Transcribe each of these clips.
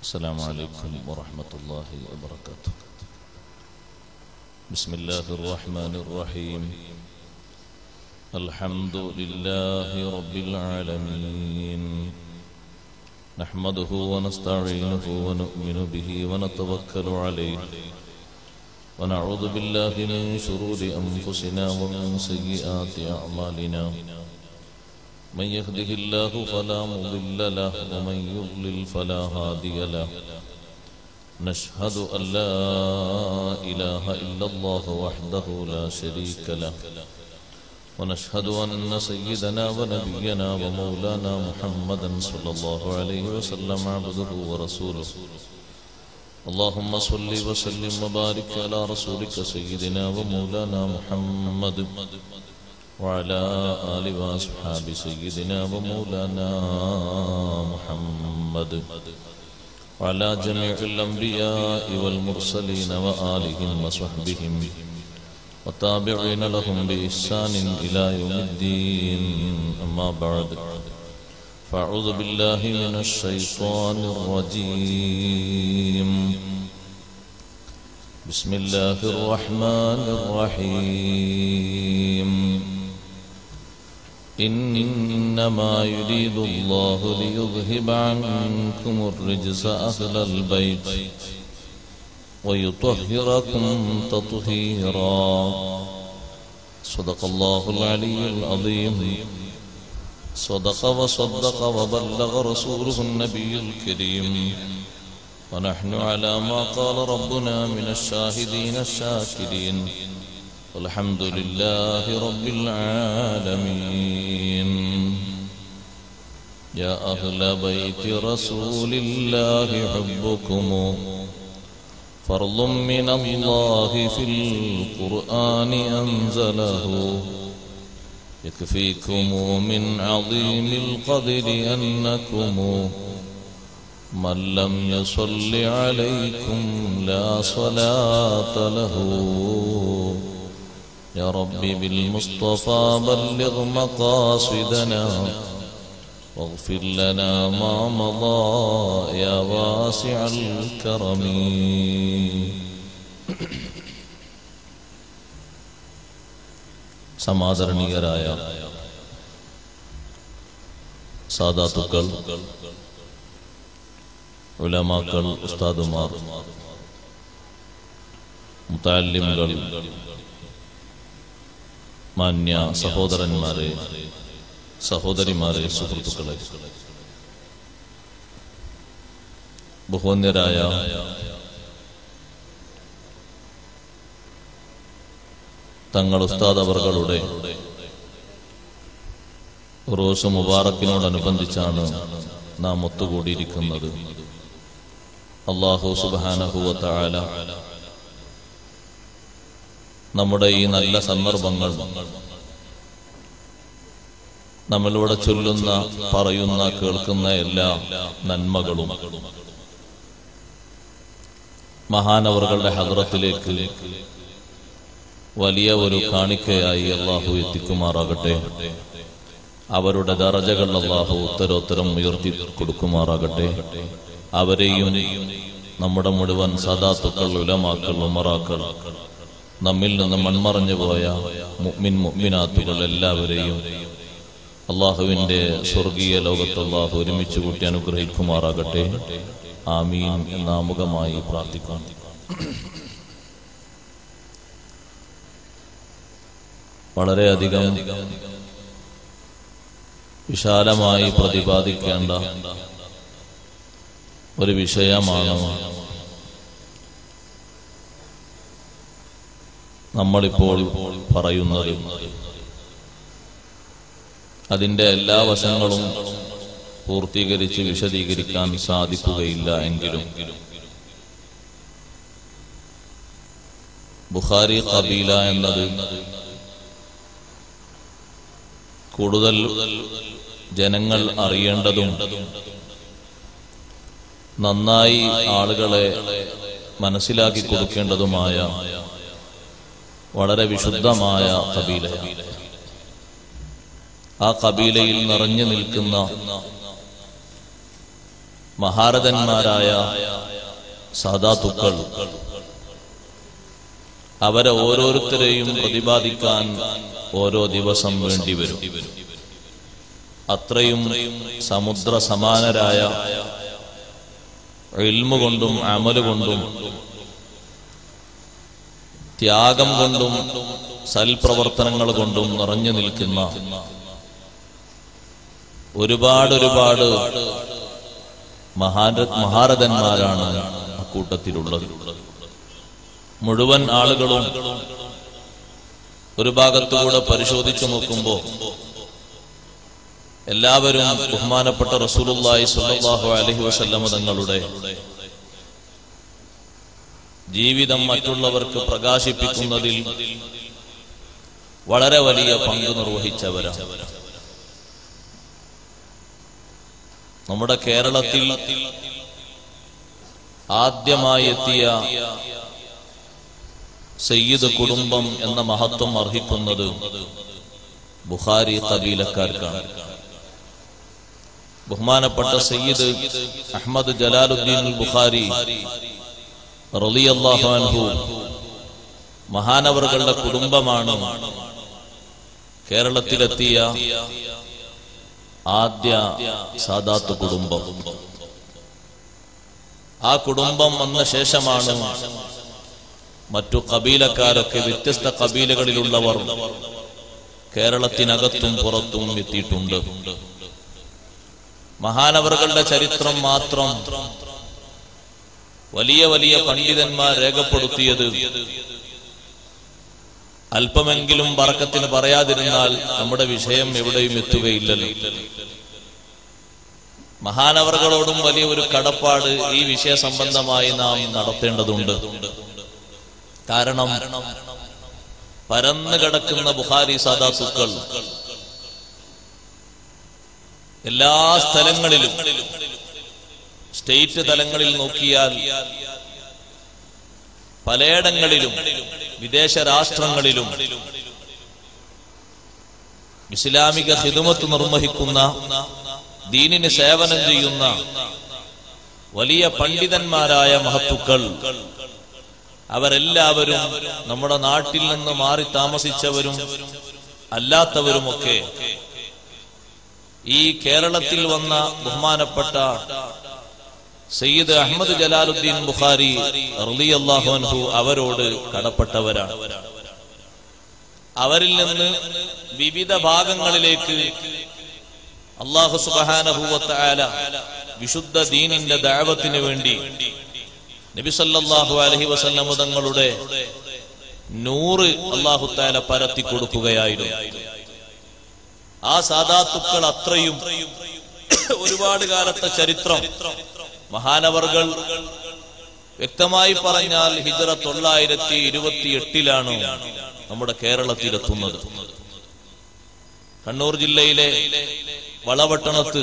السلام عليكم ورحمة الله وبركاته بسم الله الرحمن الرحيم الحمد لله رب العالمين نحمده ونستعينه ونؤمن به ونتوكل عليه ونعوذ بالله من شرور أنفسنا ومن سيئات أعمالنا من يهده الله فلا مضل له ومن يضلل فلا هادي له نشهد أن لا إله إلا الله وحده لا شريك له ونشهد أن سيدنا ونبينا ومولانا محمدا صلى الله عليه وسلم عبده ورسوله اللهم صل وسلم وبارك على رسولك سيدنا ومولانا محمد وعلى آل وأصحاب سيدنا ومولانا محمد وعلى جميع الأنبياء والمرسلين وآلهم وصحبهم والتابعين لهم بإحسان إلى يوم الدين أما بعد فأعوذ بالله من الشيطان الرجيم بسم الله الرحمن الرحيم إنما يريد الله ليذهب عنكم الرجس أهل البيت ويطهركم تطهيرا صدق الله العلي العظيم صدق وصدق وبلغ رسوله النبي الكريم ونحن على ما قال ربنا من الشاهدين الشاكرين والحمد لله رب العالمين يا أهل بيت رسول الله حبكم فرض من الله في القرآن أنزله يكفيكم من عظيم القدر أنكم من لم يصل عليكم لا صلاة له يا رب بالمصطفى بلغ مقاصدنا واغفر لنا ما مضى يا واسع الكرم സമാദരണീയരായ സാദാത്തുക്കൾ ഉലമാക്കൾ ഉസ്താദുമാർ മുത്താലിമുകൾ മാന്യ സഹോദരന്മാരെ സഹോദരിമാരെ സുഹൃത്തുക്കളെ ബഹുവന്യരായ തങ്ങൾ ഉസ്താദ് അവർകളുടെ റോസ് മുബാറക്കിനോടനുബന്ധിച്ചാണ് നാം ഒത്തുകൂടിയിരിക്കുന്നത് അള്ളാഹു സുബാനഹുവല നമ്മുടെ ഈ നല്ല സന്ദർഭങ്ങൾ നമ്മളിവിടെ ചൊല്ലുന്ന പറയുന്ന കേൾക്കുന്ന എല്ലാ നന്മകളും മഹാനവറുകളുടെ ഹദ്രത്തിലേക്ക് വലിയ ഒരു കാണിക്കയായി അള്ളാഹു എത്തിക്കുമാറാകട്ടെ അവരുടെ ദറജകൾ അള്ളാഹു ഉത്തരോത്തരം ഉയർത്തി കൊടുക്കുമാറാകട്ടെ അവരെയും നമ്മുടെ മുഴുവൻ സദാത്തുക്കൾ ഉലമാക്കൾ ഉമറാക്കൾ നമ്മിൽ നിന്ന് മൺമറഞ്ഞു പോയ മുഅ്മിൻ മുഅ്മിനാത്തുകൾ എല്ലാവരെയും അള്ളാഹുവിന്റെ സ്വർഗീയ ലോകത്ത് അള്ളാഹു ഒരുമിച്ച് കൂട്ടി അനുഗ്രഹിക്കുമാറാകട്ടെ ആമീൻ എന്ന ആമുഖമായി പ്രാർത്ഥിക്കാം വളരെയധികം വിശാലമായി പ്രതിപാദിക്കേണ്ട ഒരു വിഷയമാണ് നമ്മളിപ്പോൾ പറയുന്നത് അതിന്റെ എല്ലാ വശങ്ങളും പൂർത്തീകരിച്ച് വിശദീകരിക്കാൻ സാധിക്കുകയില്ല എങ്കിലും ബുഖാരി കബീല എന്നത് കൂടുതൽ ജനങ്ങൾ അറിയേണ്ടതും നന്നായി ആളുകളെ മനസ്സിലാക്കി കൊടുക്കേണ്ടതുമായ വളരെ വിശുദ്ധമായ കബീലയാണ് ആ കബീലയിൽ നിറഞ്ഞു നിൽക്കുന്ന മഹാരഥന്മാരായ സാധാത്തുക്കൾ അവരെ ഓരോരുത്തരെയും പ്രതിപാദിക്കാൻ ഓരോ ദിവസം വേണ്ടിവരും അത്രയും സമുദ്ര സമാനരായ ഇൽമു കൊണ്ടും അമല് കൊണ്ടും ത്യാഗം കൊണ്ടും സൽപ്രവർത്തനങ്ങൾ കൊണ്ടും നിറഞ്ഞു നിൽക്കുന്ന ഒരുപാട് ഒരുപാട് മഹാര മഹാരഥന്മാരാണ് അക്കൂട്ടത്തിലുള്ളത് മുഴുവൻ ആളുകളും ഒരു ഭാഗത്തുകൂടെ പരിശോധിച്ചു നോക്കുമ്പോൾ എല്ലാവരും ബഹുമാനപ്പെട്ട റസൂലുള്ളാഹി സ്വല്ലല്ലാഹു അലൈഹി വസല്ലമ തങ്ങളുടെ ജീവിതം മറ്റുള്ളവർക്ക് പ്രകാശിപ്പിക്കുന്നതിൽ വളരെ വലിയ പങ്ക് നിർവഹിച്ചവരാണ് നമ്മുടെ കേരളത്തിൽ ആദ്യമായി എത്തിയ സയ്യിദ് കുടുംബം എന്ന മഹത്വം അർഹിക്കുന്നത് ബുഖാരി കബീലക്കാർക്കാണ് ബഹുമാനപ്പെട്ട സയ്യിദ് അഹമ്മദ് ജലാലുദ്ദീൻ ബുഖാരി റളിയല്ലാഹു അൻഹു മഹാനവറുകളുടെ കുടുംബമാണ് കേരളത്തിലെത്തിയ ആദ്യ സാദാത്ത് കുടുംബം ആ കുടുംബം വന്ന ശേഷമാണ് മറ്റു കബീലക്കാരൊക്കെ വ്യത്യസ്ത കബീലകളിലുള്ളവർ കേരളത്തിനകത്തും പുറത്തും എത്തിയിട്ടുണ്ട് മഹാനവറുകളുടെ ചരിത്രം മാത്രം വലിയ വലിയ പണ്ഡിതന്മാർ രേഖപ്പെടുത്തിയത് അല്പമെങ്കിലും പറക്കത്തിന് പറയാതിരുന്നാൽ നമ്മുടെ വിഷയം എവിടെയും എത്തുകയില്ലല്ലോ മഹാനവറുകളോടും വലിയ ഒരു കടപ്പാട് ഈ വിഷയ സംബന്ധമായി നാം നടത്തേണ്ടതുണ്ട് കാരണം പരന്നു കിടക്കുന്ന ബുഹാരി സാദാത്തുക്കൾ എല്ലാ സ്ഥലങ്ങളിലും സ്റ്റേറ്റ് തലങ്ങളിൽ നോക്കിയാൽ പലയിടങ്ങളിലും വിദേശ രാഷ്ട്രങ്ങളിലും ഇസ്ലാമിക ഹിദമത്ത് നിർവഹിക്കുന്ന ദീനിന് സേവനം ചെയ്യുന്ന വലിയ പണ്ഡിതന്മാരായ മഹത്തുക്കൾ അവരെല്ലാവരും നമ്മുടെ നാട്ടിൽ നിന്ന് മാറി താമസിച്ചവരും അല്ലാത്തവരുമൊക്കെ ഈ കേരളത്തിൽ വന്ന ബഹുമാനപ്പെട്ട സയ്യിദ് അഹമ്മദ് ജലാലുദ്ദീൻ ബുഖാരി റളിയല്ലാഹു അൻഹു അവരോട് കടപ്പെട്ടവരാണ് അവരിൽ നിന്ന് വിവിധ ഭാഗങ്ങളിലേക്ക് അള്ളാഹു സുബാനഹൂവത്തായ വിശുദ്ധ ദീനിന്റെ ദാവത്തിന് വേണ്ടി നബിസല്ലാഹു അലഹി വസല്ലമ തങ്ങളുടെ നൂറ് അള്ളാഹു താല പരത്തി കൊടുക്കുകയായിരുന്നു ആ സാധാത്തുക്കൾ അത്രയും ഒരുപാട് കാലത്തെ ചരിത്രം മഹാനവർകൾ വ്യക്തമായി പറഞ്ഞാൽ ഹിജറ തൊള്ളായിരത്തി ഇരുപത്തി എട്ടിലാണ് നമ്മുടെ കേരളത്തിലെത്തുന്നത് കണ്ണൂർ ജില്ലയിലെ വളവട്ടണത്ത്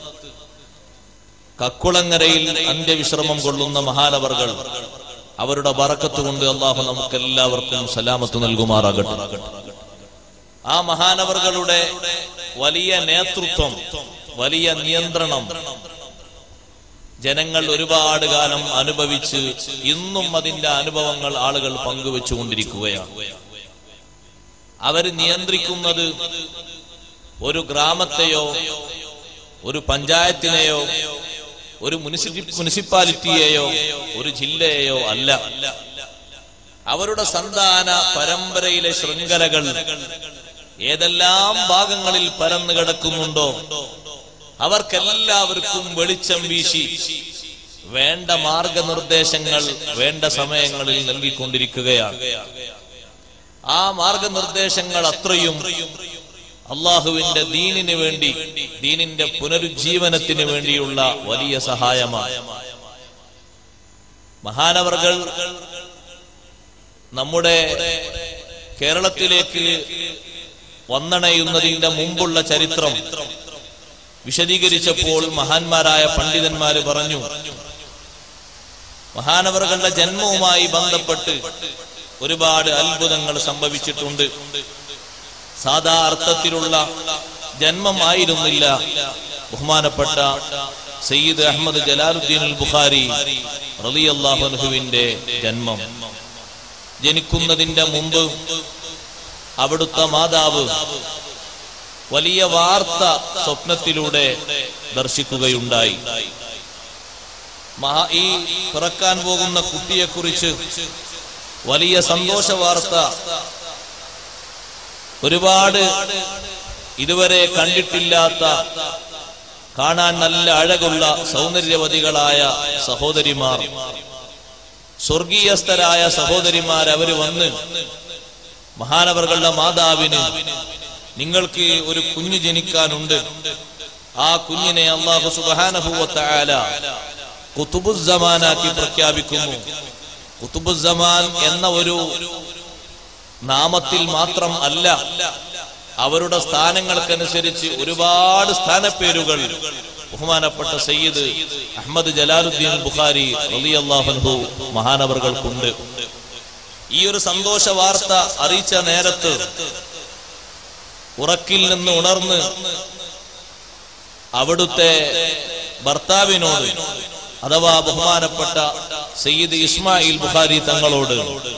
കക്കുളങ്ങരയിൽ അന്ത്യവിശ്രമം കൊള്ളുന്ന മഹാനവർകൾ അവരുടെ ബറക്കത്ത് കൊണ്ട് അള്ളാഹു നമുക്ക് എല്ലാവർക്കും സലാമത്ത് നൽകുമാറാകട്ടെ ആ മഹാനവറുകളുടെ വലിയ നേതൃത്വം വലിയ നിയന്ത്രണം ജനങ്ങൾ ഒരുപാട് കാലം അനുഭവിച്ച് ഇന്നും അതിന്റെ അനുഭവങ്ങൾ ആളുകൾ പങ്കുവെച്ചുകൊണ്ടിരിക്കുകയാണ് അവർ നിയന്ത്രിക്കുന്നത് ഒരു ഗ്രാമത്തെയോ ഒരു പഞ്ചായത്തിനെയോ ഒരു മുനിസിപ്പി മുനിസിപ്പാലിറ്റിയെയോ ഒരു ജില്ലയെയോ അല്ല അവരുടെ സന്താന പരമ്പരയിലെ ശൃംഖലകൾ ഏതെല്ലാം ഭാഗങ്ങളിൽ പരന്നു കിടക്കുന്നുണ്ടോ അവർക്കെല്ലാവർക്കും വെളിച്ചം വീശി വേണ്ട മാർഗനിർദ്ദേശങ്ങൾ വേണ്ട സമയങ്ങളിൽ നൽകിക്കൊണ്ടിരിക്കുകയാണ് ആ മാർഗനിർദ്ദേശങ്ങൾ അത്രയും അള്ളാഹുവിന്റെ ദീനിന് വേണ്ടി ദീനിന്റെ പുനരുജ്ജീവനത്തിന് വേണ്ടിയുള്ള വലിയ സഹായമാണ് മഹാനവർകൾ നമ്മുടെ കേരളത്തിലേക്ക് വന്നണയുന്നതിന്റെ മുമ്പുള്ള ചരിത്രം വിശദീകരിച്ചപ്പോൾ മഹാന്മാരായ പണ്ഡിതന്മാര് പറഞ്ഞു മഹാനവറുകളുടെ ജന്മവുമായി ബന്ധപ്പെട്ട് ഒരുപാട് അത്ഭുതങ്ങൾ സംഭവിച്ചിട്ടുണ്ട് സാധാ അർത്ഥത്തിലുള്ള ജന്മമായിരുന്നില്ല ബഹുമാനപ്പെട്ട സയ്യിദ് അഹമ്മദ് ജലാലുദ്ദീൻ അൽ ബുഖാരി റളിയല്ലാഹു അൻഹുവിന്റെ ജന്മം ജനിക്കുന്നതിന്റെ മുമ്പ് അവിടുത്തെ മാതാവ് വലിയ വാർത്ത സ്വപ്നത്തിലൂടെ ദർശിക്കുകയുണ്ടായി മഹാ ഈ പിറക്കാൻ പോകുന്ന കുട്ടിയെക്കുറിച്ച് വലിയ സന്തോഷ വാർത്ത ഒരുപാട് ഇതുവരെ കണ്ടിട്ടില്ലാത്ത കാണാൻ നല്ല അഴകുള്ള സൗന്ദര്യവതികളായ സഹോദരിമാർ സ്വർഗീയസ്ഥരായ സഹോദരിമാർ അവര് വന്ന് മഹാനവറുകളുടെ മാതാവിന് നിങ്ങൾക്ക് ഒരു കുഞ്ഞ് ജനിക്കാനുണ്ട് ആ കുഞ്ഞിനെ അള്ളാഹു സുബാനഹുവല കുത്തുബുസമാനാക്കി പ്രഖ്യാപിക്കുന്നു കുത്തുബുസമാൻ എന്ന ഒരു നാമത്തിൽ മാത്രം അല്ല അവരുടെ സ്ഥാനങ്ങൾക്കനുസരിച്ച് ഒരുപാട് സ്ഥാനപ്പേരുകൾ ബഹുമാനപ്പെട്ട സയ്യിദ് അഹമ്മദ് ജലാലുദ്ദീൻ ബുഖാരി റളിയല്ലാഹു മഹാനവർകൾക്കുണ്ട് ഈ ഒരു സന്തോഷ വാർത്ത അറിയിച്ച നേരത്ത് ഉറക്കിൽ നിന്ന് ഉണർന്ന് അവിടുത്തെ ഭർത്താവിനോട് അഥവാ ബഹുമാനപ്പെട്ട സയ്യിദ് ഇസ്മായിൽ ബുഖാരി തങ്ങളോട്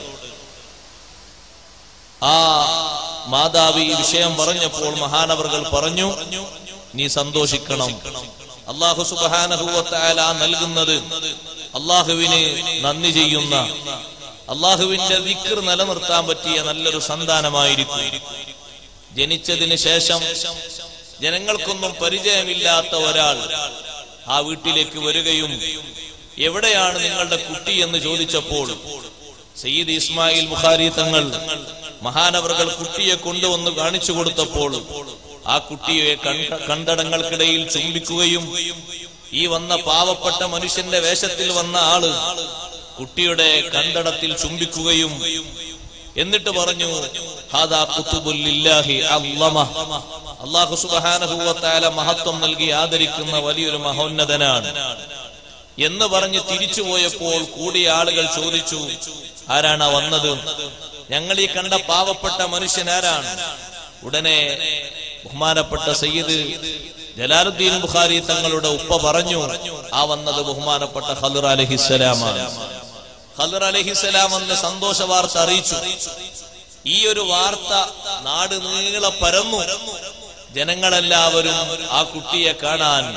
ആ മാതാവ് ഈ വിഷയം പറഞ്ഞപ്പോൾ മഹാനവർകൾ പറഞ്ഞു നീ സന്തോഷിക്കണം അള്ളാഹു സുബാനഹുവത്തായാല നൽകുന്നത് അള്ളാഹുവിന് നന്ദി ചെയ്യുന്ന അള്ളാഹുവിന്റെ ദിക്കർ നിലനിർത്താൻ പറ്റിയ നല്ലൊരു സന്താനമായിരിക്കും ജനിച്ചതിന് ശേഷം ജനങ്ങൾക്കൊന്നും പരിചയമില്ലാത്ത ഒരാൾ ആ വീട്ടിലേക്ക് വരികയും എവിടെയാണ് നിങ്ങളുടെ കുട്ടി എന്ന് ചോദിച്ചപ്പോൾ സയ്യിദ് ഇസ്മായിൽ ബുഖാരി തങ്ങൾ മഹാനവറുകൾ കുട്ടിയെ കൊണ്ടുവന്ന് കാണിച്ചു കൊടുത്തപ്പോൾ ആ കുട്ടിയെ കണ്ട- കണ്ടടങ്ങൾക്കിടയിൽ ചുംബിക്കുകയും ഈ വന്ന പാവപ്പെട്ട മനുഷ്യന്റെ വേഷത്തിൽ വന്ന ആള് കുട്ടിയുടെ കണ്ടടത്തിൽ ചുംബിക്കുകയും എന്നിട്ട് പറഞ്ഞു ഹാദാ കുത്തുബുല്ലില്ലാഹി അല്ലമ അല്ലാഹു സുബ്ഹാനഹു വ തആല മഹത്വം നൽകി ആദരിക്കുന്ന വലിയൊരു മഹോന്നതനാണ് എന്ന് പറഞ്ഞ് തിരിച്ചുപോയപ്പോൾ കൂടിയ ആളുകൾ ചോദിച്ചു ആരാണ് വന്നത് ഞങ്ങൾ ഈ കണ്ട പാവപ്പെട്ട മനുഷ്യൻ ആരാണ് ഉടനെ ബഹുമാനപ്പെട്ട സയ്യിദ് ജലാലുദ്ദീൻ ബുഖാരി തങ്ങളുടെ ഉപ്പ പറഞ്ഞു ആ വന്നത് ബഹുമാനപ്പെട്ട ഖദർ അലഹിസ്സലാമാണ് ഖദർ അലഹിസ്സലാം എന്ന് സന്തോഷ വാർത്ത അറിയിച്ചു ഈ ഒരു വാർത്ത നാട് നീളെ പരന്നു ജനങ്ങളെല്ലാവരും ആ കുട്ടിയെ കാണാൻ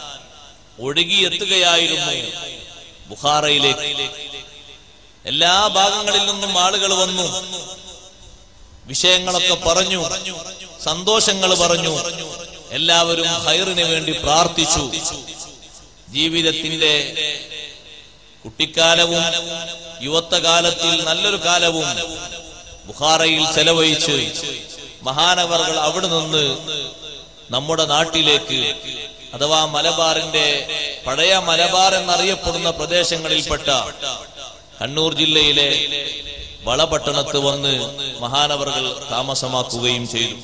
ഒഴുകിയെത്തുകയായിരുന്നു ബുഖാറയിലേക്ക് എല്ലാ ഭാഗങ്ങളിൽ നിന്നും ആളുകൾ വന്നു വിഷയങ്ങളൊക്കെ പറഞ്ഞു സന്തോഷങ്ങൾ പറഞ്ഞു എല്ലാവരും ഹൈറിന് വേണ്ടി പ്രാർത്ഥിച്ചു ജീവിതത്തിന്റെ കുട്ടിക്കാലവും യുവത്വകാലത്തിൽ നല്ലൊരു കാലവും ബുഖാറയിൽ ചെലവഴിച്ച് മഹാനവർകൾ അവിടെ നിന്ന് നമ്മുടെ നാട്ടിലേക്ക് അഥവാ മലബാറിന്റെ പഴയ മലബാർ എന്നറിയപ്പെടുന്ന പ്രദേശങ്ങളിൽപ്പെട്ട കണ്ണൂർ ജില്ലയിലെ വളപട്ടണത്ത് വന്ന് മഹാനവർകൾ താമസമാക്കുകയും ചെയ്തു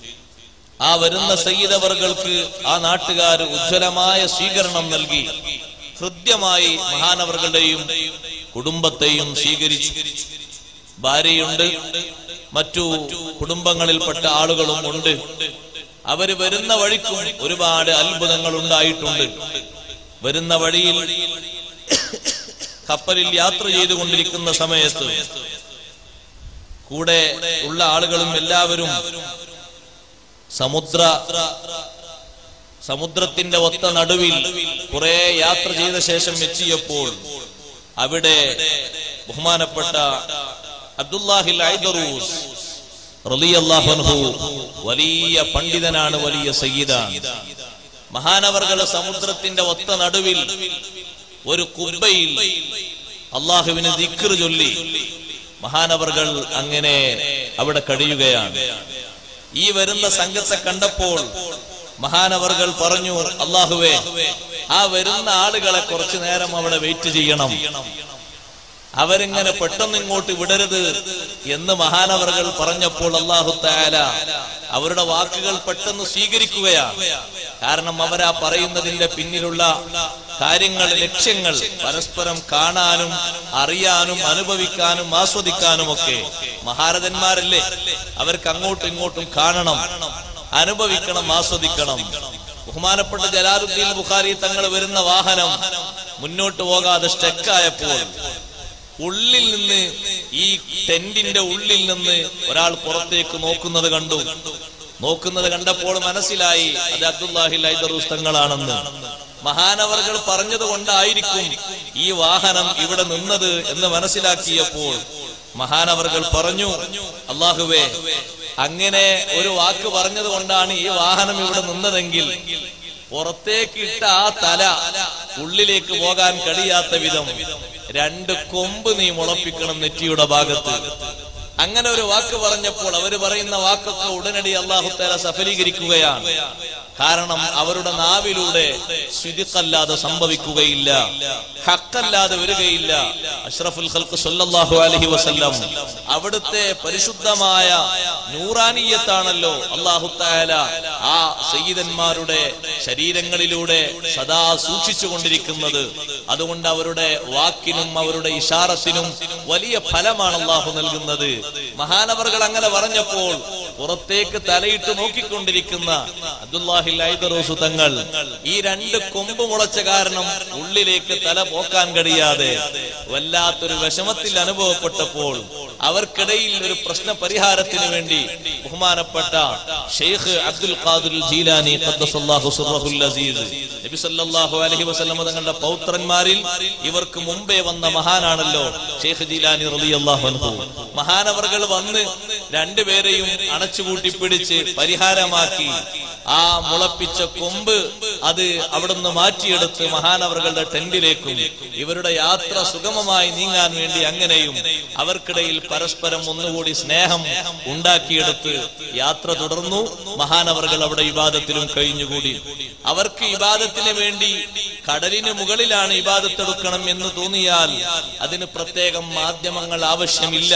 ആ വരുന്ന സയ്യിദവറുകൾക്ക് ആ നാട്ടുകാർ ഉജ്ജ്വലമായ സ്വീകരണം നൽകി ഹൃദ്യമായി മഹാനവറുകളുടെയും കുടുംബത്തെയും സ്വീകരിച്ചു ഭാര്യയുണ്ട് മറ്റു കുടുംബങ്ങളിൽപ്പെട്ട ആളുകളും ഉണ്ട് അവര് വരുന്ന വഴിക്കും ഒരുപാട് അത്ഭുതങ്ങൾ ഉണ്ടായിട്ടുണ്ട് വരുന്ന വഴിയിൽ കപ്പലിൽ യാത്ര ചെയ്തുകൊണ്ടിരിക്കുന്ന സമയത്ത് കൂടെ ഉള്ള ആളുകളും എല്ലാവരും സമുദ്ര സമുദ്രത്തിന്റെ ഒത്ത നടുവിൽ കുറെ യാത്ര ചെയ്ത ശേഷം എത്തിയപ്പോൾ അവിടെ ബഹുമാനപ്പെട്ട അബ്ദുല്ലാഹിൽ ഐദറൂസ് റളിയല്ലാഹു അൻഹു വലിയ പണ്ഡിതനാണ് വലിയ സയ്യിദാണ് മഹാനവർകളെ സമുദ്രത്തിന്റെ ഒത്ത നടുവിൽ ഒരു കുബ്ബയിൽ അള്ളാഹുവിന് ദിക്ർ ചൊല്ലി മഹാനവർകൾ അങ്ങനെ അവിടെ കഴിയുകയാണ് ഈ വരുന്ന സംഘത്തെ കണ്ടപ്പോൾ മഹാനവർകൾ പറഞ്ഞു അള്ളാഹുവേ ആ വരുന്ന ആളുകളെ കുറച്ചു നേരം അവിടെ വെയിറ്റ് ചെയ്യണം അവരിങ്ങനെ പെട്ടെന്ന് ഇങ്ങോട്ട് വിടരുത് എന്ന് മഹാനവറുകൾ പറഞ്ഞപ്പോൾ അള്ളാഹു താല അവരുടെ വാക്കുകൾ പെട്ടെന്ന് സ്വീകരിക്കുകയാണ് കാരണം അവരാ പറയുന്നതിന്റെ പിന്നിലുള്ള കാര്യങ്ങൾ ലക്ഷ്യങ്ങൾ പരസ്പരം കാണാനും അറിയാനും അനുഭവിക്കാനും ആസ്വദിക്കാനും ഒക്കെ മഹാരഥന്മാരല്ലേ അവർക്ക് അങ്ങോട്ടും ഇങ്ങോട്ടും കാണണം അനുഭവിക്കണം ആസ്വദിക്കണം ബഹുമാനപ്പെട്ട ജലാലുദ്ദീൻ ബുഖാരി തങ്ങൾ വരുന്ന വാഹനം മുന്നോട്ട് പോകാതെ സ്റ്റക്കായപ്പോൾ ഉള്ളിൽ നിന്ന് ഈ ടെന്റിന്റെ ഉള്ളിൽ നിന്ന് ഒരാൾ പുറത്തേക്ക് നോക്കുന്നത് കണ്ടു നോക്കുന്നത് കണ്ടപ്പോൾ മനസ്സിലായി അത് അബ്ദുല്ലാഹി ലൈദറൂസ് തങ്ങളാണെന്ന് മഹാനവർകൾ പറഞ്ഞത് കൊണ്ടായിരിക്കും ഈ വാഹനം ഇവിടെ നിന്നത് എന്ന് മനസ്സിലാക്കിയപ്പോൾ മഹാനവർകൾ പറഞ്ഞു അള്ളാഹുവേ അങ്ങനെ ഒരു വാക്ക് പറഞ്ഞത് കൊണ്ടാണ് ഈ വാഹനം ഇവിടെ നിന്നതെങ്കിൽ പുറത്തേക്ക് ഇട്ട ആ തല ഉള്ളിലേക്ക് പോകാൻ കഴിയാത്ത വിധം രണ്ട് കൊമ്പ് നീ മുളപ്പിക്കണം നെറ്റിയുടെ ഭാഗത്ത് അങ്ങനെ ഒരു വാക്ക് പറഞ്ഞപ്പോൾ അവര് പറയുന്ന വാക്കൊക്കെ ഉടനടി അള്ളാഹു തല സഫലീകരിക്കുകയാണ് കാരണം അവരുടെ നാവിലൂടെ ശുചിക്കല്ലാതെ സംഭവിക്കുകയില്ല ഹക്കല്ലാതെ വരികയില്ല അഷ്റഫുൽ ഖൽഖ് സല്ലല്ലാഹു അലൈഹി വസല്ലം അവിടുത്തെ പരിശുദ്ധമായ നൂറാനീയത്താണല്ലോ അള്ളാഹു തആല ആ സയ്യിദന്മാരുടെ ശരീരങ്ങളിലൂടെ സദാ സൂക്ഷിച്ചു കൊണ്ടിരിക്കുന്നത് അതുകൊണ്ട് അവരുടെ വാക്കിനും അവരുടെ ഇഷാറത്തിനും വലിയ ഫലമാണ് അള്ളാഹു നൽകുന്നത് മഹാനവറുകൾ അങ്ങനെ പറഞ്ഞപ്പോൾ പുറത്തേക്ക് തലയിട്ട് നോക്കിക്കൊണ്ടിരിക്കുന്ന അബ്ദുല്ലാഹി ലൈദറൂസു തങ്ങൾ ഈ രണ്ട് കൊമ്പ് മുളച്ച കാരണം ഉള്ളിലേക്ക് തല പോക്കാൻ കഴിയാതെ വല്ലാത്തൊരു വിഷമത്തിൽ അനുഭവപ്പെട്ടപ്പോൾ അവർക്കിടയിൽ ഒരു പ്രശ്ന പരിഹാരത്തിന് വേണ്ടി ബഹുമാനപ്പെട്ട ഷെയ്ഖ് അബ്ദുൽ ഖാദിർ ജീലാനി ഖദ്ദസല്ലാഹു സിർറഹുൽ അസീസ് നബി സല്ലല്ലാഹു അലൈഹി വസല്ലം തങ്ങളുടെ പൗത്രന്മാരിൽ ഇവർക്ക് മുമ്പേ വന്ന മഹാനാണല്ലോ ഷെയ്ഖ് ജീലാനി റളിയല്ലാഹു അൻഹു മഹാനവർകൾ വന്ന് രണ്ടുപേരെയും അണച്ചുകൂട്ടി പിടിച്ച് പരിഹാരമാക്കി ആ മുളപ്പിച്ച കൊമ്പ് അത് അവിടുന്ന് മാറ്റിയെടുത്ത് മഹാനവറുകളുടെ ടെന്റിലേക്കും ഇവരുടെ യാത്ര സുഗമമായി നീങ്ങാൻ വേണ്ടി അങ്ങനെയും അവർക്കിടയിൽ പരസ്പരം ഒന്നുകൂടി സ്നേഹം ഉണ്ടാക്കിയെടുത്ത് യാത്ര തുടർന്നു മഹാനവറുകൾ അവിടെ ഇബാദത്തിലും കഴിഞ്ഞുകൂടി അവർക്ക് ഇബാദത്തിന് വേണ്ടി കടലിന് മുകളിലാണ് ഇബാദത്തെടുക്കണം എന്ന് തോന്നിയാൽ അതിന് പ്രത്യേകം മാധ്യമങ്ങൾ ആവശ്യമില്ല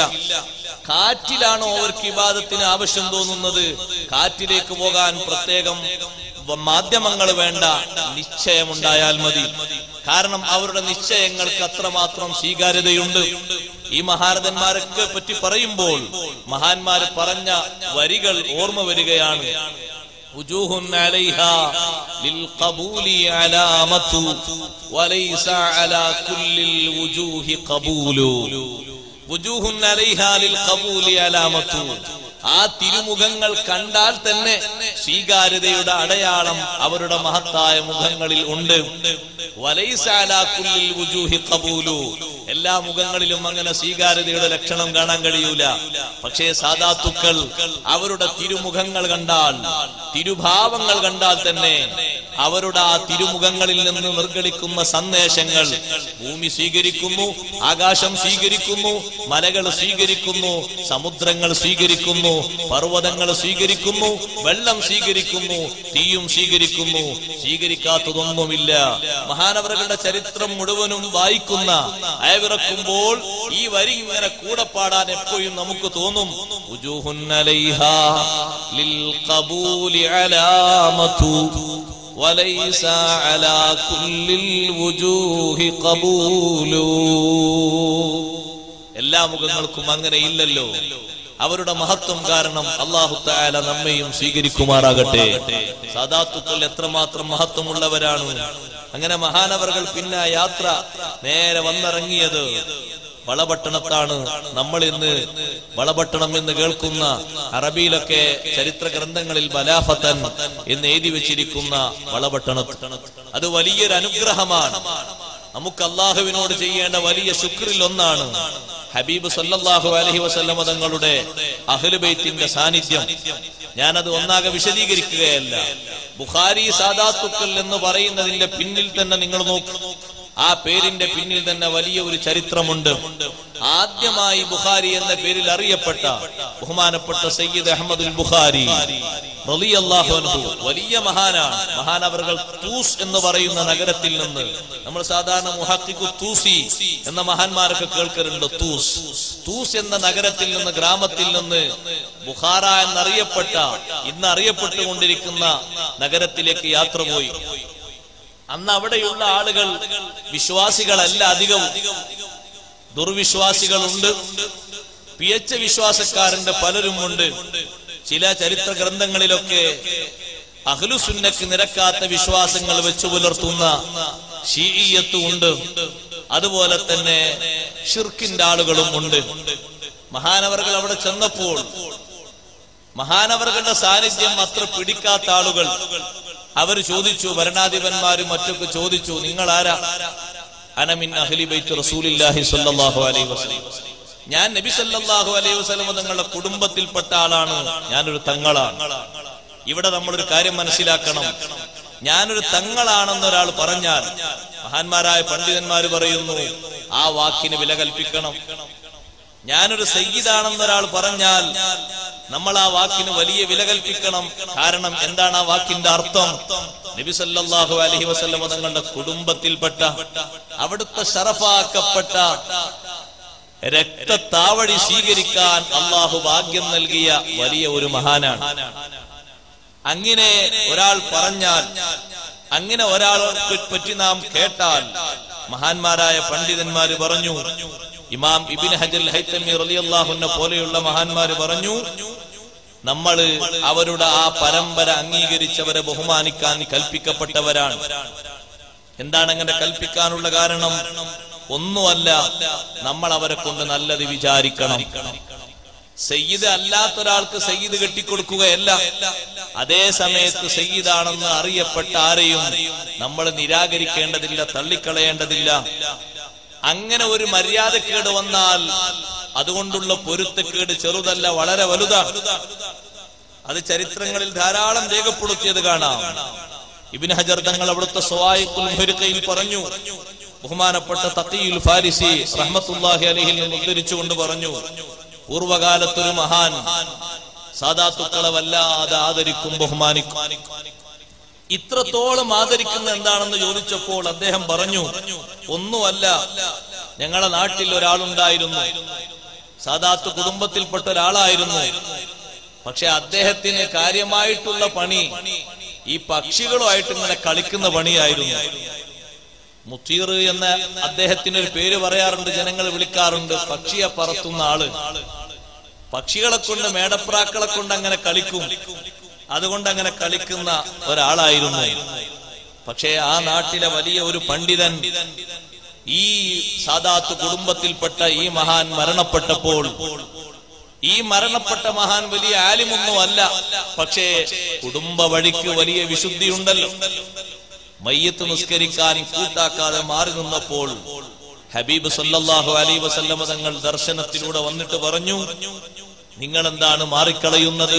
കാറ്റിലാണോ അവർക്ക് ഇബാദത്തിന് ആവശ്യം തോന്നുന്നത് കാറ്റിലേക്ക് പോകാൻ പ്രത്യേകം മാധ്യമങ്ങൾ വേണ്ട നിശ്ചയമുണ്ടായാൽ മതി കാരണം അവരുടെ നിശ്ചയങ്ങൾക്ക് അത്രമാത്രം സ്വീകാര്യതയുണ്ട് ഈ മഹാരഥന്മാരൊക്കെ പറ്റി പറയുമ്പോൾ മഹാന്മാര് പറഞ്ഞ വരികൾ ഓർമ്മ വരികയാണ് وجوه عليها للقبول علامة وليس على كل الوجوه قبول وجوه عليها للقبول علامة ആ തിരുമുഖങ്ങൾ കണ്ടാൽ തന്നെ സ്വീകാര്യതയുടെ അടയാളം അവരുടെ മഹത്തായ മുഖങ്ങളിൽ ഉണ്ട് വലൈസാലാക്കുള്ളിൽ വുജൂഹി ഖബൂലു എല്ലാ മുഖങ്ങളിലും അങ്ങനെ സ്വീകാര്യതയുടെ ലക്ഷണം കാണാൻ കഴിയൂല പക്ഷേ സാധാത്തുക്കൾ അവരുടെ തിരുമുഖങ്ങൾ കണ്ടാൽ തിരുഭാവങ്ങൾ കണ്ടാൽ തന്നെ അവരുടെ ആ തിരുമുഖങ്ങളിൽ നിന്ന് നിർഗളിക്കുന്ന സന്ദേശങ്ങൾ ഭൂമി സ്വീകരിക്കുന്നു ആകാശം സ്വീകരിക്കുന്നു മലകൾ സ്വീകരിക്കുന്നു സമുദ്രങ്ങൾ സ്വീകരിക്കുന്നു പർവ്വതങ്ങൾ സ്വീകരിക്കുന്നു വെള്ളം സ്വീകരിക്കുന്നു തീയും സ്വീകരിക്കുന്നു സ്വീകരിക്കാത്തതൊന്നുമില്ല മഹാനവറുകളുടെ ചരിത്രം മുഴുവനും വായിക്കുന്ന അയവിറക്കുമ്പോൾ ഈ വരി ഇങ്ങനെ കൂടെ പാടാൻ എപ്പോഴും നമുക്ക് തോന്നും ഉജൂഹുൻ അലൈഹാ ലിൽ ഖബൂലി അലാമതു وليس على كل الوجوه قبول എല്ലാ മുഖങ്ങൾക്കും അങ്ങനെ ഇല്ലല്ലോ അവരുടെ മഹത്വം കാരണം അള്ളാഹു താല നമ്മയും സ്വീകരിക്കുമാറാകട്ടെ സദാത്തുക്കൾ എത്രമാത്രം മഹത്വമുള്ളവരാണ് അങ്ങനെ മഹാനവറുകൾ പിന്നെ ആ യാത്ര നേരെ വന്നിറങ്ങിയത് വളപട്ടണത്താണ് നമ്മൾ ഇന്ന് വളപട്ടണം എന്ന് കേൾക്കുന്ന അറബിയിലൊക്കെ ചരിത്ര ഗ്രന്ഥങ്ങളിൽ ബലാഫത്തൻ എന്ന് എഴുതി വെച്ചിരിക്കുന്ന വളപട്ടണത്ത് അത് വലിയൊരു അനുഗ്രഹമാണ് നമുക്ക് അള്ളാഹുവിനോട് ചെയ്യേണ്ട വലിയ ശുക്രിൽ ഒന്നാണ് ഹബീബ് സല്ലല്ലാഹു അലൈഹി വസല്ലമ തങ്ങളുടെ അഹ്ലുബൈത്തിന്റെ സാന്നിധ്യം ഞാനത് ഒന്നാകെ വിശദീകരിക്കുകയല്ല ബുഖാരി സാദാത്തുക്കൾ എന്ന് പറയുന്നതിന്റെ പിന്നിൽ തന്നെ നിങ്ങൾ നോക്കൂ ആ പേരിന്റെ പിന്നിൽ തന്നെ വലിയ ഒരു ചരിത്രമുണ്ട് ആദ്യമായി ബുഖാരി എന്ന പേരിൽ അറിയപ്പെട്ട ബഹുമാനപ്പെട്ട സയ്യിദ് അഹമ്മദുൽ ബുഖാരി റളിയല്ലാഹു അൻഹു വലിയ മഹാനാണ് മഹാനവറുകൾ തൂസ് എന്ന് പറയുന്ന നഗരത്തിൽ നിന്ന് നമ്മൾ സാധാരണ മുഹക്കിക്കു തൂസി എന്ന മഹാന്മാരൊക്കെ കേൾക്കലുണ്ട് തൂസ് തൂസ് എന്ന നഗരത്തിൽ നിന്ന് ഗ്രാമത്തിൽ നിന്ന് ബുഖാറ എന്നറിയപ്പെട്ട ഇന്ന് അറിയപ്പെട്ടുകൊണ്ടിരിക്കുന്ന നഗരത്തിലേക്ക് യാത്ര പോയി അന്ന് അവിടെയുള്ള ആളുകൾ വിശ്വാസികളല്ല അധികവും ദുർവിശ്വാസികളുണ്ട് പിയച്ച വിശ്വാസക്കാരന്റെ പലരും ഉണ്ട് ചില ചരിത്ര ഗ്രന്ഥങ്ങളിലൊക്കെ അഹ്ലുസുന്നക്ക് നിരക്കാത്ത വിശ്വാസങ്ങൾ വെച്ചു പുലർത്തുന്ന ഷീയത്തും ഉണ്ട് അതുപോലെ തന്നെ ഷിർക്കിന്റെ ആളുകളും ഉണ്ട് മഹാനവർകൾ അവിടെ ചെന്നപ്പോൾ മഹാനവറുകളുടെ സാന്നിധ്യം അത്ര പിടിക്കാത്ത ആളുകൾ അവർ ചോദിച്ചു ഭരണാധിപന്മാരും മറ്റൊക്കെ ചോദിച്ചു നിങ്ങൾ ആരാ അനമിൻ അഹ്ലി ബൈത്ത് റസൂലില്ലാഹി സ്വല്ലല്ലാഹു അലൈഹി വസല്ലം ഞാൻ നബി സല്ലല്ലാഹു അലൈഹി വസല്ലം നിങ്ങളുടെ കുടുംബത്തിൽപ്പെട്ട ആളാണ് ഞാനൊരു തങ്ങളാണ് ഇവിടെ നമ്മളൊരു കാര്യം മനസ്സിലാക്കണം ഞാനൊരു തങ്ങളാണെന്ന് ഒരാൾ പറഞ്ഞാൽ മഹാന്മാരായ പണ്ഡിതന്മാർ പറയുന്നു ആ വാക്കിന് വില കൽപ്പിക്കണം ഞാനൊരു സയ്യിദാണെന്ന് ഒരാൾ പറഞ്ഞാൽ നമ്മൾ ആ വാക്കിന് വലിയ വില കൽപ്പിക്കണം കാരണം എന്താണ് ആ വാക്കിന്റെ അർത്ഥം നബി സല്ലല്ലാഹു അലൈഹി വസല്ലം തങ്ങളുടെ കുടുംബത്തിൽപ്പെട്ട അവിടുത്തെ ഷറഫാക്കപ്പെട്ട രക്തത്താവടി സ്വീകരിക്കാൻ അള്ളാഹു ഭാഗ്യം നൽകിയ വലിയ ഒരു മഹാനാണ് അങ്ങനെ ഒരാൾ പറഞ്ഞാൽ അങ്ങനെ ഒരാളെ പറ്റി നാം കേട്ടാൽ മഹാന്മാരായ പണ്ഡിതന്മാര് പറഞ്ഞു ഇമാം ഇബിൻ ഹജൽ ഹൈത്തമി റളിയല്ലാഹുവിനെ പോലെയുള്ള മഹാന്മാര് പറഞ്ഞു നമ്മള് അവരുടെ ആ പരമ്പര അംഗീകരിച്ചവരെ ബഹുമാനിക്കാൻ കൽപ്പിക്കപ്പെട്ടവരാണ് എന്താണ് അങ്ങനെ കൽപ്പിക്കാനുള്ള കാരണം ഒന്നുമല്ല നമ്മൾ അവരെ കൊണ്ട് നല്ലത് വിചാരിക്കണം സയ്യിദ് അല്ലാത്ത ഒരാൾക്ക് സയ്യിദ് കെട്ടിക്കൊടുക്കുകയല്ല അതേ സമയത്ത് സയ്യിദാണെന്ന് അറിയപ്പെട്ട ആരെയും നമ്മൾ നിരാകരിക്കേണ്ടതില്ല തള്ളിക്കളയേണ്ടതില്ല അങ്ങനെ ഒരു മര്യാദക്കേട് വന്നാൽ അതുകൊണ്ടുള്ള പൊരുത്തക്കേട് ചെറുതല്ല വളരെ വലുതാണ് അത് ചരിത്രങ്ങളിൽ ധാരാളം രേഖപ്പെടുത്തിയത് കാണാം ഇബിൻ ഹജർ തങ്ങൾ അവിടുത്തെ സ്വായിക്കുൽ മുഹരിക്കയിൽ പറഞ്ഞു ബഹുമാനപ്പെട്ട തഖിയുൽ ഫാരിസി റഹ്മത്തുല്ലാഹി അലഹിൽ നിന്ന് ഉദ്ധരിച്ചുകൊണ്ട് പറഞ്ഞു പൂർവകാലത്തൊരു മഹാൻ സാധാത്തുക്കളെ വല്ലാതെ ആദരിക്കും ബഹുമാനിക്കും ഇത്രത്തോളം ആദരിക്കുന്ന എന്താണെന്ന് ചോദിച്ചപ്പോൾ അദ്ദേഹം പറഞ്ഞു ഒന്നുമല്ല ഞങ്ങളെ നാട്ടിൽ ഒരാളുണ്ടായിരുന്നു സാധാത്ത് കുടുംബത്തിൽപ്പെട്ട ഒരാളായിരുന്നു പക്ഷെ അദ്ദേഹത്തിന് കാര്യമായിട്ടുള്ള പണി ഈ പക്ഷികളുമായിട്ട് ഇങ്ങനെ കളിക്കുന്ന പണിയായിരുന്നു മുത്തീർ എന്ന അദ്ദേഹത്തിന് ഒരു പേര് പറയാറുണ്ട് ജനങ്ങൾ വിളിക്കാറുണ്ട് പക്ഷിയെ പറത്തുന്ന ആള് പക്ഷികളെ കൊണ്ട് മേടപ്രാക്കളെ കൊണ്ട് അങ്ങനെ കളിക്കും അതുകൊണ്ട് അങ്ങനെ കളിക്കുന്ന ഒരാളായിരുന്നു പക്ഷേ ആ നാട്ടിലെ വലിയ ഒരു പണ്ഡിതൻ ഈ സാദാത്ത് കുടുംബത്തിൽപ്പെട്ട ഈ മഹാൻ മരണപ്പെട്ടപ്പോൾ ഈ മരണപ്പെട്ട മഹാൻ വലിയ ആലിമൊന്നും അല്ല പക്ഷേ കുടുംബ വഴിക്ക് വലിയ വിശുദ്ധിയുണ്ടല്ലോ മയ്യത്ത് നിസ്കരിക്കാൻ കൂട്ടാക്കാതെ മാറി നിന്നപ്പോൾ ഹബീബ് സല്ലല്ലാഹു അലൈ വസല്ലമ തങ്ങൾ ദർശനത്തിലൂടെ വന്നിട്ട് പറഞ്ഞു നിങ്ങൾ എന്താണ് മാറിക്കളയുന്നത്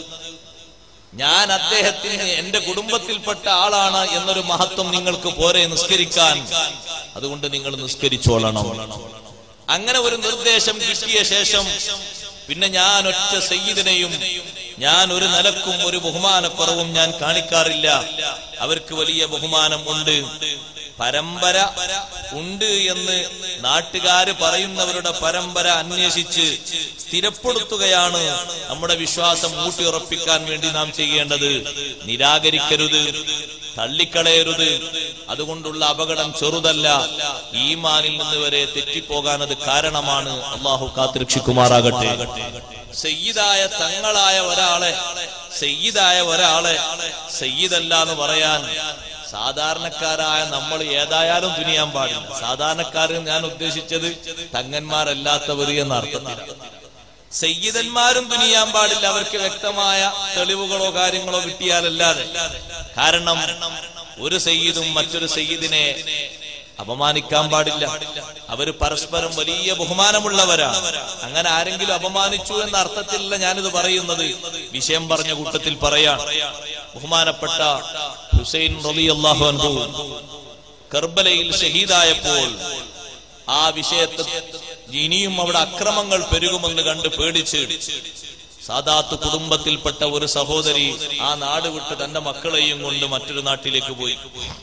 ഞാൻ അദ്ദേഹത്തിന് എന്റെ കുടുംബത്തിൽപ്പെട്ട ആളാണ് എന്നൊരു മഹത്വം നിങ്ങൾക്ക് പോരെ നിസ്കരിക്കാൻ അതുകൊണ്ട് നിങ്ങൾ നിസ്കരിച്ചോളണം അങ്ങനെ ഒരു നിർദ്ദേശം കിട്ടിയ ശേഷം പിന്നെ ഞാൻ ഒറ്റ സയ്യിദിനെയും ഞാൻ ഒരു നിലക്കും ഒരു ബഹുമാനക്കുറവും ഞാൻ കാണിക്കാറില്ല അവർക്ക് വലിയ ബഹുമാനം ഉണ്ട് പരമ്പര ഉണ്ട് എന്ന് നാട്ടുകാര് പറയുന്നവരുടെ പരമ്പര അന്വേഷിച്ച് സ്ഥിരപ്പെടുത്തുകയാണ് നമ്മുടെ വിശ്വാസം ഊട്ടിയുറപ്പിക്കാൻ വേണ്ടി നാം ചെയ്യേണ്ടത് നിരാകരിക്കരുത് തള്ളിക്കളയരുത് അതുകൊണ്ടുള്ള അപകടം ചെറുതല്ല ഈമാനിൽ നിന്ന് വരെ തെറ്റിപ്പോകാൻ അത് കാരണമാണ് അള്ളാഹു കാത്തിരക്ഷിക്കുമാറാകട്ടെ സയ്യിദായ തങ്ങളായ ഒരാളെ സയ്യിദായ ഒരാളെ സയ്യിദല്ല എന്ന് പറയാൻ സാധാരണക്കാരായ നമ്മൾ ഏതായാലും തുനിയാൻ പാടില്ല സാധാരണക്കാരൻ ഞാൻ ഉദ്ദേശിച്ചത് തങ്ങന്മാരല്ലാത്തവർ എന്ന അർത്ഥത്തിലാണ് സയ്യിദന്മാരും തുനിയാൻ പാടില്ല അവർക്ക് വ്യക്തമായ തെളിവുകളോ കാര്യങ്ങളോ കിട്ടിയാലല്ലാതെ കാരണം ഒരു സയ്യിദും മറ്റൊരു സയ്യിദിനെ അപമാനിക്കാൻ പാടില്ല അവര് പരസ്പരം വലിയ ബഹുമാനമുള്ളവരാണ് അങ്ങനെ ആരെങ്കിലും അപമാനിച്ചു എന്ന അർത്ഥത്തിലല്ല ഞാനിത് പറയുന്നത് വിഷയം പറഞ്ഞ കൂട്ടത്തിൽ പറയാൻ ബഹുമാനപ്പെട്ട ഹുസൈൻ റളിയല്ലാഹു അൻഹു കർബലയിൽ ഷഹീദായപ്പോൾ ആ വിഷയത്തെ ഇനിയും അവിടെ അക്രമങ്ങൾ പെരുകുമെന്ന് കണ്ട് പേടിച്ച് സാദാത്ത് കുടുംബത്തിൽപ്പെട്ട ഒരു സഹോദരി ആ നാട് വിട്ട് തന്റെ മക്കളെയും കൊണ്ട് മറ്റൊരു നാട്ടിലേക്ക് പോയി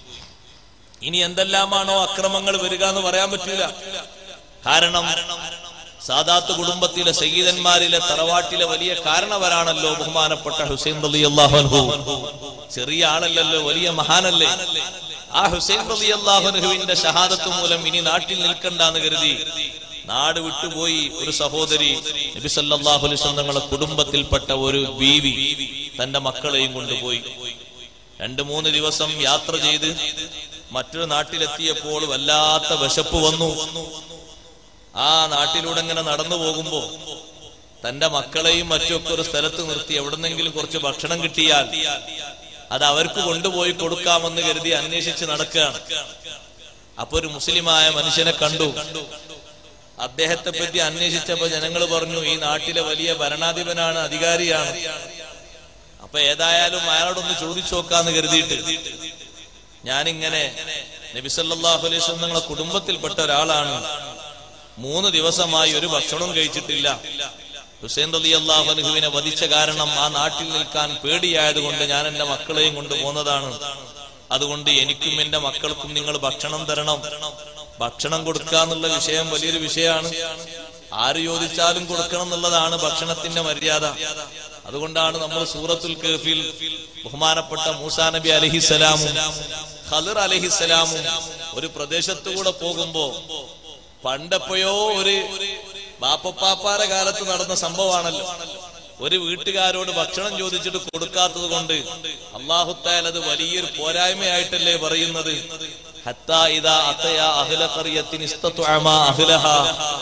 ഇനി എന്തെല്ലാമാണോ അക്രമങ്ങൾ വരിക എന്ന് പറയാൻ പറ്റില്ല കാരണം സാദാത്ത് കുടുംബത്തിലെ സയ്യിദന്മാരിലെ തറവാട്ടിലെ വലിയ കാരണവരാണല്ലോ ബഹുമാനപ്പെട്ട ഹുസൈൻ റളിയല്ലാഹു അൻഹു ചെറിയ ആളല്ലല്ലോ വലിയ മഹാനല്ലേ ആ ഹുസൈൻ റളിയല്ലാഹു അൻഹുവിന്റെ ഷഹാദത്ത് മൂലം ഇനി നാട്ടിൽ നിൽക്കണ്ടെന്ന് കരുതി നാട് വിട്ടുപോയി ഒരു സഹോദരി നബി സല്ലല്ലാഹു അലൈഹി വസല്ലം തങ്ങളുടെ കുടുംബത്തിൽപ്പെട്ട ഒരു ബീവി തന്റെ മക്കളെയും കൊണ്ടുപോയി രണ്ട് മൂന്ന് ദിവസം യാത്ര ചെയ്ത് മറ്റൊരു നാട്ടിലെത്തിയപ്പോൾ വല്ലാത്ത വിശപ്പ് വന്നു ആ നാട്ടിലൂടെ ഇങ്ങനെ നടന്നു പോകുമ്പോ തന്റെ മക്കളെയും മറ്റുമൊക്കെ ഒരു സ്ഥലത്ത് നിർത്തി എവിടെന്നെങ്കിലും കുറച്ച് ഭക്ഷണം കിട്ടിയാൽ അത് അവർക്ക് കൊണ്ടുപോയി കൊടുക്കാമെന്ന് കരുതി അന്വേഷിച്ച് നടക്കുകയാണ് അപ്പൊ ഒരു മുസ്ലിമായ മനുഷ്യനെ കണ്ടു അദ്ദേഹത്തെ പറ്റി അന്വേഷിച്ചപ്പോ ജനങ്ങൾ പറഞ്ഞു ഈ നാട്ടിലെ വലിയ ഭരണാധിപനാണ് അധികാരിയാണ് അപ്പൊ ഏതായാലും അയാളോടൊന്ന് ചോദിച്ചു നോക്കാന്ന് കരുതിയിട്ട് ഞാനിങ്ങനെ നബിസല്ലാഹു അലൈഹി വസല്ലം നിങ്ങളെ കുടുംബത്തിൽപ്പെട്ട ഒരാളാണ് മൂന്ന് ദിവസമായി ഒരു ഭക്ഷണവും കഴിച്ചിട്ടില്ല ഹുസൈൻ റലി അള്ളാഹുനുഹുവിനെ വധിച്ച കാരണം ആ നാട്ടിൽ നിൽക്കാൻ പേടിയായതുകൊണ്ട് ഞാൻ എന്റെ മക്കളെയും കൊണ്ട് പോന്നതാണ് അതുകൊണ്ട് എനിക്കും എന്റെ മക്കൾക്കും നിങ്ങൾ ഭക്ഷണം തരണം ഭക്ഷണം കൊടുക്കുക എന്നുള്ള വിഷയം വലിയൊരു വിഷയമാണ് ആര് ചോദിച്ചാലും കൊടുക്കണം എന്നുള്ളതാണ് ഭക്ഷണത്തിന്റെ മര്യാദ അതുകൊണ്ടാണ് നമ്മൾ സൂറത്തുൽ കഫിൽ ബഹുമാനപ്പെട്ട മൂസാ നബി അലഹിസലാമും ഖദർ അലഹിസലാമും ഒരു പ്രദേശത്തുകൂടെ പോകുമ്പോ പണ്ടെപ്പോഴോ ഒരു ബാപ്പപ്പാപ്പാരെ കാലത്ത് നടന്ന സംഭവമാണല്ലോ ഒരു വീട്ടുകാരോട് ഭക്ഷണം ചോദിച്ചിട്ട് കൊടുക്കാത്തത് കൊണ്ട് അള്ളാഹുത്താൽ അത് വലിയൊരു പോരായ്മയായിട്ടല്ലേ പറയുന്നത് ഹത്താ ഇദാ അത്തയാ അഹ്ല ഖറിയത്തിൻ ഇസ്തത്അമാ അഹ്ലഹാ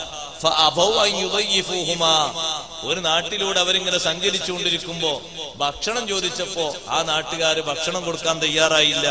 ഫഅബൗ അൻ യുദയ്യിഫൂഹുമാ. ഒരു നാട്ടിലൂടെ അവരിങ്ങനെ സഞ്ചരിച്ചുകൊണ്ടിരിക്കുമ്പോ ഭക്ഷണം ചോദിച്ചപ്പോ ആ നാട്ടുകാര് ഭക്ഷണം കൊടുക്കാൻ തയ്യാറായില്ല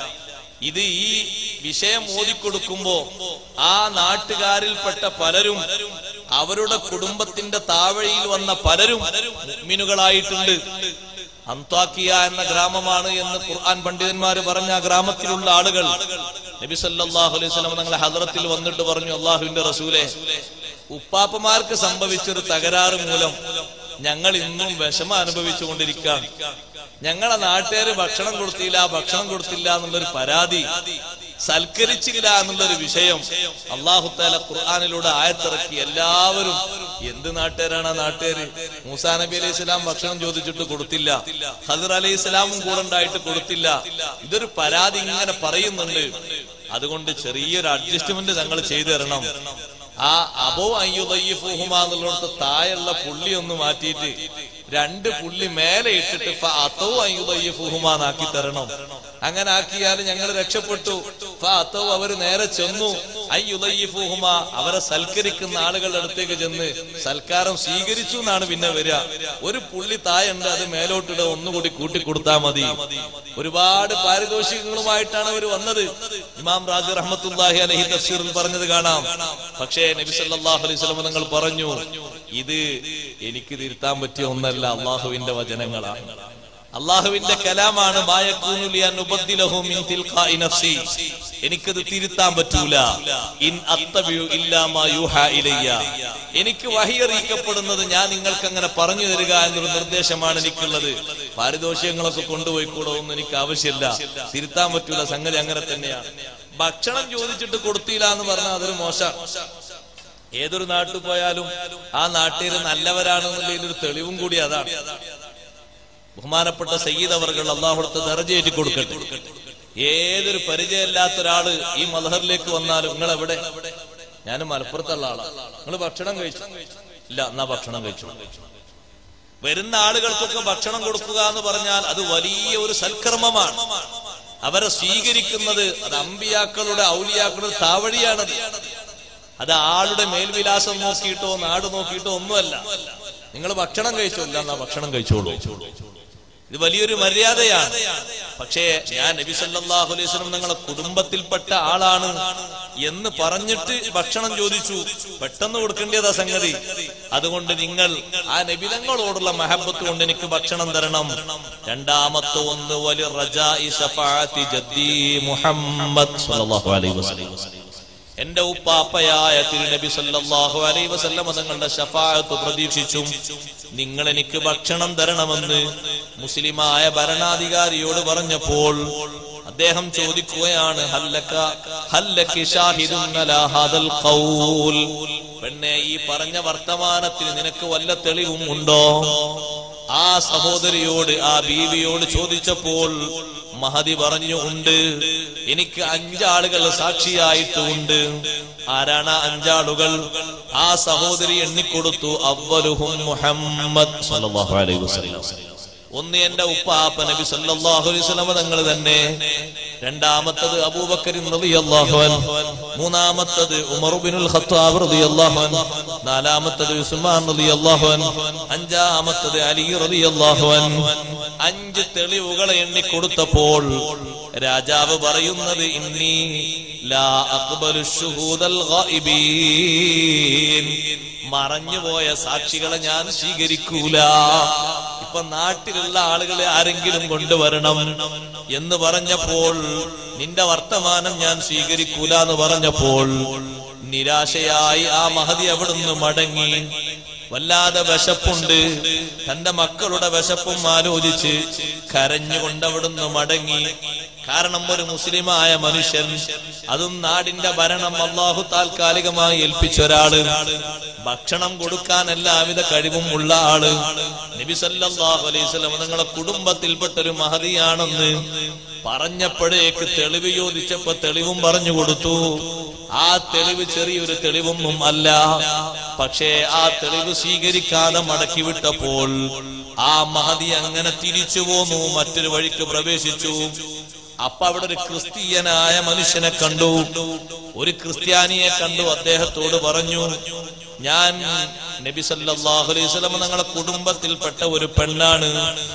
ഇത് ഈ വിഷയം ഓതിക്കൊടുക്കുമ്പോ ആ നാട്ടുകാരിൽപ്പെട്ട പലരും അവരുടെ കുടുംബത്തിന്റെ താവഴിയിൽ വന്ന പലരും മുഅ്മിനുകളായിട്ടുണ്ട് അന്താക്കിയ എന്ന ഗ്രാമമാണ് എന്ന് ഖുർആൻ പണ്ഡിതന്മാര് പറഞ്ഞ ആ ഗ്രാമത്തിലുള്ള ആളുകൾ നബി സല്ലല്ലാഹു അലൈഹി വസല്ലം തങ്ങളെ ഹദ്റത്തിൽ വന്നിട്ട് പറഞ്ഞു അള്ളാഹുവിന്റെ റസൂലെ ഉപ്പാപ്പമാർക്ക് സംഭവിച്ചൊരു തകരാറ് മൂലം ഞങ്ങൾ ഇന്നും വിഷമം അനുഭവിച്ചുകൊണ്ടിരിക്കുകയാണ് ഞങ്ങളെ നാട്ടുകാര് ഭക്ഷണം കൊടുത്തില്ല ഭക്ഷണം കൊടുത്തില്ല എന്നുള്ളൊരു പരാതി സൽക്കരിച്ചില്ല എന്നുള്ളൊരു വിഷയം അള്ളാഹുത്താല ഖുർആാനിലൂടെ ആയത്തിറക്കി എല്ലാവരും എന്ത് നാട്ടുകാരാണ് ആ നാട്ടുകാര് മൂസാ നബി അലൈഹി സ്വലാം ഭക്ഷണം ചോദിച്ചിട്ട് കൊടുത്തില്ല ഹദർ അലൈഹി സ്വലാമും കൂടെ ഉണ്ടായിട്ട് കൊടുത്തില്ല ഇതൊരു പരാതി ഇങ്ങനെ പറയുന്നുണ്ട് അതുകൊണ്ട് ചെറിയൊരു അഡ്ജസ്റ്റ്മെന്റ് ഞങ്ങൾ ചെയ്തു തരണം ആ അബോ അയ്യുദയ്യഫുഹുമ എന്നുള്ളിടത്ത് താഴെയുള്ള പുള്ളി ഒന്ന് മാറ്റിയിട്ട് രണ്ട് പുള്ളി മേലെ ഇട്ടിട്ട് ഫ അത്തോ അയ്യുദയ്യഫുഹുമ എന്നാക്കി തരണം അങ്ങനെ ആക്കിയാൽ ഞങ്ങൾ രക്ഷപ്പെട്ടു ഫ അത്തോ അവര് നേരെ ചെന്നു അയ്യുദയ്യഫുഹുമ അവരെ സൽക്കരിക്കുന്ന ആളുകളുടെ അടുത്തേക്ക് ചെന്ന് സൽക്കാരം സ്വീകരിച്ചു എന്നാണ് പിന്നെ വരിക ഒരു പുള്ളി തായുണ്ട് അത് മേലോട്ടിട ഒന്നുകൂടി കൂട്ടിക്കൊടുത്താൽ മതി ഒരുപാട് പാരിതോഷികങ്ങളുമായിട്ടാണ് അവർ വന്നത് ഇമാം റാജി റഹ്മത്തുല്ലാഹി അലഹി തഫ്സീറിൽ പറഞ്ഞത് കാണാം പക്ഷേ നബി സല്ലല്ലാഹു അലൈഹി വസല്ലം നിങ്ങൾ പറഞ്ഞു ഇത് എനിക്ക് തിരുത്താൻ പറ്റിയ ഒന്നല്ല അള്ളാഹുവിന്റെ വചനങ്ങളാണ് അള്ളാഹുവിന്റെ കലാമാണ് മായക്കൂനു ലി അൻ ഉബദ്ദിലഹു മിൻ തിൽഖാഇ നഫ്സി എനിക്കത് തിരുത്താൻ പറ്റൂല ഇൻ അത്തബിയു ഇല്ലാ മാ യൂഹാ ഇലയ്യ എനിക്ക് വഹി അറിയിക്കപ്പെടുന്നത് ഞാൻ നിങ്ങൾക്ക് അങ്ങനെ പറഞ്ഞു തരിക എന്നൊരു നിർദ്ദേശമാണ് എനിക്കുള്ളത് പാരിതോഷികങ്ങളൊക്കെ കൊണ്ടുപോയിക്കൂടോ ഒന്നും എനിക്ക് ആവശ്യമില്ല തിരുത്താൻ പറ്റൂല സംഗതി അങ്ങനെ തന്നെയാണ് ഭക്ഷണം ചോദിച്ചിട്ട് കൊടുത്തില്ല എന്ന് പറഞ്ഞാൽ അതൊരു മോശമാണ് ഏതൊരു നാട്ടിൽ പോയാലും ആ നാട്ടിൽ നല്ലവരാണെന്നുള്ളതിന്റെ ഒരു തെളിവും കൂടി അതാണ് ബഹുമാനപ്പെട്ട സയ്യിദ് അവർകൾ അള്ളാഹുടത്ത് ദർജയേറ്റി കൊടുക്കട്ടെ ഏതൊരു പരിചയമില്ലാത്ത ഒരാള് ഈ മലഹറിലേക്ക് വന്നാലും നിങ്ങൾ എവിടെ ഞാൻ മലപ്പുറത്തുള്ള ആളാ നിങ്ങൾ ഭക്ഷണം കഴിച്ചു ഇല്ല എന്നാ ഭക്ഷണം കഴിച്ചു വരുന്ന ആളുകൾക്കൊക്കെ ഭക്ഷണം കൊടുക്കുക എന്ന് പറഞ്ഞാൽ അത് വലിയ ഒരു സൽക്കർമ്മമാണ് അവരെ സ്വീകരിക്കുന്നത് അത് അമ്പിയാക്കളുടെ ഔലിയാക്കളുടെ താവഴിയാണത് അത് ആളുടെ മേൽവിലാസം നോക്കിയിട്ടോ നാട് നോക്കിയിട്ടോ ഒന്നുമല്ല നിങ്ങൾ ഭക്ഷണം കഴിച്ചോ ഇല്ല എന്നാ ഭക്ഷണം കഴിച്ചോളൂ ഇത് വലിയൊരു മര്യാദയാണ് പക്ഷേ ഞാൻ നബി സല്ലല്ലാഹു അലൈഹി വസല്ലം നിങ്ങളെ കുടുംബത്തിൽപ്പെട്ട ആളാണ് എന്ന് പറഞ്ഞിട്ട് ഭക്ഷണം ചോദിച്ചു പെട്ടെന്ന് കൊടുക്കേണ്ടതാ സംഗതി അതുകൊണ്ട് നിങ്ങൾ ആ നബിതങ്ങളോടുള്ള മഹബത്ത് കൊണ്ട് എനിക്ക് ഭക്ഷണം തരണം രണ്ടാമത്തെ ഒന്ന് വലിയ റജാഇ ശഫാഅത്തി ജദ്ദി മുഹമ്മദ് സല്ലല്ലാഹു അലൈഹി വസല്ലം എന്റെ ഉപ്പാപ്പയായ തിരുനബി സല്ലല്ലാഹു അലൈഹി വസല്ലം തങ്ങളുടെ ശഫാഅത്ത് പ്രതീക്ഷിച്ചും നിങ്ങൾ എനിക്ക് ഭക്ഷണം തരണമെന്ന് മുസ്ലിമായ ഭരണാധികാരിയോട് പറഞ്ഞപ്പോൾ അദ്ദേഹം ചോദിക്കുകയാണ് ഹല്ലക ഹല്ലക്കി ഷാഹിദുൻ അലാ ഹാദൽ ഖൗൽ പെണ്ണെ ഈ പറഞ്ഞ വർത്തമാനത്തിന് നിനക്ക് വല്ല തെളിവും ഉണ്ടോ ആ സഹോദരിയോട് ആ ബീവിയോട് ചോദിച്ചപ്പോൾ മഹതി പറഞ്ഞു ഉണ്ട് എനിക്ക് അഞ്ചാളുകൾ സാക്ഷിയായിട്ടുമുണ്ട് ആരാണ് ആ അഞ്ചാളുകൾ ആ സഹോദരി എണ്ണിക്കൊടുത്തു അവലുഹും മുഹമ്മദ് സല്ലല്ലാഹു അലൈഹി വസല്ലം ഒന്ന് എന്റെ ഉപ്പാപ്പ നബി സല്ലല്ലാഹു അലൈഹി വസല്ലം തങ്ങൾ തന്നെ രണ്ടാമത്തത് അബൂബക്കർ റളിയല്ലാഹു അൻഹു മൂന്നാമത്തത് ഉമർ ബിനുൽ ഖത്താബ് റളിയല്ലാഹു അൻഹു നാലാമത്തത് ഉസ്മാൻ റളിയല്ലാഹു അൻഹു അഞ്ചാമത്തത് അലി റളിയല്ലാഹു അൻഹു അഞ്ച് തെളിവുകളെ എണ്ണി കൊടുത്തപ്പോൾ രാജാവ് പറയുന്നത് ഇന്നി ലാ അഖ്ബലു ശുഹൂദൽ ഗായിബീൻ മറഞ്ഞുപോയ സാക്ഷികളെ ഞാൻ സ്വീകരിക്കൂല ഇപ്പൊ നാട്ടിലുള്ള ആളുകളെ ആരെങ്കിലും കൊണ്ടുവരണം എന്ന് പറഞ്ഞപ്പോൾ നിന്റെ വർത്തമാനം ഞാൻ സ്വീകരിക്കൂല എന്ന് പറഞ്ഞപ്പോൾ നിരാശയായി ആ മഹതി അവിടുന്ന് മടങ്ങി വല്ലാതെ വിശപ്പുണ്ട് തന്റെ മക്കളുടെ വിശപ്പും ആലോചിച്ച് കരഞ്ഞുകൊണ്ട് അവിടുന്ന് മടങ്ങി കാരണം ഒരു മുസ്ലിമായ മനുഷ്യൻ അതും നാടിന്റെ ഭരണം അള്ളാഹു താൽക്കാലികമായി ഏൽപ്പിച്ച ഒരാള് ഭക്ഷണം കൊടുക്കാൻ എല്ലാവിധ കഴിവും ഉള്ള ആള് നബി സല്ലല്ലാഹു അലൈഹി വസല്ലം നിങ്ങളെ കുടുംബത്തിൽപ്പെട്ട ഒരു മഹതിയാണെന്ന് പറഞ്ഞപ്പോഴേക്ക് തെളിവ് ചോദിച്ചപ്പോ തെളിവും പറഞ്ഞു കൊടുത്തു ആ തെളിവ് ചെറിയൊരു തെളിവൊന്നും അല്ല പക്ഷേ ആ തെളിവ് സ്വീകരിക്കാതെ മടക്കി വിട്ടപ്പോൾ ആ മഹതി അങ്ങനെ തിരിച്ചു പോന്നു മറ്റൊരു വഴിക്ക് പ്രവേശിച്ചു അപ്പൊ അവിടെ ഒരു ക്രിസ്തീയനായ മനുഷ്യനെ കണ്ടു ഒരു ക്രിസ്ത്യാനിയെ കണ്ടു അദ്ദേഹത്തോട് പറഞ്ഞു ഞാൻ നബി സല്ലല്ലാഹു അലൈഹി വസല്ലം ഞങ്ങളെ കുടുംബത്തിൽപ്പെട്ട ഒരു പെണ്ണാണ്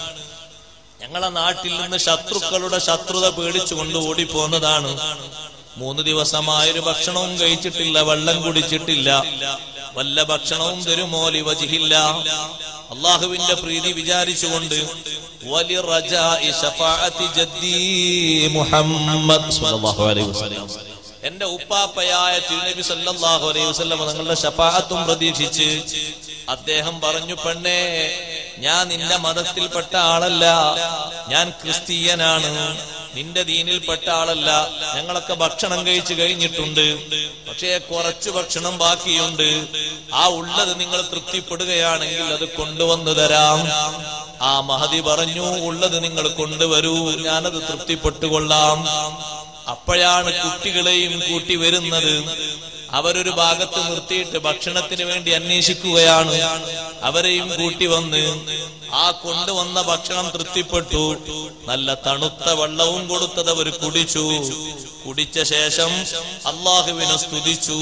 ഞങ്ങളെ നാട്ടിൽ നിന്ന് ശത്രുക്കളുടെ ശത്രുത പേടിച്ചുകൊണ്ട് ഓടിപ്പോന്നതാണ് മൂന്ന് ദിവസമായൊരു ഭക്ഷണവും കഴിച്ചിട്ടില്ല വെള്ളം കുടിച്ചിട്ടില്ല വല്ല ഭക്ഷണവും തരുമോ ലിവജിഹില്ല അള്ളാഹുവിന്റെ പ്രീതി വിചാരിച്ചുകൊണ്ട് വലി റജാഇ ശഫാഅത്തി ജദ്ദീ മുഹമ്മദ് സ്വല്ലല്ലാഹു അലൈഹി വസല്ലം എന്റെ ഉപ്പാപ്പയായ തിരുനബി സല്ലല്ലാഹു അലൈഹി വസല്ലം നിങ്ങളുടെ ശഫാഅത്തും പ്രതീക്ഷിച്ച് അദ്ദേഹം പറഞ്ഞു പെണ്ണേ ഞാൻ നിന്റെ മതത്തിൽപ്പെട്ട ആളല്ല ഞാൻ ക്രിസ്തീയനാണ് നിന്റെ ദീനിൽപ്പെട്ട ആളല്ല ഞങ്ങളൊക്കെ ഭക്ഷണം കഴിച്ചു കഴിഞ്ഞിട്ടുണ്ട് പക്ഷേ കുറച്ച് ഭക്ഷണം ബാക്കിയുണ്ട് ആ ഉള്ളത് നിങ്ങൾ തൃപ്തിപ്പെടുകയാണെങ്കിൽ അത് കൊണ്ടുവന്നു തരാം ആ മഹതി പറഞ്ഞു ഉള്ളത് നിങ്ങൾ കൊണ്ടുവരൂ ഞാനത് തൃപ്തിപ്പെട്ടുകൊള്ളാം അപ്പോഴാണ് കുട്ടികളെയും കൂട്ടി വരുന്നത് അവരൊരു ഭാഗത്ത് നിർത്തിയിട്ട് ഭക്ഷണത്തിന് വേണ്ടി അന്വേഷിക്കുകയാണ് അവരെയും കൂട്ടി വന്ന് ആ കൊണ്ടുവന്ന ഭക്ഷണം തൃപ്തിപ്പെട്ടു നല്ല തണുത്ത വെള്ളവും കൊടുത്തത് അവർ കുടിച്ചു കുടിച്ച ശേഷം അള്ളാഹുവിനെ സ്തുതിച്ചു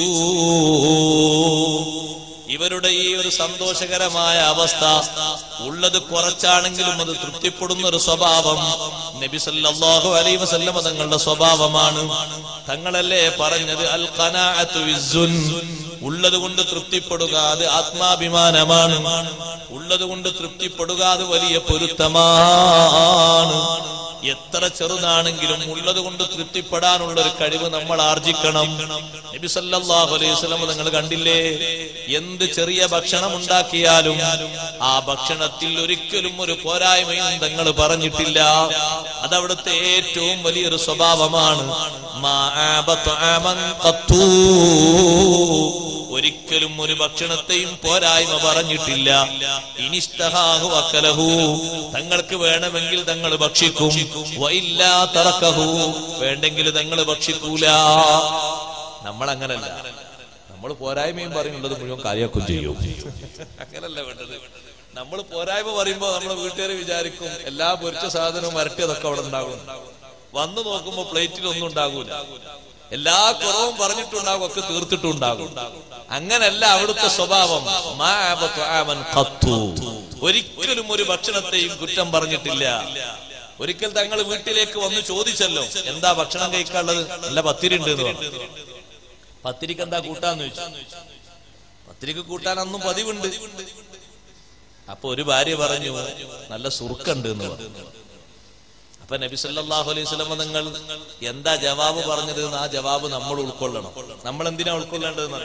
ഇവരുടെ ഈ ഒരു സന്തോഷകരമായ അവസ്ഥ ഉള്ളത് കുറച്ചാണെങ്കിലും അത് തൃപ്തിപ്പെടുന്ന ഒരു സ്വഭാവം നബി സല്ലല്ലാഹു അലൈഹി വസല്ലമ തങ്ങളുടെ സ്വഭാവമാണ് തങ്ങളല്ലേ പറഞ്ഞത് അൽ ഖനാഅത്തു വിസ്സുൻ ഉള്ളത് കൊണ്ട് തൃപ്തിപ്പെടുക അത് ആത്മാഭിമാനമാണ് ഉള്ളത് കൊണ്ട് തൃപ്തിപ്പെടുക അത് വലിയ പൊരുത്തമാണ് എത്ര ചെറുതാണെങ്കിലും ഉള്ളത് കൊണ്ട് തൃപ്തിപ്പെടാനുള്ള ഒരു കഴിവ് നമ്മൾ ആർജിക്കണം നബി സല്ലല്ലാഹു അലൈഹി വസല്ലം നിങ്ങൾ കണ്ടില്ലേ എന്ത് ചെറിയ ഭക്ഷണം ഉണ്ടാക്കിയാലും ആ ഭക്ഷണത്തിൽ ഒരിക്കലും ഒരു പോരായ്മയും തങ്ങൾ പറഞ്ഞിട്ടില്ല അതവിടുത്തെ ഏറ്റവും വലിയൊരു സ്വഭാവമാണ് മാ ആബ ത്വആമൻ ഖത്തൂ. ഒരിക്കലും ഒരു ഭക്ഷണത്തെയും പോരായ്മ പറഞ്ഞിട്ടില്ല ഇനിഷ്ടഹാഹു അക്കലഹു തങ്ങൾക്ക് വേണമെങ്കിൽ തങ്ങൾ ഭക്ഷിക്കും വയില്ലാ തറക്കഹു വേണ്ടെങ്കിൽ തങ്ങൾ ഭക്ഷിക്കൂല നമ്മൾ അങ്ങനല്ല നമ്മൾ പോരായ്മയും പറയുന്നുള്ളത് മുഴുവൻ കാര്യമാക്കും ചെയ്യും അങ്ങനല്ല വേണ്ടത് നമ്മൾ പോരായ്മ പറയുമ്പോ നമ്മളെ വീട്ടുകാരെ വിചാരിക്കും എല്ലാ പൊരിച്ച സാധനവും വരട്ടിയതൊക്കെ അവിടെ ഉണ്ടാകും വന്നു നോക്കുമ്പോ പ്ലേറ്റിൽ ഒന്നും ഉണ്ടാകൂല എല്ലാ കുറവും പറഞ്ഞിട്ടുണ്ടാകും ഒക്കെ തീർത്തിട്ടുണ്ടാകും അങ്ങനല്ല അവിടുത്തെ സ്വഭാവം മാ ആബ ത്വആമൻ ഖത്തു. ഒരിക്കലും ഒരു ഭക്ഷണത്തെയും കുറ്റം പറഞ്ഞിട്ടില്ല ഒരിക്കൽ തങ്ങൾ വീട്ടിലേക്ക് വന്ന് ചോദിച്ചല്ലോ എന്താ ഭക്ഷണം കഴിക്കാനുള്ളത് നല്ല പത്തിരി ഉണ്ട് എന്ന് പറഞ്ഞു പത്തിരിക്ക് എന്താ കൂട്ടാന്ന് ചോദിച്ചു പത്തിരിക്ക് കൂട്ടാൻ അന്നും പതിവുണ്ട് അപ്പൊ ഒരു ഭാര്യ പറഞ്ഞു നല്ല സുറുക്കുണ്ട് എന്ന് പറഞ്ഞു അപ്പൊ നബി സല്ലല്ലാഹു അലൈഹി വസല്ലം നിങ്ങൾ എന്താ ജവാബ് പറഞ്ഞത് എന്ന് ആ ജവാബ് നമ്മൾ ഉൾക്കൊള്ളണം നമ്മൾ എന്തിനാ ഉൾക്കൊള്ളേണ്ടതെന്ന്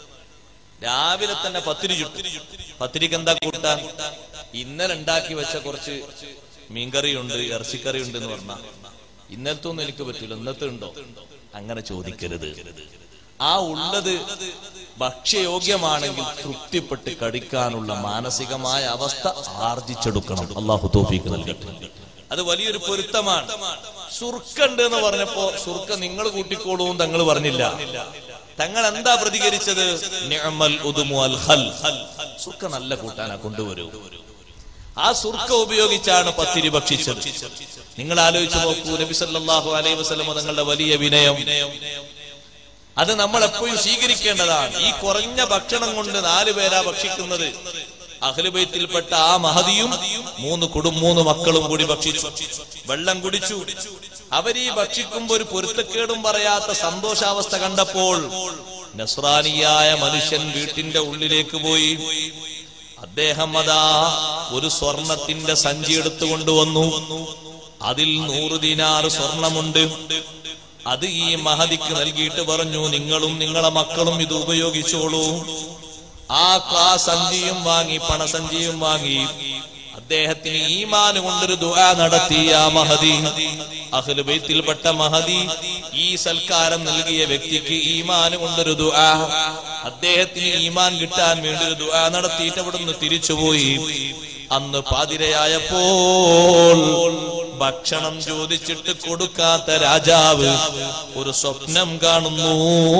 രാവിലെ തന്നെ പത്തിരി ചുട്ടു പത്തിരിക്ക് എന്താ കൂട്ടാൻ ഇന്നലെ ഉണ്ടാക്കി വെച്ച കുറച്ച് മീൻകറിയുണ്ട് ഇറച്ചിക്കറി ഉണ്ട് എന്ന് പറഞ്ഞ ഇന്നലത്തെ ഒന്നും എനിക്ക് പറ്റൂല ഇന്നത്തെ ഉണ്ടോ അങ്ങനെ ചോദിക്കരുത് ആ ഉള്ളത് ഭക്ഷ്യയോഗ്യമാണെങ്കിൽ തൃപ്തിപ്പെട്ട് കഴിക്കാനുള്ള മാനസികമായ അവസ്ഥ ആർജിച്ചെടുക്കണം അള്ളാഹു തോഫീക്ക് നൽകട്ടെ അത് വലിയൊരു പൊരുത്തമാണ് സുർക്കുണ്ട് എന്ന് പറഞ്ഞപ്പോ സുർക്ക നിങ്ങൾ കൂട്ടിക്കോളൂ തങ്ങൾ പറഞ്ഞില്ല തങ്ങൾ എന്താ പ്രതികരിച്ചത് നിഅമൽ ഉദുമു അൽ ഖൽ സുർക്ക നല്ല കൂട്ടാനാ കൊണ്ടുവരൂ ആ സുർക്ക ഉപയോഗിച്ചാണ് പത്തിരി ഭക്ഷിച്ചത് നിങ്ങൾ ആലോചിച്ച് നോക്കൂ നബി സല്ലല്ലാഹു അലൈഹി വസല്ലം തങ്ങളുടെ വലിയ വിനയം അത് നമ്മൾ എപ്പോഴും സ്വീകരിക്കേണ്ടതാണ് ഈ കുറഞ്ഞ ഭക്ഷണം കൊണ്ട് നാല് പേരാ ഭക്ഷിക്കുന്നത് അഖിലുബൈത്തിൽപ്പെട്ട ആ മഹതിയും മൂന്ന് കുടും മൂന്ന് മക്കളും കൂടി ഭക്ഷിച്ചു വെള്ളം കുടിച്ചു അവരീ ഭക്ഷിക്കുമ്പോ ഒരു പൊരുത്തക്കേടും പറയാത്ത സന്തോഷാവസ്ഥ കണ്ടപ്പോൾ നസ്രാനിയായ മനുഷ്യൻ വീട്ടിന്റെ ഉള്ളിലേക്ക് പോയി അദ്ദേഹം അതാ ഒരു സ്വർണത്തിന്റെ സഞ്ചി എടുത്തു കൊണ്ടുവന്നു അതിൽ നൂറ് ദിനാറ് സ്വർണമുണ്ട് അത് ഈ മഹതിക്ക് നൽകിയിട്ട് പറഞ്ഞു നിങ്ങളും നിങ്ങളെ മക്കളും ഇത് ഉപയോഗിച്ചോളൂ ആ ആ സഞ്ചിയും വാങ്ങി പണസഞ്ചിയും വാങ്ങി അദ്ദേഹത്തിന് ഈമാന് കൊണ്ടൊരു ദുആ നടത്തി ആ മഹദി അഹ്ലു ബൈത്തിൽപ്പെട്ട മഹദി ഈ സൽക്കാരം നൽകിയ വ്യക്തിക്ക് ഈമാന് കൊണ്ടൊരു ദുആ അദ്ദേഹത്തിന് ഈമാൻ കിട്ടാൻ വേണ്ടി ഒരു ദുആ നടത്തിയിട്ട് അവിടുന്ന് തിരിച്ചുപോയി അന്ന് പാതിരയായപ്പോൾ ഭക്ഷണം ചോദിച്ചിട്ട് കൊടുക്കാത്ത രാജാവ് ഒരു സ്വപ്നം കാണുന്നു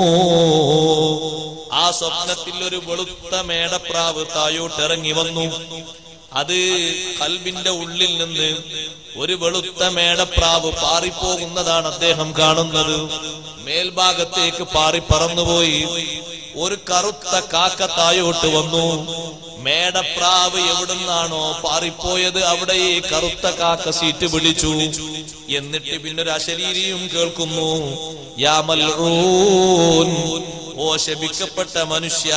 ആ സ്വപ്നത്തിൽ ഒരു വെളുത്ത മേടപ്രാവ് തായോട്ടിറങ്ങി വന്നു അത് കൽബിന്റെ ഉള്ളിൽ നിന്ന് ഒരു വെളുത്ത മേടപ്രാവ് പാറിപ്പോകുന്നതാണ് അദ്ദേഹം കാണുന്നത് മേൽഭാഗത്തേക്ക് പാറി പറന്നുപോയി ഒരു കറുത്ത കാക്ക തായോട്ട് വന്നു മേടപ്രാവ് എവിടുന്നാണോ പാറിപ്പോയത് അവിടെ ഈ കറുത്ത കാക്ക സീറ്റ് പിടിച്ചു എന്നിട്ട് പിന്നെ ഒരു അശരീരിയും കേൾക്കുന്നു യാമൽഊൻ ഓ ശപിക്കപ്പെട്ട മനുഷ്യ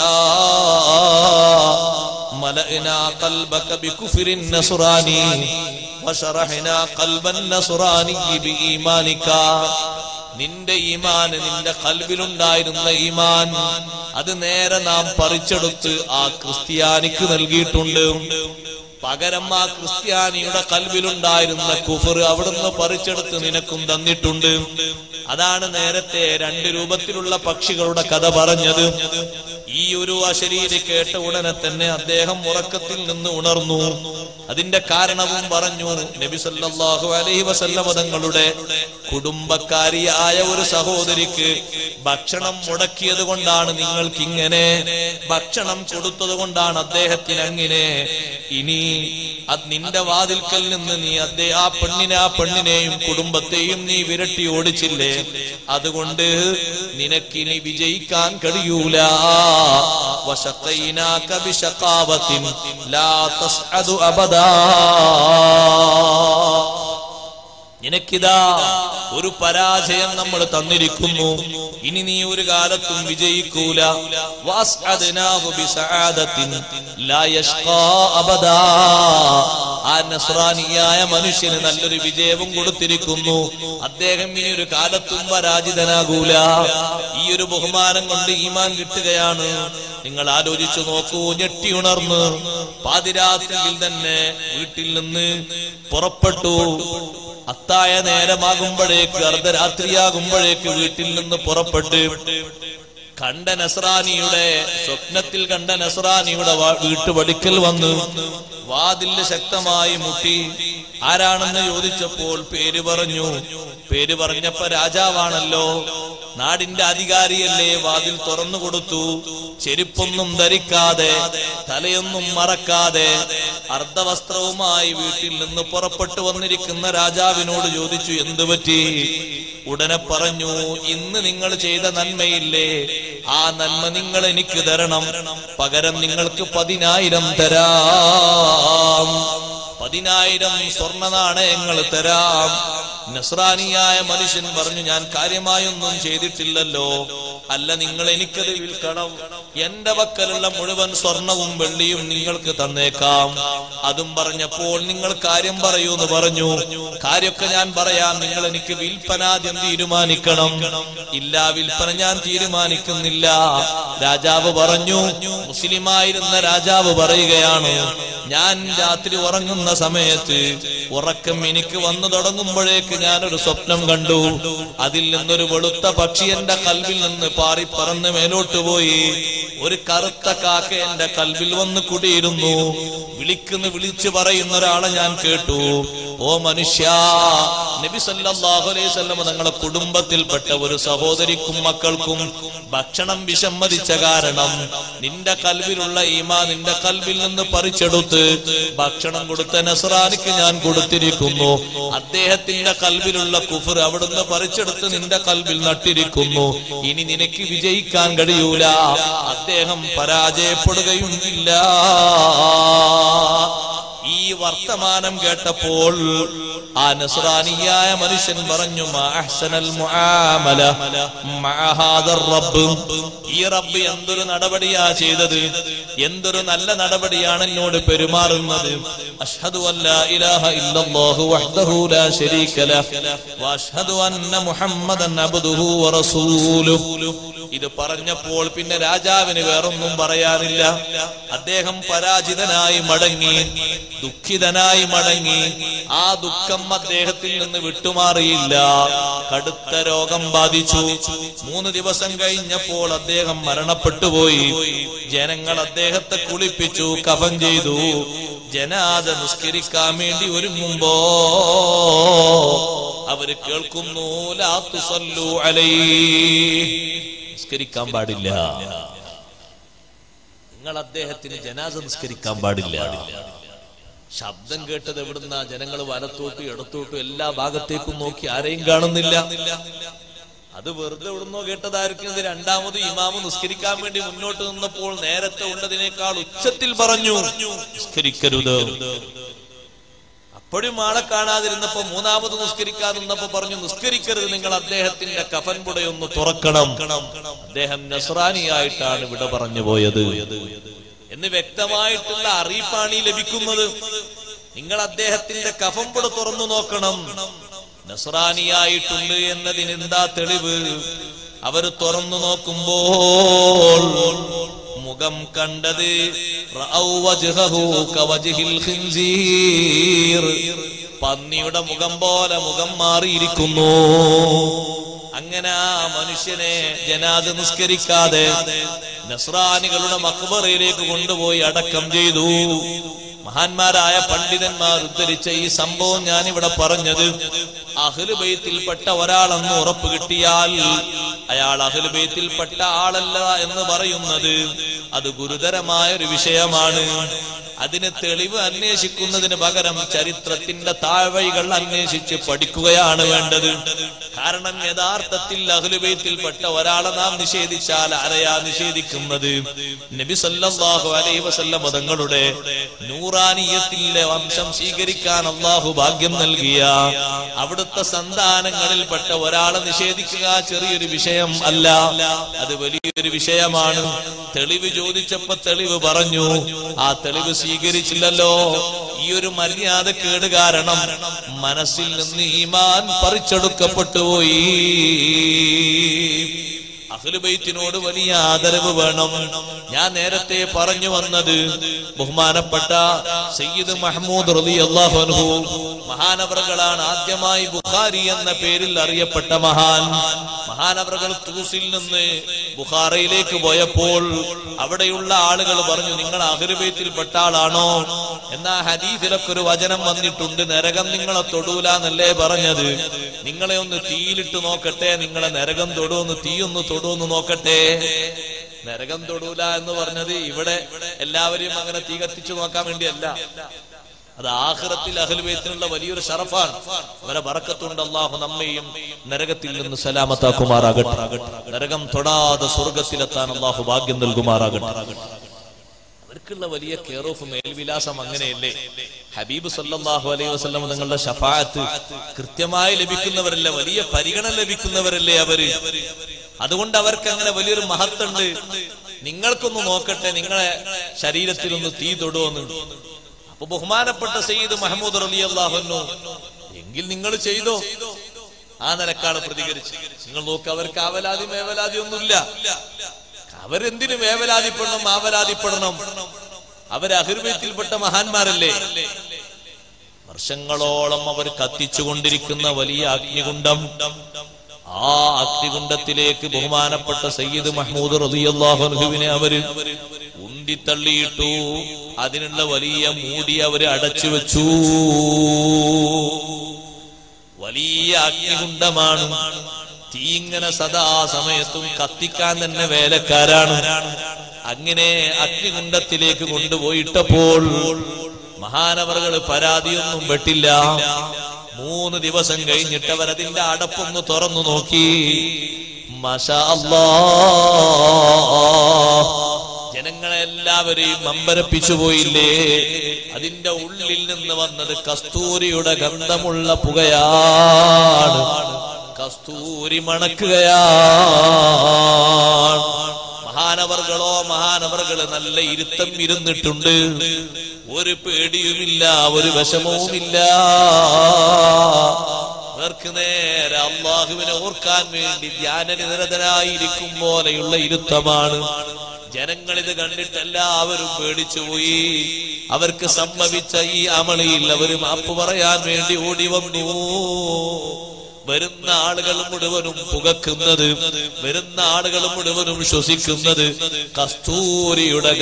മലഇനാ ഖൽബക ബികുഫ്രിൻ നസ്റാനി വശറഹ്നാ ഖൽബൻ നസ്റാനി ബിഈമാനിക നിന്റെ ഈമാൻ നിന്റെ കൽവിലുണ്ടായിരുന്ന ഈമാൻ അത് നേരെ നാം പറിച്ചെടുത്ത് ആ ക്രിസ്ത്യാനിക്ക് നൽകിയിട്ടുണ്ട് പകരം ആ ക്രിസ്ത്യാനിയുടെ കൽവിലുണ്ടായിരുന്ന കുഫർ അവിടുന്ന് പറിച്ചെടുത്ത് നിനക്കും തന്നിട്ടുണ്ട് അതാണ് നേരത്തെ രണ്ട് രൂപത്തിലുള്ള പക്ഷികളുടെ കഥ പറഞ്ഞത് ഈ ഒരു അശരീരി കേട്ട ഉടനെ തന്നെ അദ്ദേഹം ഉറക്കത്തിൽ നിന്ന് ഉണർന്നു അതിന്റെ കാരണവും പറഞ്ഞു നബി സല്ലല്ലാഹു അലൈഹി വസല്ലമ തങ്ങളുടെ കുടുംബക്കാരിയായ ഒരു സഹോദരിക്ക് ഭക്ഷണം മുടക്കിയത് കൊണ്ടാണ് നിങ്ങൾക്ക് ഇങ്ങനെ ഭക്ഷണം കൊടുത്തത് കൊണ്ടാണ് അദ്ദേഹത്തിന് അങ്ങനെ ഇനി അത് നിന്റെ വാതിൽക്കൽ നിന്ന് നീ അതേ ആ പെണ്ണിനെ ആ പെണ്ണിനെയും കുടുംബത്തെയും നീ വിരട്ടി ഓടിച്ചില്ലേ അതുകൊണ്ട് നിനക്കിനി വിജയിക്കാൻ കഴിയൂല വശക്കൈനാക ബിശഖാവത്തിൻ ലാ തസ്അദു അബദാ നിനക്കിതാ ഒരു പരാജയം നമ്മൾ തന്നിരിക്കുന്നു ഇനി നീ ഒരു കാലത്തും വിജയിക്കൂല വാസ്അദ്നാഹു ബിസആദത്തിൻ ലാ യഷ്ഖാ അബദാ ആ നസ്രാനിയായ മനുഷ്യന് നല്ലൊരു വിജയവും കൊടുത്തിരിക്കുന്നു അദ്ദേഹം ഇനി ഒരു കാലത്തും പരാജിതനാകൂല ഈ ഒരു ബഹുമാനം കൊണ്ട് ഈമാൻ കിട്ടുകയാണ് നിങ്ങൾ ആലോചിച്ചു നോക്കൂ ഞെട്ടി ഉണർന്ന് പാതിരാത്രിയിൽ തന്നെ വീട്ടിൽ നിന്ന് പുറപ്പെട്ടു അത്തായ നേരമാകുമ്പോഴേക്ക് അർദ്ധരാത്രിയാകുമ്പോഴേക്ക് വീട്ടിൽ നിന്ന് പുറപ്പെട്ട് കണ്ട നസ്രാനിയുടെ സ്വപ്നത്തിൽ കണ്ട നസ്രാനിയുടെ വാ- വീട്ടുപടിക്കൽ വന്ന് വാതില് ശക്തമായി മുട്ടി ആരാണെന്ന് ചോദിച്ചപ്പോൾ പേര് പറഞ്ഞു പേര് പറഞ്ഞപ്പോ രാജാവാണല്ലോ നാടിന്റെ അധികാരിയല്ലേ വാതിൽ തുറന്നു കൊടുത്തു ചെരുപ്പൊന്നും ധരിക്കാതെ തലയൊന്നും മറക്കാതെ അർദ്ധവസ്ത്രവുമായി വീട്ടിൽ നിന്ന് പുറപ്പെട്ടു വന്നിരിക്കുന്ന രാജാവിനോട് ചോദിച്ചു എന്തു പറ്റി ഉടനെ പറഞ്ഞു ഇന്ന് നിങ്ങൾ ചെയ്ത നന്മയില്ലേ ആ നന്മ നിങ്ങൾ എനിക്ക് തരണം പകരം നിങ്ങൾക്ക് പതിനായിരം തരാം പതിനായിരം സ്വർണ്ണ നാണയങ്ങൾ തരാം നസ്രാനിയായ മനുഷ്യൻ പറഞ്ഞു ഞാൻ കാര്യമായൊന്നും ചെയ്തിട്ടില്ലല്ലോ അല്ല നിങ്ങൾ എനിക്കത് വിൽക്കണം എന്റെ പക്കലുള്ള മുഴുവൻ സ്വർണവും വെള്ളിയും നിങ്ങൾക്ക് തന്നേക്കാം അതും പറഞ്ഞപ്പോൾ നിങ്ങൾ കാര്യം പറയൂ എന്ന് പറഞ്ഞു കാര്യമൊക്കെ ഞാൻ പറയാം നിങ്ങൾ എനിക്ക് വിൽപ്പനാദ്യം തീരുമാനിക്കണം ഇല്ല വിൽപ്പന ഞാൻ തീരുമാനിക്കുന്നില്ല രാജാവ് പറഞ്ഞു മുസ്ലിമായിരുന്ന രാജാവ് പറയുകയാണ് ഞാൻ രാത്രി ഉറങ്ങുന്ന സമയത്ത് ഉറക്കം എനിക്ക് വന്നു തുടങ്ങുമ്പോഴേക്ക് ഞാനൊരു സ്വപ്നം കണ്ടു അതിൽ നിന്നൊരു വെളുത്ത പക്ഷി എന്റെ കൽവിൽ നിന്ന് പാറി പറന്ന് മേലോട്ട് പോയി ഒരു കറുത്ത കാക്ക എന്റെ കൽവിൽ വന്ന് കുടിയിരുന്നു വിളിക്കുന്നു വിളിച്ചു പറയുന്ന ഒരാളെ ഞാൻ കേട്ടു ഓ മനുഷ്യ നബി സല്ലല്ലാഹു അലൈഹി വസല്ലം തങ്ങളുടെ കുടുംബത്തിൽപ്പെട്ട ഒരു സഹോദരിക്കും മക്കൾക്കും ഭക്ഷണം വിസമ്മതിച്ച കാരണം നിന്റെ കൽവിലുള്ള ഈമാ നിന്റെ കൽവിൽ നിന്ന് പറിച്ചെടുത്ത് ഭക്ഷണം കൊടുത്ത നസ്രാനിക്ക് ഞാൻ കൊടുത്തിരിക്കുന്നു അദ്ദേഹത്തിന്റെ കൽവിലുള്ള കുഫർ അവിടുന്ന് പറിച്ചെടുത്ത് നിന്റെ കൽവിൽ നട്ടിരിക്കുന്നു ഇനി നിനക്ക് വിജയിക്കാൻ കഴിയൂല അദ്ദേഹം പരാജയപ്പെടുകയും ഇല്ല ഈ വർത്തമാനം കേട്ടപ്പോൾ ആ നസ്രാനിയായ മനുഷ്യൻ പറഞ്ഞു "മാ അഹ്സനൽ മുആമല മഅ ഹാദർ റബ്ബ്." ഈ റബ്ബ് എന്തൊരു നടപടിയാ ചെയ്തത് എന്തൊരു നല്ല നടപടിയാണ് എന്നോട് പെരുമാറുന്നത് അഷ്ഹദു അല്ലാ ഇലാഹ ഇല്ലല്ലാഹു വഹ്ദഹു ലാ ശരീക ലഹ് വഅഷ്ഹദു അന്ന മുഹമ്മദൻ അബ്ദുഹു വറസൂലുഹു ഇത് പറഞ്ഞപ്പോൾ പിന്നെ രാജാവിന് വേറൊന്നും പറയാനില്ല അദ്ദേഹം പരാജിതനായി മടങ്ങി ദുഃഖിതനായി മടങ്ങി ആ ദുഃഖം അദ്ദേഹത്തിൽ നിന്ന് വിട്ടുമാറിയില്ല കടുത്ത രോഗം ബാധിച്ചു മൂന്ന് ദിവസം കഴിഞ്ഞപ്പോൾ അദ്ദേഹം മരണപ്പെട്ടുപോയി ജനങ്ങൾ അദ്ദേഹത്തെ കുളിപ്പിച്ചു കഫം ചെയ്തു ജനാദ നിസ്കരിക്കാൻ വേണ്ടി ഒരുങ്ങുമ്പോ അവര് കേൾക്കുന്നു ലാ തുസല്ലു അലൈഹി നിസ്കരിക്കാൻ പാടില്ല നിങ്ങൾ അദ്ദേഹത്തിന് ജനാസ നിസ്കരിക്കാൻ പാടില്ല ശബ്ദം കേട്ടത് എവിടുന്ന ജനങ്ങൾ വലത്തോട്ടും ഇടത്തോട്ടും എല്ലാ ഭാഗത്തേക്കും നോക്കി ആരെയും കാണുന്നില്ല അത് വെറുതെ എവിടുന്നോ കേട്ടതായിരിക്കും ഇത് രണ്ടാമത് ഇമാമ് നിസ്കരിക്കാൻ വേണ്ടി മുന്നോട്ട് നിന്നപ്പോൾ നേരത്തെ ഉള്ളതിനേക്കാൾ ഉച്ചത്തിൽ പറഞ്ഞു നിസ്കരിക്കരുത് അപ്പോഴും ആളെ കാണാതിരുന്നപ്പോ മൂന്നാമത് നിസ്കരിക്കാൻ നിന്നപ്പോ പറഞ്ഞു നിസ്കരിക്കരുത് നിങ്ങൾ അദ്ദേഹത്തിന്റെ കഫൻ പുടയൊന്ന് തുറക്കണം അദ്ദേഹം നസ്രാനിയായിട്ടാണ് വിട പറഞ്ഞു പോയത് എന്ന് വ്യക്തമായിട്ടുള്ള അറിയിപ്പാണ് ഈ ലഭിക്കുന്നത് നിങ്ങൾ അദ്ദേഹത്തിന്റെ കഫം പുട തുറന്നു നോക്കണം നസ്രാനിയായിട്ടുണ്ട് എന്നതിന് എന്താ തെളിവ് അവര് തുറന്നു നോക്കുമ്പോൾ മുഖം കണ്ടത് റഅൗ വജ്ഹഹു കവജ്ഹിൽ ഖിൻസീർ. പന്നിയുടെ മുഖം പോലെ മുഖം മാറിയിരിക്കുന്നു അങ്ങനെ ആ മനുഷ്യനെ ജനാദ് നിസ്കരിക്കാതെ നസ്രാനികളുടെ മക്ബറയിലേക്ക് കൊണ്ടുപോയി അടക്കം ചെയ്തു മഹാന്മാരായ പണ്ഡിതന്മാർ ഉദ്ധരിച്ച ഈ സംഭവം ഞാൻ ഇവിടെ പറഞ്ഞത് അഹ്ലുബൈത്തിൽപ്പെട്ട ഒരാളെന്ന് ഉറപ്പ് കിട്ടിയാൽ അയാൾ അഹ്ലുബൈത്തിൽപ്പെട്ട ആളല്ല എന്ന് പറയുന്നത് അത് ഗുരുതരമായ ഒരു വിഷയമാണ് അതിന് തെളിവ് അന്വേഷിക്കുന്നതിന് പകരം ചരിത്രത്തിന്റെ താഴ്വഴികൾ അന്വേഷിച്ച് പഠിക്കുകയാണ് വേണ്ടത് കാരണം യഥാർത്ഥത്തിൽ അഹ്ലുബൈത്തിൽപ്പെട്ട ഒരാളെ നാം നിഷേധിച്ചാൽ ആരെയാ നിഷേധിക്കുന്നത് നബി സല്ലല്ലാഹു അലൈഹി വസല്ലം തങ്ങളുടെ നൂറാനിയത്തിന്റെ വംശം സ്വീകരിക്കാൻ അള്ളാഹു ഭാഗ്യം നൽകിയ അവിടുത്തെ സന്താനങ്ങളിൽപ്പെട്ട ഒരാളെ നിഷേധിക്കുക ചെറിയൊരു വിഷയം അല്ല അത് വലിയൊരു വിഷയമാണ് തെളിവ് ചോദിച്ചപ്പോ തെളിവ് പറഞ്ഞു ആ തെളിവ് സ്വീകരിച്ചില്ലല്ലോ ഈ ഒരു മര്യാദക്കേട് കാരണം മനസ്സിൽ നിന്ന് ഈമാൻ പറിച്ചെടുക്കപ്പെട്ടു പോയി അഹ്ലുബൈത്തിനോട് വലിയ ആദരവ് വേണം ഞാൻ നേരത്തെ പറഞ്ഞു വന്നത് ബഹുമാനപ്പെട്ട സയ്യിദ് മഹ്മൂദ് റലി അള്ളാഹുൻഹു മഹാനവറുകളാണ് ആദ്യമായി ബുഖാരി എന്ന പേരിൽ അറിയപ്പെട്ട മഹാൻ മഹാനവറുകൾ തൂസിൽ നിന്ന് ബുഖാറയിലേക്ക് പോയപ്പോൾ അവിടെയുള്ള ആളുകൾ പറഞ്ഞു നിങ്ങൾ അഹ്ലുബൈത്തിൽപ്പെട്ട ആളാണോ എന്നാ ഹദീസിലൊക്കെ ഒരു വചനം വന്നിട്ടുണ്ട് നരകം നിങ്ങളെ തൊടൂല എന്നല്ലേ പറഞ്ഞത് നിങ്ങളെ ഒന്ന് തീയിലിട്ട് നോക്കട്ടെ നിങ്ങളെ നരകം തൊടുവൊന്ന് തീ ഒന്ന് തൊടുവൊന്ന് നോക്കട്ടെ നരകം തൊടൂല എന്ന് പറഞ്ഞത് ഇവിടെ എല്ലാവരെയും അങ്ങനെ തീ കത്തിച്ചു നോക്കാൻ വേണ്ടിയല്ല അത് ആഹ്റത്തിൽ അഹ്ലുബൈത്തിനുള്ള വലിയൊരു ഷറഫാണ് അവരെ ബറക്കത്തുണ്ട് അള്ളാഹു നമ്മയും നരകത്തിൽ നിന്ന് സലാമത്താക്കുമാറാകട്ടെ നരകം തൊടാതെ സ്വർഗത്തിലെത്താൻ അള്ളാഹു ഭാഗ്യം നൽകുമാറാകട്ടെ അവർക്കുള്ള വലിയ കെയർ ഓഫ് മേൽവിലാസം അങ്ങനെയല്ലേ ഹബീബ് സല്ലല്ലാഹു അലൈഹി വസല്ലം തങ്ങളുടെ ഷഫാഅത്ത് കൃത്യമായി ലഭിക്കുന്നവരല്ല വലിയ പരിഗണന ലഭിക്കുന്നവരല്ലേ അവര് അതുകൊണ്ട് അവർക്ക് അങ്ങനെ വലിയൊരു മഹത്തുണ്ട് നിങ്ങൾക്കൊന്ന് നോക്കട്ടെ നിങ്ങളെ ശരീരത്തിൽ ഒന്ന് തീ തൊടുവെന്ന് അപ്പൊ ബഹുമാനപ്പെട്ട സയ്യിദ് മഹമ്മൂദ് റലി അള്ളാഹുന്നു എങ്കിൽ നിങ്ങൾ ചെയ്തോ ആ നിലക്കാണ് പ്രതികരിച്ച് നിങ്ങൾ നോക്ക് അവർക്ക് ആവലാതി മേവലാതി ഒന്നുമില്ല അവരെന്തിനു വേവലാതിപ്പെടണം ആവലാതിപ്പെടണം അവര് അഹിർവ്യത്തിൽപ്പെട്ട മഹാന്മാരല്ലേ വർഷങ്ങളോളം അവർ കത്തിച്ചുകൊണ്ടിരിക്കുന്ന വലിയ അഗ്നികുണ്ഡം ആ അഗ്നികുണ്ഡത്തിലേക്ക് ബഹുമാനപ്പെട്ട സയ്യിദ് മഹ്മൂദ് റളിയല്ലാഹുവിനെ അവര് ഉന്തി ഉന്തിത്തള്ളിയിട്ടു അതിനുള്ള വലിയ മൂടി അവര് അടച്ചു വെച്ചു വലിയ അഗ്നികുണ്ഡമാണ് തീ ഇങ്ങനെ സദാ സമയത്തും കത്തിക്കാൻ തന്നെ വേലക്കാരാണ് അങ്ങനെ അഗ്നികുണ്ഡത്തിലേക്ക് കൊണ്ടുപോയിട്ടപ്പോൾ മഹാനവറുകൾ പരാതിയൊന്നും വെട്ടില്ല മൂന്ന് ദിവസം കഴിഞ്ഞിട്ട് അവർ അതിന്റെ അടപ്പൊന്ന് തുറന്നു നോക്കി മഷാ അല്ലാ ജനങ്ങളെല്ലാവരെയും അമ്പരപ്പിച്ചു പോയില്ലേ അതിന്റെ ഉള്ളിൽ നിന്ന് വന്നത് കസ്തൂരിയുടെ ഗന്ധമുള്ള പുകയാണ് കസ്തൂരി മണക്കുകയാണ് മഹാനവർകളോ മഹാനവർകള് നല്ല ഇരുത്തം ഇരുന്നിട്ടുണ്ട് ഒരു പേടിയുമില്ല ഒരു വിഷമവുമില്ല അവർക്ക് നേരെ അള്ളാഹുവിനെ ഓർക്കാൻ വേണ്ടി ധ്യാനനിരതരായിരിക്കും പോലെയുള്ള ഇരുത്തമാണ് ജനങ്ങൾ ഇത് കണ്ടിട്ട് എല്ലാവരും പേടിച്ചുപോയി അവർക്ക് സംഭവിച്ച ഈ അമളിയിൽ അവർ മാപ്പ് പറയാൻ വേണ്ടി ഓടി വന്നു വരുന്ന ആളുകൾ മുഴുവനും പുകക്കുന്നത് വരുന്ന ആളുകൾ മുഴുവനും ശ്വസിക്കുന്നത് കസ്തൂരിയുടെ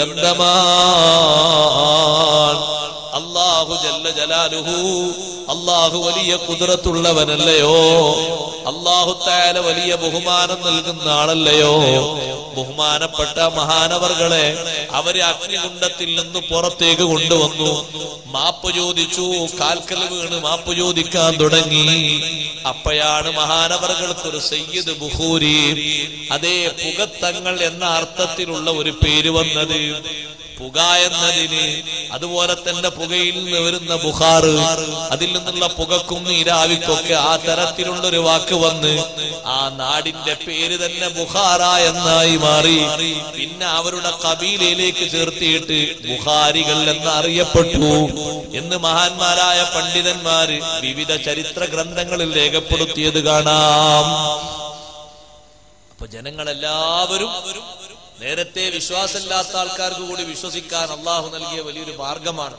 ഗന്ധമാണ് അള്ളാഹു ജല്ല ജലാലുഹു അള്ളാഹു വലിയ കുതിരത്തുള്ളവനല്ലയോ അള്ളാഹു താല വലിയ ബഹുമാനം നൽകുന്ന ആളല്ലയോ ബഹുമാനപ്പെട്ട മഹാനവർകളെ അവര് അഗ്നികുണ്ടത്തിൽ നിന്ന് പുറത്തേക്ക് കൊണ്ടുവന്നു മാപ്പ് ചോദിച്ചു കാൽക്കൽ വീണ് മാപ്പ് ചോദിക്കാൻ തുടങ്ങി അപ്പോഴാണ് മഹാനവർകൾക്ക് ഒരു സയ്യിദ് ബുഹൂരി അതേ പുകത്തങ്ങൾ എന്ന അർത്ഥത്തിലുള്ള ഒരു പേര് വന്നത് പുക എന്നതിന് അതുപോലെ തന്നെ പുകയിൽ നിന്ന് വരുന്ന ബുഹാർ അതിൽ നിന്നുള്ള പുകക്കും നീരാവിക്കൊക്കെ ആ തരത്തിലുള്ള ഒരു വാക്ക് വന്ന് ആ നാടിന്റെ പേര് തന്നെ ബുഹാറ എന്നായി മാറി പിന്നെ അവരുടെ കബീലയിലേക്ക് ചേർത്തിയിട്ട് ബുഹാരികൾ എന്ന് അറിയപ്പെട്ടു എന്ന് മഹാന്മാരായ പണ്ഡിതന്മാര് വിവിധ ചരിത്ര ഗ്രന്ഥങ്ങളിൽ രേഖപ്പെടുത്തിയത് കാണാം അപ്പൊ ജനങ്ങളെല്ലാവരും നേരത്തെ വിശ്വാസമില്ലാത്ത ആൾക്കാർക്ക് കൂടി വിശ്വസിക്കാൻ അള്ളാഹു നൽകിയ വലിയൊരു മാർഗമാണ്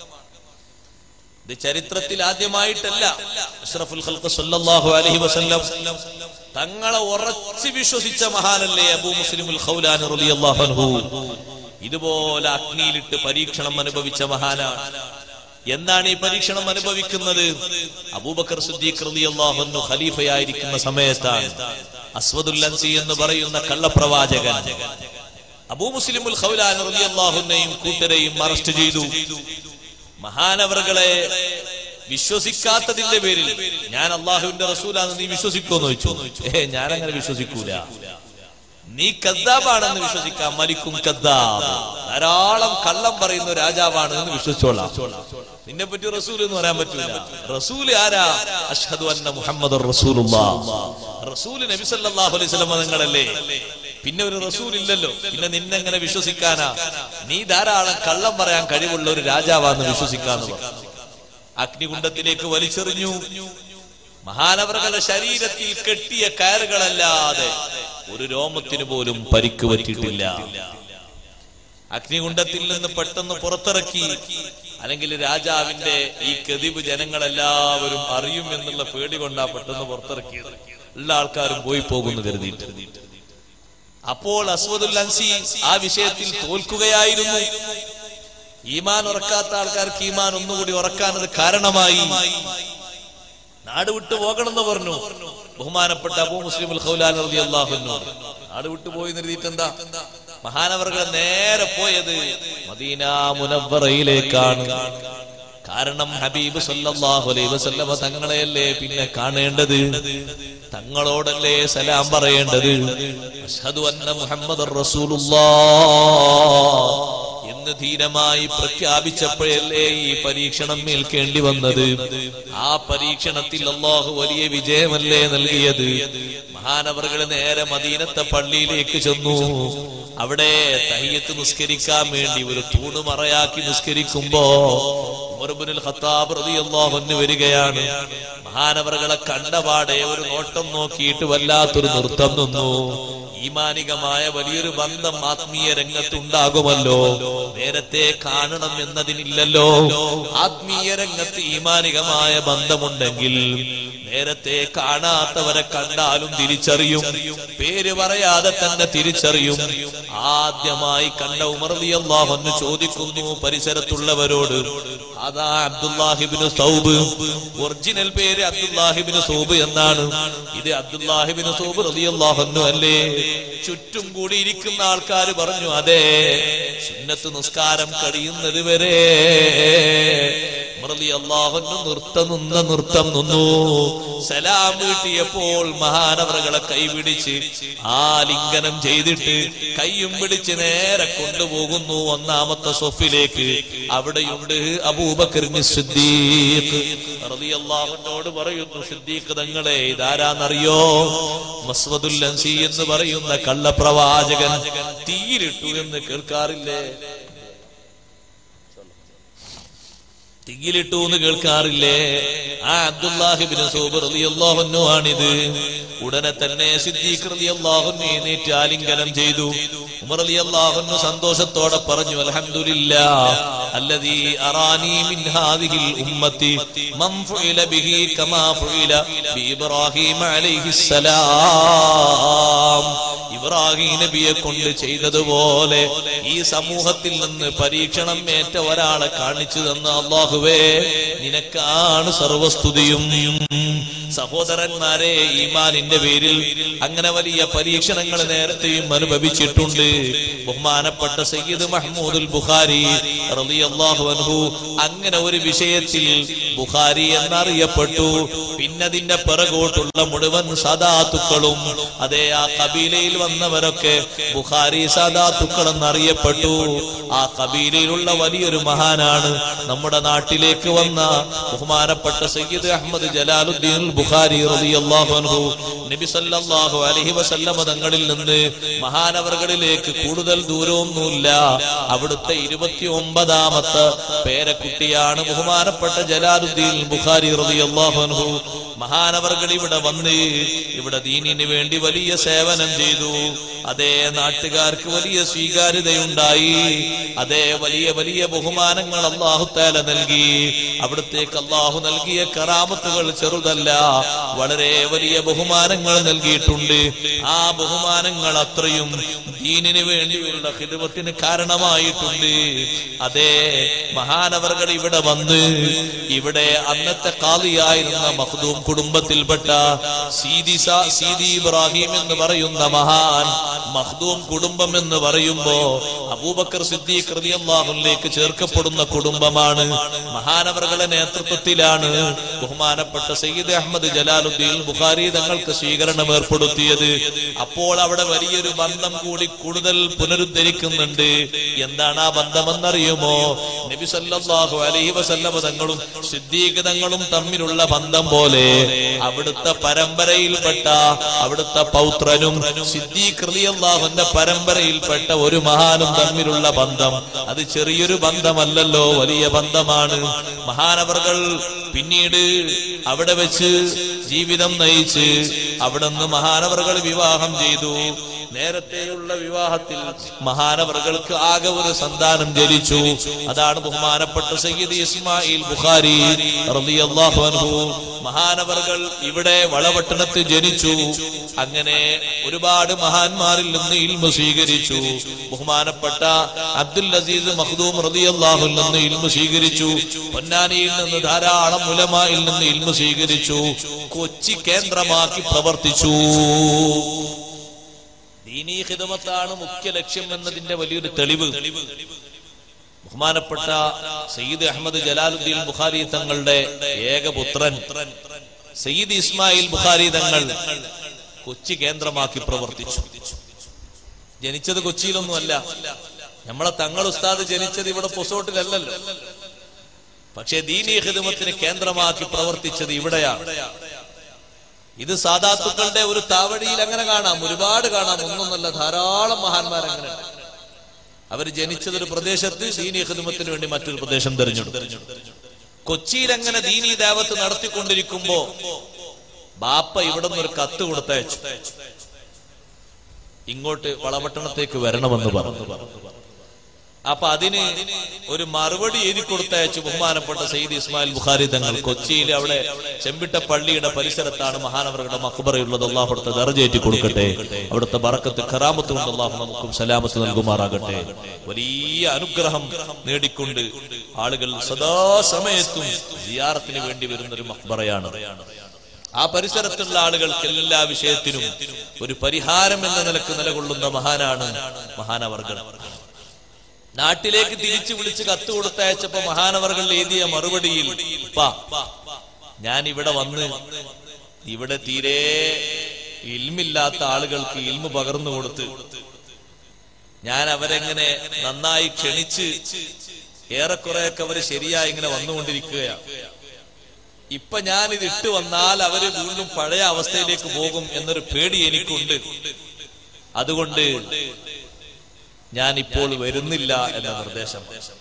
ഇത് ചരിത്രത്തിൽ ആദ്യമായിട്ടല്ല അഷ്റഫുൽ ഖൽഖ് സല്ലല്ലാഹു അലൈഹി വസല്ലം തങ്ങളെ ഉറച്ചു വിശ്വസിച്ച മഹാനല്ലേ അബൂ മുസ്ലിമുൽ ഖൗലാനി റളിയല്ലാഹു അൻഹു ഇതുപോലെ അഗ്നിയിലിട്ട് പരീക്ഷണം അനുഭവിച്ച മഹാനാണ് എന്താണ് ഈ പരീക്ഷണം അനുഭവിക്കുന്നത് അബൂബക്കർ സിദ്ദീഖ് റളിയല്ലാഹു അൻഹു ഖലീഫയായിരിക്കുന്ന സമയത്താണ് അസ്വദുൽ അൻസി എന്ന് പറയുന്ന കള്ളപ്രവാചകൻ അബൂ മുസ്ലിമുൽ ഖൗലാൻ റളിയല്ലാഹുവിനെയും കൂട്ടരെയും അറസ്റ്റ് ചെയ്തു മഹാനവറുകളെ വിശ്വസിക്കാത്തതിന്റെ പേരിൽ ഞാൻ അള്ളാഹുവിന്റെ റസൂലാന്ന് നീ വിശ്വസിക്കുമെന്ന് ചോദിച്ചു ഏ ഞാൻ അങ്ങനെ വിശ്വസിക്കൂല നീ കദ്ദാബാണെന്ന് വിശ്വസിക്കാം മലിക്കും കദ്ദാബ് ധാരാളം കള്ളം പറയുന്ന രാജാവാണ് എന്ന് വിശ്വസിച്ചോളാം നിന്നെ പറ്റി റസൂൽ എന്ന് പറയാൻ പറ്റൂല റസൂൽ ആരാ അഷ്ഹദു അന്ന മുഹമ്മദ് റസൂൽ നബി സല്ലല്ലാഹു അലൈഹി വസല്ലം നിങ്ങളല്ലേ പിന്നെ ഒരു റസൂൽ ഇല്ലല്ലോ പിന്നെ നിന്നെങ്ങനെ വിശ്വസിക്കാനാ നീ ധാരാളം കള്ളം പറയാൻ കഴിവുള്ള ഒരു രാജാവാന്ന് വിശ്വസിക്കാന്ന് പറഞ്ഞു അഗ്നികുണ്ടത്തിലേക്ക് വലിച്ചെറിഞ്ഞു മഹാനവറുകളുടെ ശരീരത്തിൽ കെട്ടിയ കയറുകളല്ലാതെ ഒരു രോമത്തിന് പോലും പരിക്ക് പറ്റിയിട്ടില്ല അഗ്നികുണ്ടത്തിൽ നിന്ന് പെട്ടെന്ന് പുറത്തിറക്കി അല്ലെങ്കിൽ രാജാവിന്റെ ഈ കതിവ് ജനങ്ങളെല്ലാവരും അറിയും എന്നുള്ള പേടി കൊണ്ടാ പെട്ടെന്ന് പുറത്തിറക്കിയത് എല്ലാ ആൾക്കാരും പോയി പോകുന്നു കരുതിയിട്ട് അപ്പോൾ അസ്വദുൽ അൻസി ആ വിഷയത്തിൽ തോൽക്കുകയായിരുന്നു ഈമാൻ ഉറക്കാത്ത ആൾക്കാർക്ക് ഈമാൻ ഒന്നുകൂടി ഉറക്കാൻ അത് കാരണമായി നാട് വിട്ടു പോകണമെന്ന് പറഞ്ഞു ബഹുമാനപ്പെട്ട അബൂ മുസ്ലിം ഖൗലാൻ റളിയല്ലാഹു അൻഹു നാട് വിട്ടു പോയി നിർത്തിയിട്ട് എന്താ മഹാനവർകൾ നേരെ പോയത് മദീന മുനവ്വറയിലേക്കാണ് കാരണം ഹബീബ് സല്ലല്ലാഹു അലൈഹി വസല്ലമ തങ്ങളെയല്ലേ പിന്നെ കാണേണ്ടത് തങ്ങളോടല്ലേ സലാം പറയേണ്ടത് അഷ്ഹദു അന്ന മുഹമ്മദ് റസൂലുള്ളാഹ് എന്ന് ധീരമായി പ്രഖ്യാപിച്ചപ്പോഴല്ലേ ഈ പരീക്ഷണം മേൽക്കേണ്ടി വന്നത് ആ പരീക്ഷണത്തിൽ അള്ളാഹു വലിയ വിജയമല്ലേ നൽകിയത് മഹാനവറുകൾ നേരെ മദീനത്തെ പള്ളിയിലേക്ക് ചെന്നു അവിടെ തയ്യത്ത് നിസ്കരിക്കാൻ വേണ്ടി ഒരു തൂണ് മറയാക്കി നിസ്കരിക്കുമ്പോ ഉമർബുൽ ഖത്താബ് റളിയല്ലാഹു അൻഹു വരികയാണ് മഹാനവറുകളെ കണ്ടപാടെ ഒരു നോട്ടം നോക്കിയിട്ട് വല്ലാത്തൊരു നൃത്തം നിന്നു ഈമാനികമായ വലിയൊരു ബന്ധം ആത്മീയ രംഗത്തുണ്ടാകുമല്ലോ നേരത്തെ കാണണം എന്നതിനില്ലല്ലോ ആത്മീയ രംഗത്ത് ഈമാനികമായ ബന്ധമുണ്ടെങ്കിൽ നേരത്തെ കാണാത്തവരെ കണ്ടാലും തിരിച്ചറിയും പേര് പറയാതെ തന്നെ തിരിച്ചറിയും ആദ്യമായി കണ്ട ഉമർ അള്ളാഹു ചോദിക്കുന്നു പരിസരത്തുള്ളവരോട് അതാ അബ്ദുല്ലാഹിബിന് സൗബ് ഒറിജിനൽ പേര് അബ്ദുല്ലാഹിബിന് സൗബ് എന്നാണ് ഇത് അബ്ദുല്ലാഹിബിന് സൗബ് റളിയല്ലാഹു അല്ലേ ചുറ്റും കൂടി ഇരിക്കുന്ന ആൾക്കാർ പറഞ്ഞു അതെ സുന്നത്ത് നിസ്കാരം കഴിയുന്നത് വരെ അള്ളാഹുന്നു നൃത്ത നിന്ന നൃത്തം നിന്നു സലാം വീട്ടിയപ്പോൾ മഹാനവറുകളെ കൈപിടിച്ച് ആലിംഗനം ചെയ്തിട്ട് കൈയും പിടിച്ച് നേരെ കൊണ്ടുപോകുന്നു ഒന്നാമത്തെ സൊഫിലേക്ക് അവിടെയുണ്ട് അബൂബക്കറിന് സിദ്ദീഖ് റളിയല്ലാഹുവിനോട് പറയുന്നു സിദ്ദീഖ് തങ്ങളെ ഇതാരാന്നറിയോ മസ്വദുൽ അൻസി എന്ന് പറയുന്ന കള്ളപ്രവാചകൻ തീയിലിട്ടു എന്ന് കേൾക്കാറില്ലേ തീയിലിട്ടു എന്ന് കേൾക്കാറില്ലേ ആ അബ്ദുല്ലാഹിബിന് സൂബർ അലിയല്ലാഹുന്നു ആണിത് ഉടനെ തന്നെ സിദ്ദീഖ് റളിയല്ലാഹുന്നു എഴുന്നേറ്റ് ആലിംഗനം ചെയ്തു ഉമർ അലിയല്ലാഹുന്നു സന്തോഷത്തോടെ പറഞ്ഞു അൽഹംദുലില്ലാ الذي أراني من هذه الأمة من فعل به كما فعل بإبراهيم عليه السلام ഇബ്രാഹിം നബിയെ കൊണ്ട് ചെയ്തതുപോലെ ഈ സമൂഹത്തിൽ നിന്ന് പരീക്ഷണം ഏറ്റ ഒരാളെ കാണിച്ചു തന്ന അള്ളാഹുവേ നിനക്കാണ് സർവസ്തുതിയും സഹോദരന്മാരെ ഈമാനിന്റെ പേരിൽ അങ്ങനെ വലിയ പരീക്ഷണങ്ങൾ നേരത്തെയും അനുഭവിച്ചിട്ടുണ്ട് ബഹുമാനപ്പെട്ട സയ്യിദ് മഹ്മൂദുൽ ബുഖാരി റളിയല്ലാഹു അൻഹു അങ്ങനെ ഒരു വിഷയത്തിൽ ബുഖാരി എന്നറിയപ്പെട്ടു പിന്നതിന്റെ പിറകോട്ടുള്ള മുഴുവൻ സദാത്തുക്കളും അതേ ആ കബീലയിൽ വന്നവരൊക്കെ ബുഖാരി സദാത്തുക്കൾ എന്നറിയപ്പെട്ടു ആ കബീലയിലുള്ള വലിയൊരു മഹാനാണ് നമ്മുടെ നാട്ടിലേക്ക് വന്ന ബഹുമാനപ്പെട്ട സയ്യിദ് അഹമ്മദ് ജലാലുദ്ദീൻ ബുഖാരി റളിയല്ലാഹു അൻഹു നബി സല്ലല്ലാഹു അലൈഹി വസല്ലമ തങ്ങളിൽ നിന്ന് മഹാനവറുകളിലേക്ക് കൂടുതൽ ദൂരമൊന്നുമില്ല അവിടുത്തെ ഇരുപത്തി ഒമ്പതാമത്തെ പേരക്കുട്ടിയാണ് ബഹുമാനപ്പെട്ട ജലാലുദ്ദീൻ ബുഖാരി റളിയല്ലാഹു അൻഹു മഹാനവർകൾ ഇവിടെ വന്ന് ഇവിടെ ദീനിന് വേണ്ടി വലിയ സേവനം ചെയ്തു അതേ നാട്ടുകാർക്ക് വലിയ സ്വീകാര്യതയുണ്ടായി അതേ വലിയ വലിയ ബഹുമാനങ്ങൾ അള്ളാഹു താല നൽകി അവിടത്തേക്ക് അള്ളാഹു നൽകിയ കറാമത്തുകൾ ചെറുതല്ല വളരെ വലിയ ബഹുമാനങ്ങൾ നൽകിയിട്ടുണ്ട് ആ ബഹുമാനങ്ങൾ അത്രയും ദീനിന് വേണ്ടിയുള്ള ഹിദമത്തിന് കാരണമായിട്ടുണ്ട് അതേ മഹാനവർകൾ ഇവിടെ വന്ന് ഇവിടെ അന്നത്തെ കാളിയായിരുന്ന മഖ്ദൂം കുടുംബത്തിൽപ്പെട്ട സീതി സ- സീതി ഇബ്രാഹിം എന്ന് പറയുന്ന മഹാൻ മഖ്ദൂം കുടുംബം എന്ന് പറയുമ്പോ അബൂബക്കർ സിദ്ദീഖ് റളിയല്ലാഹുവിലേക്ക് ചേർക്കപ്പെടുന്ന കുടുംബമാണ് മഹാനവറുകളുടെ നേതൃത്വത്തിലാണ് ബഹുമാനപ്പെട്ട സയ്യിദ് അഹമ്മദ് ജലാലുദ്ദീൻ ബുഖാരി തങ്ങൾക്ക് സ്വീകരണം ഏർപ്പെടുത്തിയത് അപ്പോൾ അവിടെ വലിയൊരു ബന്ധം കൂടി കൂടുതൽ പുനരുദ്ധരിക്കുന്നുണ്ട് എന്താണ് ആ ബന്ധമെന്നറിയുമോ നബി സല്ലല്ലാഹു അലൈഹി വസല്ലമ തങ്ങളും സിദ്ദീഖ് തങ്ങളും തമ്മിലുള്ള ബന്ധം പോലെ അവിടുത്തെ പരമ്പരയിൽപ്പെട്ട അവിടുത്തെ പൗത്രനും സിദ്ദീഖ് റളിയല്ലാഹുവിന്റെ പരമ്പരയിൽപ്പെട്ട ഒരു മഹാനും തമ്മിലുള്ള ബന്ധം അത് ചെറിയൊരു ബന്ധമല്ലല്ലോ വലിയ ബന്ധമാണ് മഹാനവർകൾ പിന്നീട് അവിടെ വെച്ച് ജീവിതം നയിച്ച് അവിടെ നിന്ന് മഹാനവർകൾ വിവാഹം ചെയ്തു നേരത്തെയുള്ള വിവാഹത്തിൽ മഹാനവറുകൾക്ക് ആകെ ഒരു സന്താനം ജനിച്ചു അതാണ് ബഹുമാനപ്പെട്ട സയ്യിദ് ഇസ്മായിൽ ബുഖാരി റളിയല്ലാഹു അൻഹു മഹാനവറുകൾ ഇവിടെ വളപട്ടണത്തിൽ ജനിച്ചു അങ്ങനെ ഒരുപാട് മഹാന്മാരിൽ നിന്ന് ഇൽമ സ്വീകരിച്ചു ബഹുമാനപ്പെട്ട അബ്ദുൽ അസീസ് മഖ്ദൂം റളിയല്ലാഹു നിന്ന് ഇൽമ സ്വീകരിച്ചു പൊന്നാനിയിൽ നിന്ന് ധാരാളം ഉലമായിൽ നിന്ന് ഇൽമ സ്വീകരിച്ചു കൊച്ചി കേന്ദ്രമാക്കി പ്രവർത്തിച്ചു ദീനീ ഹിദമത്താണ് മുഖ്യ ലക്ഷ്യം എന്നതിന്റെ വലിയൊരു തെളിവ് ബഹുമാനപ്പെട്ട സയ്യിദ് അഹമ്മദ് ജലാലുദ്ദീൻ ബുഖാരി തങ്ങളുടെ ഏകപുത്രൻ സയ്യിദ് ഇസ്മായിൽ ബുഖാരി തങ്ങൾ കൊച്ചി കേന്ദ്രമാക്കി പ്രവർത്തിച്ചു ജനിച്ചത് കൊച്ചിയിലൊന്നുമല്ല നമ്മളെ തങ്ങൾ ഉസ്താദ് ജനിച്ചത് ഇവിടെ പൊസോട്ടിലല്ലല്ലോ പക്ഷേ ദീനീ ഹിദമത്തിന് കേന്ദ്രമാക്കി പ്രവർത്തിച്ചത് ഇവിടെയാണ് ഇത് സാധാത്തുക്കളുടെ ഒരു താവഴിയിൽ അങ്ങനെ കാണാം ഒരുപാട് കാണാം ഒന്നൊന്നല്ല ധാരാളം മഹാന്മാർ അങ്ങനെ അവർ ജനിച്ചത് ഒരു പ്രദേശത്ത് ദീനീ ഹിദമത്തിന് വേണ്ടി മറ്റൊരു പ്രദേശം തെരഞ്ഞെടുത്തു കൊച്ചിയിൽ അങ്ങനെ ദീനീ ദേവത്ത് നടത്തിക്കൊണ്ടിരിക്കുമ്പോ ബാപ്പ ഇവിടെ നിന്ന് ഒരു കത്ത് കൊടുത്തയച്ചു ഇങ്ങോട്ട് വളപട്ടണത്തേക്ക് വരണമെന്ന് പറഞ്ഞു അപ്പൊ അതിന് ഒരു മറുപടി എഴുതി കൊടുത്തയച്ചു ബഹുമാനപ്പെട്ട സയ്യിദ് ഇസ്മായിൽ ബുഖാരി തങ്ങൾ കൊച്ചിയിൽ അവിടെ ചെമ്പിട്ട പള്ളിയുടെ പരിസരത്താണ് മഹാനവരുടെ മക്ബറയുള്ളത് അള്ളാഹു അവിടുത്തെ ദർജയേറ്റി കൊടുക്കട്ടെ അവിടുത്തെ ബറക്കത്ത് ഖറാമത്ത് കൊണ്ട് അള്ളാഹു നമുക്കും സലാമത്ത് നൽകുമാറാകട്ടെ വലിയ അനുഗ്രഹം നേടിക്കൊണ്ട് ആളുകൾ സദാസമയത്തും സിയാറത്തിന് വേണ്ടി വരുന്ന ഒരു മക്ബറയാണ് ആ പരിസരത്തുള്ള ആളുകൾക്ക് എല്ലാ വിഷയത്തിനും ഒരു പരിഹാരം എന്ന നിലക്ക് നിലകൊള്ളുന്ന മഹാനാണ് മഹാനവർഗൾ നാട്ടിലേക്ക് തിരിച്ചു വിളിച്ച് കത്ത് കൊടുത്തയച്ചപ്പോ മഹാനവർകൾ എഴുതിയ മറുപടിയിൽ "ഉപ്പാ, ഞാൻ ഇവിടെ വന്ന് ഇവിടെ തീരെ ഇൽമില്ലാത്ത ആളുകൾക്ക് ഇൽമു പകർന്നു കൊടുത്ത് ഞാൻ അവരെങ്ങനെ നന്നായി ക്ഷണിച്ച് ഏറെക്കുറെയൊക്കെ അവര് ശരിയായി ഇങ്ങനെ വന്നുകൊണ്ടിരിക്കുകയാണ് ഇപ്പൊ ഞാൻ ഇത് ഇട്ട് വന്നാൽ അവര് വീണ്ടും പഴയ അവസ്ഥയിലേക്ക് പോകും എന്നൊരു പേടി എനിക്കുണ്ട് അതുകൊണ്ട് ഞാൻ ഇപ്പോൾ വരുന്നില്ല എന്ന നിർദ്ദേശം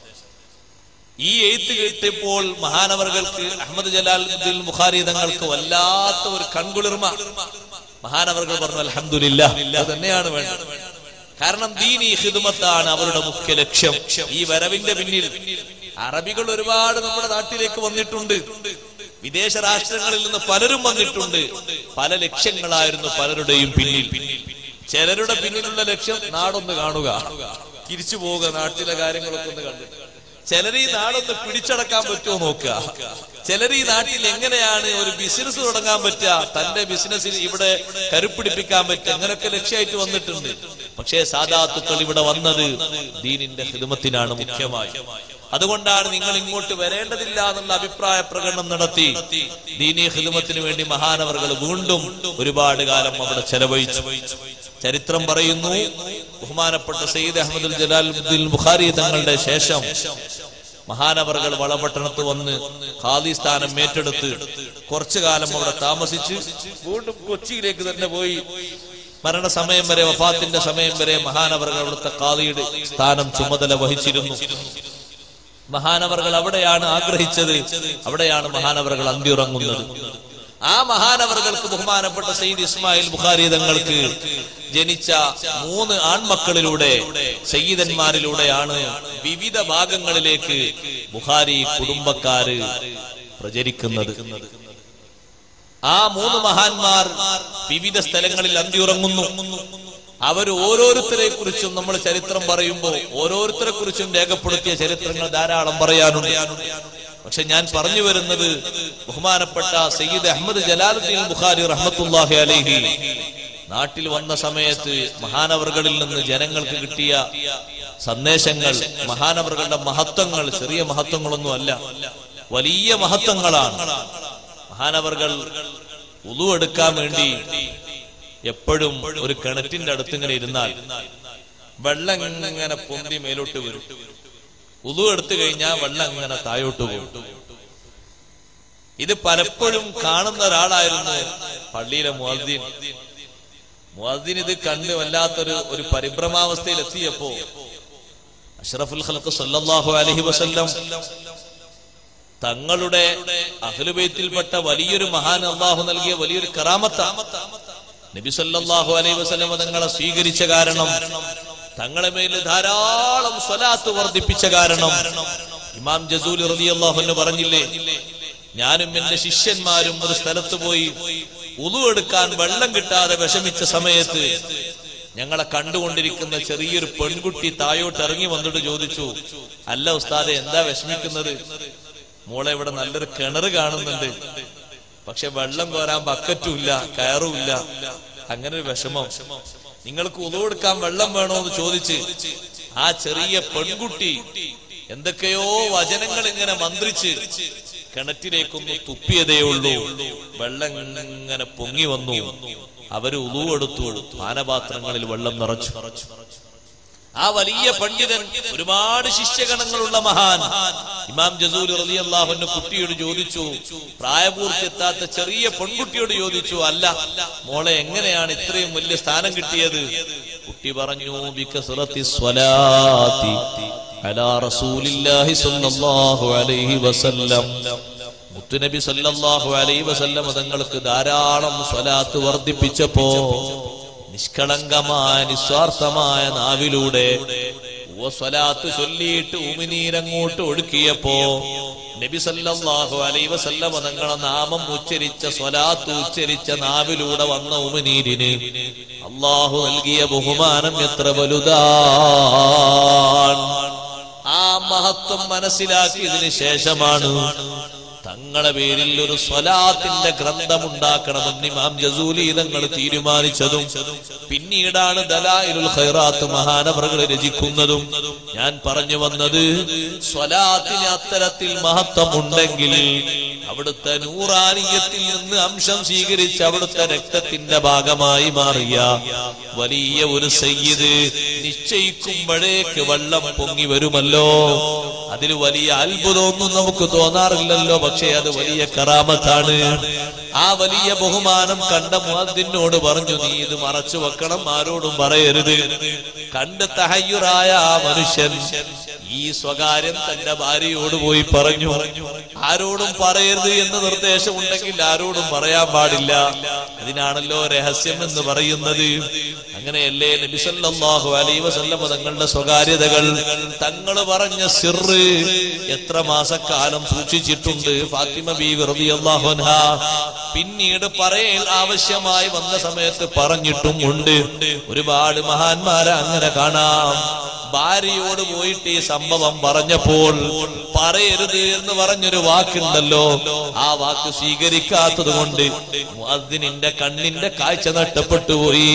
ഈ എഴുത്ത് കേട്ടപ്പോൾ മഹാനവറുകൾക്ക് അഹമ്മദ് ജലാലുദ്ദീൻ ബുഖാരി തങ്ങൾക്ക് വല്ലാത്ത ഒരു കൺകുളിർമ മഹാനവറുകൾ പറഞ്ഞു അലഹമില്ല അത് തന്നെയാണ് വേണ്ടത് കാരണം ദീനി ഹിദുമത്താണ് അവരുടെ മുഖ്യ ലക്ഷ്യം ഈ വരവിന്റെ പിന്നിൽ അറബികൾ ഒരുപാട് നമ്മുടെ നാട്ടിലേക്ക് വന്നിട്ടുണ്ട് വിദേശ രാഷ്ട്രങ്ങളിൽ നിന്ന് പലരും വന്നിട്ടുണ്ട് പല ലക്ഷ്യങ്ങളായിരുന്നു പലരുടെയും പിന്നിൽ ചിലരുടെ പിന്നിലുള്ള ലക്ഷ്യം നാടൊന്ന് കാണുക തിരിച്ചു പോവുക നാട്ടിലെ കാര്യങ്ങളൊക്കെ ഒന്ന് കണ്ട് ചിലർ ഈ നാടൊന്ന് പിടിച്ചടക്കാൻ പറ്റുമോ നോക്കുക ചിലർ ഈ നാട്ടിൽ എങ്ങനെയാണ് ഒരു ബിസിനസ് തുടങ്ങാൻ പറ്റുക തന്റെ ബിസിനസ്സിൽ ഇവിടെ കരുപ്പിടിപ്പിക്കാൻ പറ്റുക അങ്ങനെയൊക്കെ ലക്ഷ്യമായിട്ട് വന്നിട്ടുണ്ട് പക്ഷേ സാധാത്തുക്കൾ ഇവിടെ വന്നത് ദീനിന്റെ ഹിദമത്തിനാണ് മുഖ്യമായി അതുകൊണ്ടാണ് നിങ്ങൾ ഇങ്ങോട്ട് വരേണ്ടതില്ല എന്നുള്ള അഭിപ്രായ പ്രകടനം നടത്തി ദീനീ ഹിദമത്തിന് വേണ്ടി മഹാനവറുകൾ വീണ്ടും ഒരുപാട് കാലം അവിടെ ചെലവഴിച്ചു ചരിത്രം പറയുന്നു ബഹുമാനപ്പെട്ട സയ്യിദ് അഹമ്മദുൽ ജലാലുദ്ദീൻ ബുഖാരി തങ്ങളുടെ ശേഷം മഹാനവറുകൾ വളപട്ടണത്ത് വന്ന് ഖാദി സ്ഥാനം ഏറ്റെടുത്ത് കുറച്ചു കാലം അവിടെ താമസിച്ച് വീണ്ടും കൊച്ചിയിലേക്ക് തന്നെ പോയി മരണസമയം വരെ വഫാത്തിന്റെ സമയം വരെ മഹാനവറുകൾ അവിടുത്തെ ഖാദിയുടെ സ്ഥാനം ചുമതല വഹിച്ചിരുന്നു മഹാനവറുകൾ അവിടെയാണ് ആഗ്രഹിച്ചത് അവിടെയാണ് മഹാനവറുകൾ അന്തിയുറങ്ങുന്നത് ആ മഹാനവറുകൾക്ക് ബഹുമാനപ്പെട്ട സയ്യിദ് ഇസ്മായിൽ ബുഖാരി തങ്ങൾക്ക് ജനിച്ച മൂന്ന് ആൺമക്കളിലൂടെ സയ്യിദന്മാരിലൂടെയാണ് വിവിധ ഭാഗങ്ങളിലേക്ക് ബുഖാരി കുടുംബക്കാര് പ്രചരിക്കുന്നത് ആ മൂന്ന് മഹാന്മാർ വിവിധ സ്ഥലങ്ങളിൽ അന്തിയുറങ്ങുന്നു അവർ ഓരോരുത്തരെ കുറിച്ചും നമ്മൾ ചരിത്രം പറയുമ്പോൾ ഓരോരുത്തരെ കുറിച്ചും രേഖപ്പെടുത്തിയ ചരിത്രങ്ങൾ ധാരാളം പറയാനുണ്ട് പക്ഷെ ഞാൻ പറഞ്ഞു വരുന്നത് ബഹുമാനപ്പെട്ട സയ്യിദ് അഹമ്മദ് ജലാലുദ്ദീൻ ബുഖാരി റഹ്മത്തുല്ലാഹി അലൈഹി നാട്ടിൽ വന്ന സമയത്ത് മഹാനവറുകളിൽ നിന്ന് ജനങ്ങൾക്ക് കിട്ടിയ സന്ദേശങ്ങൾ മഹാനവറുകളുടെ മഹത്വങ്ങൾ ചെറിയ മഹത്വങ്ങളൊന്നും അല്ല വലിയ മഹത്വങ്ങളാണ് മഹാനവറുകൾ ഉളു എടുക്കാൻ വേണ്ടി എപ്പോഴും ഒരു കിണറ്റിന്റെ അടുത്ത് ഇങ്ങനെ ഇരുന്നാൽ വെള്ളം ഇങ്ങനെ പൊന്തി മേലോട്ട് വരും ഉളു എടുത്തു കഴിഞ്ഞാൽ വെള്ളം ഇങ്ങനെ താഴോട്ട് പോകും ഇത് പലപ്പോഴും കാണുന്ന ഒരാളായിരുന്നു പള്ളിയിലെ മുഅദ്ദീൻ മുഅദ്ദീൻ ഇത് കണ്ട് വല്ലാത്തൊരു ഒരു പരിഭ്രമാവസ്ഥയിൽ എത്തിയപ്പോ അഷ്റഫുൽ ഖൽഖ് സല്ലല്ലാഹു അലൈഹി വസല്ലം തങ്ങളുടെ അഹ്ലുബൈത്തിൽപ്പെട്ട വലിയൊരു മഹാൻ അള്ളാഹു നൽകിയ വലിയൊരു കറാമത്ത നബി സല്ലല്ലാഹു അലൈഹി വസല്ലം തങ്ങളെ സ്വീകരിച്ച കാരണം തങ്ങളെ മേൽ ധാരാളം സ്വലാത്ത് വർദ്ധിപ്പിച്ച കാരണം ഇമാം ജസൂൽ റളിയല്ലാഹു അൻഹു പറഞ്ഞില്ലേ ഞാനും എന്റെ ശിഷ്യന്മാരും ഒരു സ്ഥലത്ത് പോയി ഉതു എടുക്കാൻ വെള്ളം കിട്ടാതെ വിഷമിച്ച സമയത്ത് ഞങ്ങളെ കണ്ടുകൊണ്ടിരിക്കുന്ന ചെറിയൊരു പെൺകുട്ടി തായോട്ട് ഇറങ്ങി വന്നിട്ട് ചോദിച്ചു അല്ല ഉസ്താദെ എന്താ വിഷമിക്കുന്നത് മോളെ ഇവിടെ നല്ലൊരു കിണറ് കാണുന്നുണ്ട് പക്ഷെ വെള്ളം കോരാൻ ബക്കറ്റുമില്ല കയറുമില്ല അങ്ങനെ ഒരു വിഷമം നിങ്ങൾക്ക് ഉതവെടുക്കാൻ വെള്ളം വേണോ എന്ന് ചോദിച്ച് ആ ചെറിയ പെൺകുട്ടി എന്തൊക്കെയോ വചനങ്ങൾ ഇങ്ങനെ മന്ത്രിച്ച് കിണറ്റിലേക്കൊന്ന് തുപ്പിയതേ ഉള്ളൂ വെള്ളം ഇങ്ങനെ പൊങ്ങി വന്നു അവര് ഉളുവെടുത്തു പാനപാത്രങ്ങളിൽ വെള്ളം നിറച്ചു ആ വലിയ പണ്ഡിതൻ ഒരുപാട് ശിഷ്യഗണങ്ങളുള്ള മഹാൻ ഇമാം ജസൂൽ റളിയല്ലാഹുവിന്റെ കുട്ടിയോട് ചോദിച്ചു പ്രായപൂർത്തി എത്താത്ത ചെറിയ പെൺകുട്ടിയോട് ചോദിച്ചു അല്ല മോളെ എങ്ങനെയാണ് ഇത്രയും വലിയ സ്ഥാനം കിട്ടിയത് കുട്ടി പറഞ്ഞു ബികസ്റത്തി സ്വലാത്തി അലാ റസൂലില്ലാഹി സ്വല്ലല്ലാഹു അലൈഹി വസല്ലം മുത്തുനബി സല്ലല്ലാഹു അലൈഹി വസല്ലം തങ്ങൾക്ക് ധാരാളം സ്വലാത്ത് വർദ്ധിപ്പിച്ചപ്പോ നിഷ്കളങ്കമായ നിസ്വാർത്ഥമായ നാവിലൂടെ ഓ സ്വലാത്ത് ചൊല്ലിയിട്ട് ഉമിനീരങ്ങോട്ട് ഒഴുക്കിയപ്പോ നബി സല്ലല്ലാഹു അലൈഹി വസല്ലമ തങ്ങളെ നാമം ഉച്ചരിച്ച സ്വലാത്ത് ഉച്ചരിച്ച നാവിലൂടെ വന്ന ഉമിനീരിന് അള്ളാഹു നൽകിയ ബഹുമാനം എത്ര വലുതാണ് ആ മഹത്വം മനസ്സിലാക്കിയതിനു ശേഷമാണ് തങ്ങളെ പേരിൽ ഒരു സ്വലാത്തിന്റെ ഗ്രന്ഥമുണ്ടാക്കണമെന്ന് ഇമാം ജസൂലി തങ്ങൾ തീരുമാനിച്ചതും പിന്നീടാണ് ദലായിലുൽ ഖൈറാത്ത് മഹാനവറുകൾ രചിക്കുന്നതും ഞാൻ പറഞ്ഞു വന്നത് സ്വലാത്തിന് അത്തരത്തിൽ മഹത്വമുണ്ടെങ്കിൽ അവിടുത്തെ നൂറാനീയത്തിൽ നിന്ന് അംശം സ്വീകരിച്ച് അവിടുത്തെ രക്തത്തിന്റെ ഭാഗമായി മാറിയ വലിയ ഒരു സയ്യിദ് നിശ്ചയിക്കുമ്പോഴേക്ക് വെള്ളം പൊങ്ങി വരുമല്ലോ അതിൽ വലിയ അത്ഭുതമൊന്നും നമുക്ക് തോന്നാറില്ലല്ലോ പക്ഷേ അത് വലിയ കറാമത്താണ് ആ വലിയ ബഹുമാനം കണ്ട മുഹദ്ദിനോട് പറഞ്ഞു നീ ഇത് മറച്ചു വെക്കണം ആരോടും പറയരുത് കണ്ട് തഹയ്യുറായ ആ മനുഷ്യൻ ഈ സ്വകാര്യം തന്റെ ഭാര്യയോട് പോയി പറഞ്ഞു ആരോടും പറയരുത് എന്ന് നിർദ്ദേശമുണ്ടെങ്കിൽ ആരോടും പറയാൻ പാടില്ല അതിനാണല്ലോ രഹസ്യം എന്ന് പറയുന്നത് അങ്ങനെയല്ലേ നബി സല്ലല്ലാഹു അലൈഹി വസല്ലം തങ്ങളുടെ സ്വകാര്യതകൾ തങ്ങൾ പറഞ്ഞ സിറ് എത്ര മാസക്കാലം സൂക്ഷിച്ചിട്ടുണ്ട് ഫാത്തിമ ബീവി റളിയല്ലാഹു അൻഹാ പിന്നീട് പറയൽ ആവശ്യമായി വന്ന സമയത്ത് പറഞ്ഞിട്ടും ഉണ്ട് ഒരുപാട് മഹാന്മാരെ അങ്ങനെ കാണാം ഭാര്യയോട് പോയിട്ട് ഈ സംഭവം പറഞ്ഞപ്പോൾ പറയരുത് എന്ന് പറഞ്ഞൊരു വാക്കുണ്ടല്ലോ ആ വാക്ക് സ്വീകരിക്കാത്തത് കൊണ്ട് മുഅദ്ദിനിന്റെ കണ്ണിന്റെ കാഴ്ച നഷ്ടപ്പെട്ടു പോയി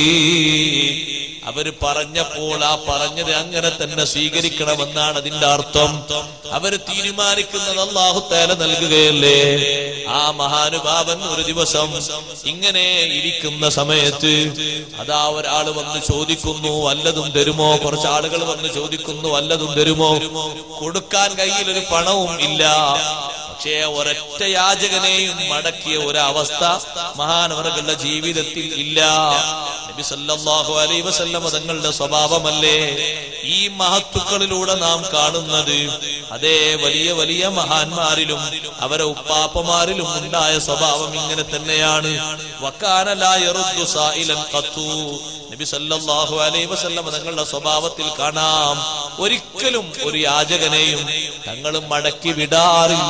അവര് പറഞ്ഞപ്പോൾ ആ പറഞ്ഞത് അങ്ങനെ തന്നെ സ്വീകരിക്കണമെന്നാണ് അതിന്റെ അർത്ഥം അവര് തീരുമാനിക്കുന്നത് അള്ളാഹു തേല നൽകുകയല്ലേ ആ മഹാനുഭാവൻ ഒരു ദിവസം ഇങ്ങനെ ഇരിക്കുന്ന സമയത്ത് അതാ ഒരാൾ വന്ന് ചോദിക്കുന്നു വല്ലതും തരുമോ കുറച്ച് ആളുകൾ വന്ന് ചോദിക്കുന്നു വല്ലതും തരുമോ കൊടുക്കാൻ കയ്യിൽ ഒരു പണവും ഇല്ല പക്ഷേ ഒരൊറ്റ യാചകനെയും മടക്കിയ ഒരവസ്ഥ മഹാനവറുകളുടെ ജീവിതത്തിൽ ഇല്ല നബി സല്ലല്ലാഹു അലൈഹി വസല്ലം തങ്ങളുടെ സ്വഭാവമല്ലേ ഈ മഹത്തുക്കളിലൂടെ നാം കാണുന്നത് അതേ വലിയ വലിയ മഹാന്മാരിലും അവരെ ഉപ്പാപ്പമാരിലും ഉണ്ടായ സ്വഭാവം ഇങ്ങനെ തന്നെയാണ് വക്കാന ലാ യറുദ്ദു സായിലൻ ഖത്തു നബി സല്ലല്ലാഹു അലൈഹി വസല്ലം തങ്ങളുടെ സ്വഭാവത്തിൽ കാണാം ഒരിക്കലും ഒരു യാചകനെയും തങ്ങൾ മടക്കി വിടാറില്ല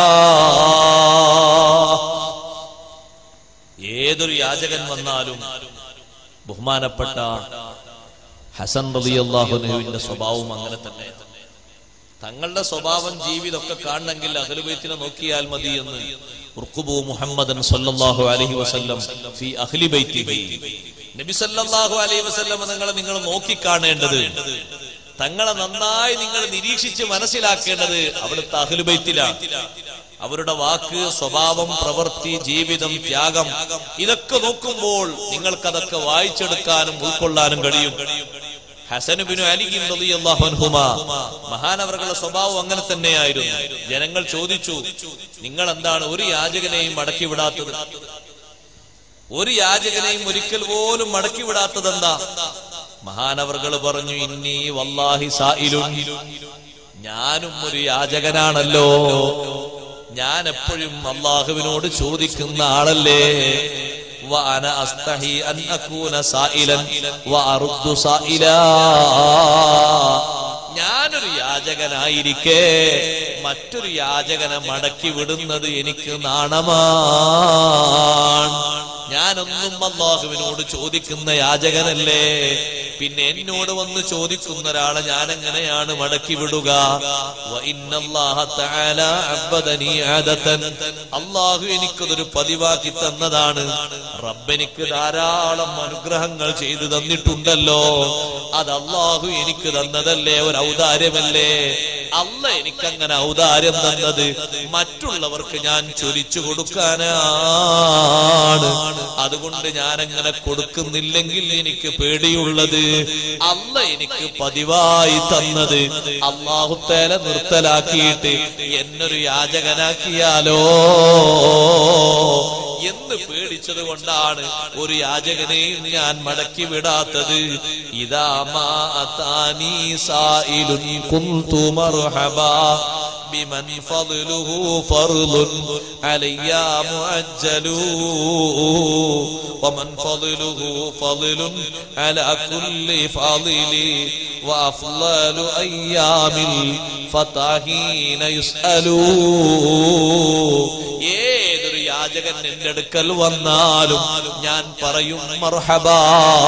ഏതൊരു യാചകൻ വന്നാലും ബഹുമാനപ്പെട്ട ഹസൻ റളിയല്ലാഹുവിന്റെ സ്വഭാവം അങ്ങനെ തന്നെ തങ്ങളുടെ സ്വഭാവം ജീവിതമൊക്കെ കാണണമെങ്കിൽ അഹ്ലുബൈത്തിനെ നോക്കിയാൽ മതി എന്ന് ഉർക്കുബു മുഹമ്മദൻ സല്ലല്ലാഹു അലൈഹി വസല്ലം ഫി അഹ്ലി ബൈത്തിഹി നബി സല്ലല്ലാഹു അലൈഹി വസല്ലം നിങ്ങളെ നിങ്ങൾ നോക്കി കാണേണ്ടത് തങ്ങളെ നന്നായി നിങ്ങൾ നിരീക്ഷിച്ച് മനസ്സിലാക്കേണ്ടത് അവിടുത്തെ അഹ്ലുബൈത്തിലാണ് അവരുടെ വാക്ക് സ്വഭാവം പ്രവൃത്തി ജീവിതം ത്യാഗം ഇതൊക്കെ നോക്കുമ്പോൾ നിങ്ങൾക്കതൊക്കെ വായിച്ചെടുക്കാനും ഉൾക്കൊള്ളാനും കഴിയും ഹസനുബിനു അലിഖിൻ റളിയല്ലാഹു അൻഹുമ മഹാനവറുകളുടെ സ്വഭാവം അങ്ങനെ തന്നെയായിരുന്നു ജനങ്ങൾ ചോദിച്ചു നിങ്ങൾ എന്താണ് ഒരു യാചകനെയും മടക്കി വിടാത്തത് ഒരു യാചകനെയും ഒരിക്കൽ പോലും മടക്കി വിടാത്തത് എന്താ മഹാനവറുകൾ പറഞ്ഞു ഇന്നി വല്ലാഹി സായിലുൻ ഞാനും ഒരു യാചകനാണല്ലോ ഞാൻ എപ്പോഴും അള്ളാഹുവിനോട് ചോദിക്കുന്ന ആളല്ലേ وأنا أستحي أن أكون سائلا وأرد سائلا ഞാനൊരു യാചകനായിരിക്കെ മറ്റൊരു യാചകനെ മടക്കി വിടുന്നത് എനിക്ക് നാണമാണ് ഞാനൊന്നും അള്ളാഹുവിനോട് ചോദിക്കുന്ന യാചകനല്ലേ പിന്നെ എന്നോട് വന്ന് ചോദിക്കുന്ന ഒരാളെ ഞാൻ എങ്ങനെയാണ് മടക്കി വിടുക വ ഇന്നല്ലാഹ തആല അബ്ബദനി ആദതൻ. അള്ളാഹു എനിക്കതൊരു പതിവാക്കി തന്നതാണ് റബ്ബെനിക്ക് ധാരാളം അനുഗ്രഹങ്ങൾ ചെയ്തു തന്നിട്ടുണ്ടല്ലോ അത് അള്ളാഹു എനിക്ക് തന്നതല്ലേ ഒരു ഔദാര്യമല്ലേ അല്ല എനിക്കങ്ങനെ ഔദാര്യം തന്നത് മറ്റുള്ളവർക്ക് ഞാൻ ചൊരിച്ചു കൊടുക്കാനാണ് അതുകൊണ്ട് ഞാൻ അങ്ങനെ കൊടുക്കുന്നില്ലെങ്കിൽ എനിക്ക് പേടിയുള്ളത് അല്ല എനിക്ക് പതിവായി തന്നത് അള്ളാഹുത്തേല നിർത്തലാക്കിയിട്ട് എന്നൊരു യാചകനാക്കിയാലോ എന്ന് പേടിച്ചത് കൊണ്ടാണ് ഒരു യാചകനെയും ഞാൻ മടക്കി വിടാത്തത് ഇതാ മാ അതാനി സായിലുൻ കുന്തു മർഹബാ بمن فضله فرض علي معجل ومن فضله فضل على كل فاضل وأفضل أيام الفتاحين يسألوا ഏതൊരു യാചകൻ എന്റെ അടുക്കൽ വന്നാലും ഞാൻ പറയും മർഹബാ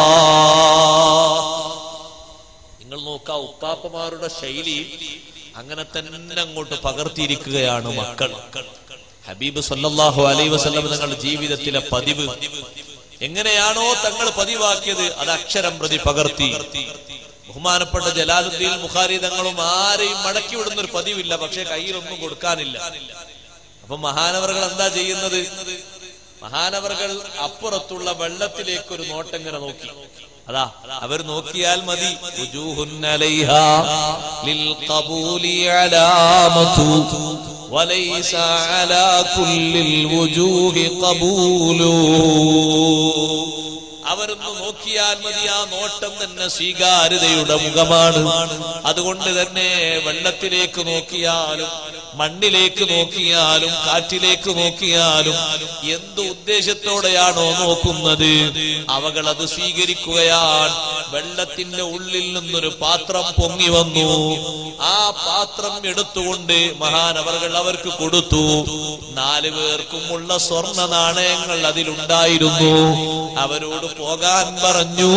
നിങ്ങൾ നോക്കാ ഉപ്പാപ്പമാരുടെ ശൈലി അങ്ങനെ തന്നെ അങ്ങോട്ട് പകർത്തിയിരിക്കുകയാണ് മക്കൾ ഹബീബ് സല്ലല്ലാഹു അലൈഹി വസല്ലം തങ്ങളുടെ ജീവിതത്തിലെ പതിവ് എങ്ങനെയാണോ തങ്ങൾ പതിവാക്കിയത് അത് അക്ഷരം പ്രതി പകർത്തി ബഹുമാനപ്പെട്ട ജലാലുദ്ദീൻ ബുഖാരി തങ്ങളും ആരെയും മടക്കി വിടുന്ന ഒരു പതിവില്ല പക്ഷെ കയ്യിലൊന്നും കൊടുക്കാനില്ല അപ്പൊ മഹാനവറുകൾ എന്താ ചെയ്യുന്നത് മഹാനവറുകൾ അപ്പുറത്തുള്ള വെള്ളത്തിലേക്ക് ഒരു നോട്ടങ്ങനെ നോക്കി അതാ അവർ നോക്കിയാൽ മതി വുജൂഹുൻ അലൈഹാ ലിൽ ഖബൂലി അലാമതു വലൈസ അലാ കുല്ലിൽ വുജൂഹി ഖബൂലു അവരൊന്ന് നോക്കിയാൽ മതി ആ നോട്ടം തന്നെ സ്വീകാര്യതയുടെ മുഖമാണ് അതുകൊണ്ട് തന്നെ വെള്ളത്തിലേക്ക് നോക്കിയാലും മണ്ണിലേക്ക് നോക്കിയാലും കാറ്റിലേക്ക് നോക്കിയാലും എന്ത് ഉദ്ദേശത്തോടെയാണോ നോക്കുന്നത് അവകൾ അത് സ്വീകരിക്കുകയാണ് വെള്ളത്തിന്റെ ഉള്ളിൽ നിന്നൊരു പാത്രം പൊങ്ങി വന്നു ആ പാത്രം എടുത്തുകൊണ്ട് മഹാനവറുകൾ അവർക്ക് കൊടുത്തു നാല് പേർക്കുമുള്ള സ്വർണ്ണ നാണയങ്ങൾ അതിലുണ്ടായിരുന്നു അവരോട് പോകാൻ പറഞ്ഞു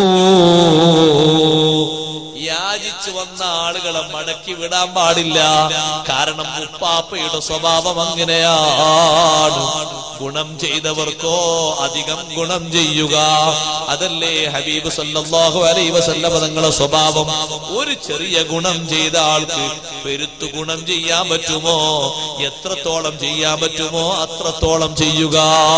യാചിച്ചു വന്ന ആളുകളെ മടക്കി വിടാൻ പാടില്ല കാരണം ഉപ്പാപ്പയുടെ സ്വഭാവം അങ്ങനെയാണ് ഗുണം ചെയ്തവർക്കോ അധികം ഗുണം ചെയ്യുക അതല്ലേ ഹബീബ് സല്ലല്ലാഹു അലൈഹി വസല്ലമ തങ്ങളുടെ സ്വഭാവം ഒരു ചെറിയ ഗുണം ചെയ്ത ആൾക്ക് പെരുത്തു ഗുണം ചെയ്യാൻ പറ്റുമോ എത്രത്തോളം ചെയ്യാൻ പറ്റുമോ അത്രത്തോളം ചെയ്യുക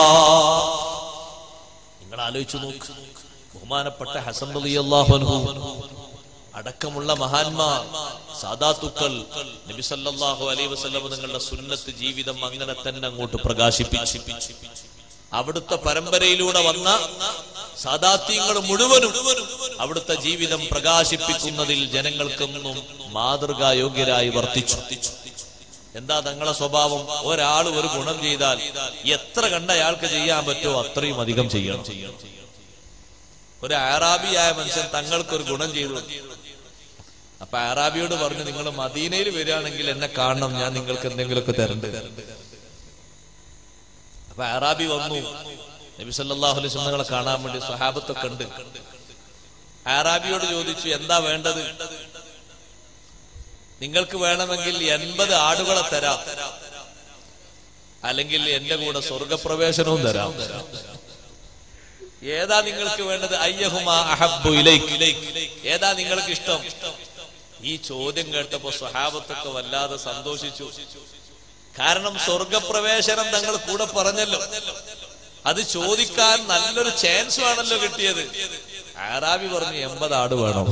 നിങ്ങൾ ആലോചിച്ചു നോക്ക് ബഹുമാനപ്പെട്ട ഹസൻ റളിയല്ലാഹു അൻഹു അടക്കമുള്ള മഹാന്മാർ സാദാത്തുക്കൾ നബി സല്ലല്ലാഹു അലൈഹി വസല്ലം നിങ്ങളുടെ സുന്നത്ത് ജീവിതം അങ്ങനെ തന്നെ അങ്ങോട്ട് പ്രകാശിപ്പിച്ചു അവിടുത്തെ പരമ്പരയിലൂടെ വന്ന സാദാത്യങ്ങൾ മുഴുവനും അവിടുത്തെ ജീവിതം പ്രകാശിപ്പിക്കുന്നതിൽ ജനങ്ങൾക്കൊന്നും മാതൃകായോഗ്യരായി വർത്തിച്ചു എന്താ തങ്ങളെ സ്വഭാവം ഒരാൾ ഒരു ഗുണം ചെയ്താൽ എത്ര കണ്ട അയാൾക്ക് ചെയ്യാൻ പറ്റുമോ അത്രയും അധികം ചെയ്യണം ഒരു ആറാബിയായ മനുഷ്യൻ തങ്ങൾക്ക് ഒരു ഗുണം ചെയ്തു അപ്പൊ ആറാബിയോട് പറഞ്ഞു നിങ്ങൾ മദീനയിൽ വരികയാണെങ്കിൽ എന്നെ കാണണം ഞാൻ നിങ്ങൾക്ക് എന്തെങ്കിലുമൊക്കെ തരണ്ട് അപ്പൊ ആറാബി വന്നു നബി സല്ലല്ലാഹു അലൈഹി വസല്ലം തങ്ങളെ കാണാൻ വേണ്ടി സ്വഹാബത്തൊക്കെ ഉണ്ട് ആറാബിയോട് ചോദിച്ചു എന്താ വേണ്ടത് നിങ്ങൾക്ക് വേണമെങ്കിൽ എൺപത് ആടുകളെ തരാം അല്ലെങ്കിൽ എന്റെ കൂടെ സ്വർഗപ്രവേശനവും തരാം ഏതാ നിങ്ങൾക്ക് വേണ്ടത് അയ്യഹുമാ അഹബ്ബു ഇലൈക്ക് ഏതാ നിങ്ങൾക്ക് ഇഷ്ടം ഈ ചോദ്യം കേട്ടപ്പോ സ്വഹാബത്തൊക്കെ വല്ലാതെ സന്തോഷിച്ചു കാരണം സ്വർഗപ്രവേശനം തങ്ങൾ കൂടെ പറഞ്ഞല്ലോ അത് ചോദിക്കാൻ നല്ലൊരു ചാൻസ് ആണല്ലോ കിട്ടിയത് ആറാബി പറഞ്ഞു എൺപത് ആട് വേണം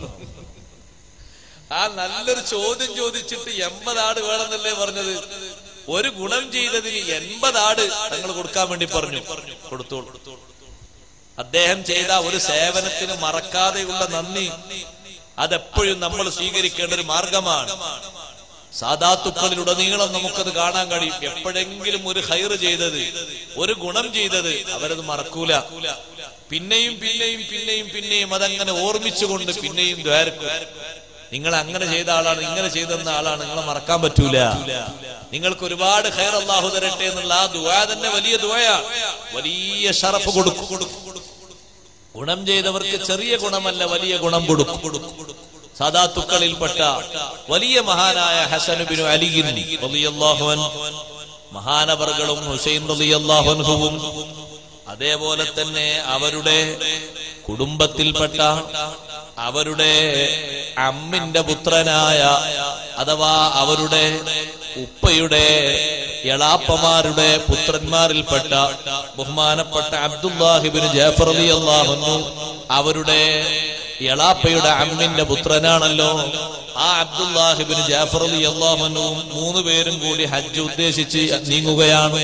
ആ നല്ലൊരു ചോദ്യം ചോദിച്ചിട്ട് എൺപത് ആട് വേണമെന്നല്ലേ പറഞ്ഞത് ഒരു ഗുണം ചെയ്തതിന് എൺപത് ആട് തങ്ങൾ കൊടുക്കാൻ വേണ്ടി പറഞ്ഞു കൊടുത്തോളൂ അദ്ദേഹം ചെയ്ത ഒരു സേവനത്തിന് മറക്കാതെയുള്ള നന്ദി അതെപ്പോഴും നമ്മൾ സ്വീകരിക്കേണ്ട ഒരു മാർഗമാണ് സാധാത്തുക്കളിലുടനീളം നമുക്കത് കാണാൻ കഴിയും എപ്പോഴെങ്കിലും ഒരു ഹൈറ് ചെയ്തത് ഒരു ഗുണം ചെയ്തത് അവരത് മറക്കൂല പിന്നെയും പിന്നെയും പിന്നെയും പിന്നെയും അതങ്ങനെ ഓർമ്മിച്ചുകൊണ്ട് പിന്നെയും ദ്വാരക്കും നിങ്ങൾ അങ്ങനെ ചെയ്ത ആളാണ് ഇങ്ങനെ ചെയ്തെന്ന ആളാണ് നിങ്ങളെ മറക്കാൻ പറ്റൂല നിങ്ങൾക്ക് ഒരുപാട് ഹൈർ അള്ളാഹു തരട്ടെ എന്നുള്ള ആ ദുആ തന്നെ വലിയ ദുആ വലിയ ഷറഫ് കൊടുക്കും ഗുണം ചെയ്തവർക്ക് ചെറിയ ഗുണമല്ല വലിയ ഗുണം കൊടുക്കും സാദാത്തുക്കളിൽപ്പെട്ട വലിയ മഹാനായ ഹസനുബിനു അലിയിൻ റളിയല്ലാഹുവൻ മഹാനവർകളും ഹുസൈൻ റളിയല്ലാഹുൻഹുവും അതേപോലെ തന്നെ അവരുടെ കുടുംബത്തിൽപ്പെട്ട അവരുടെ അമ്മിന്റെ പുത്രനായ അഥവാ അവരുടെ ഉപ്പയുടെ എളാപ്പമാരുടെ പുത്രന്മാരിൽപ്പെട്ട ബഹുമാനപ്പെട്ട അബ്ദുല്ലാഹിബിന് ജാഫർ അലി അള്ളാഹുന്നു അവരുടെ എളാപ്പയുടെ അമ്മിന്റെ പുത്രനാണല്ലോ ആ അബ്ദുല്ലാഹിബിന് ജാഫർ അലി അള്ളാഹുനും മൂന്ന് പേരും കൂടി ഹജ്ജ് ഉദ്ദേശിച്ച് നീങ്ങുകയാണ്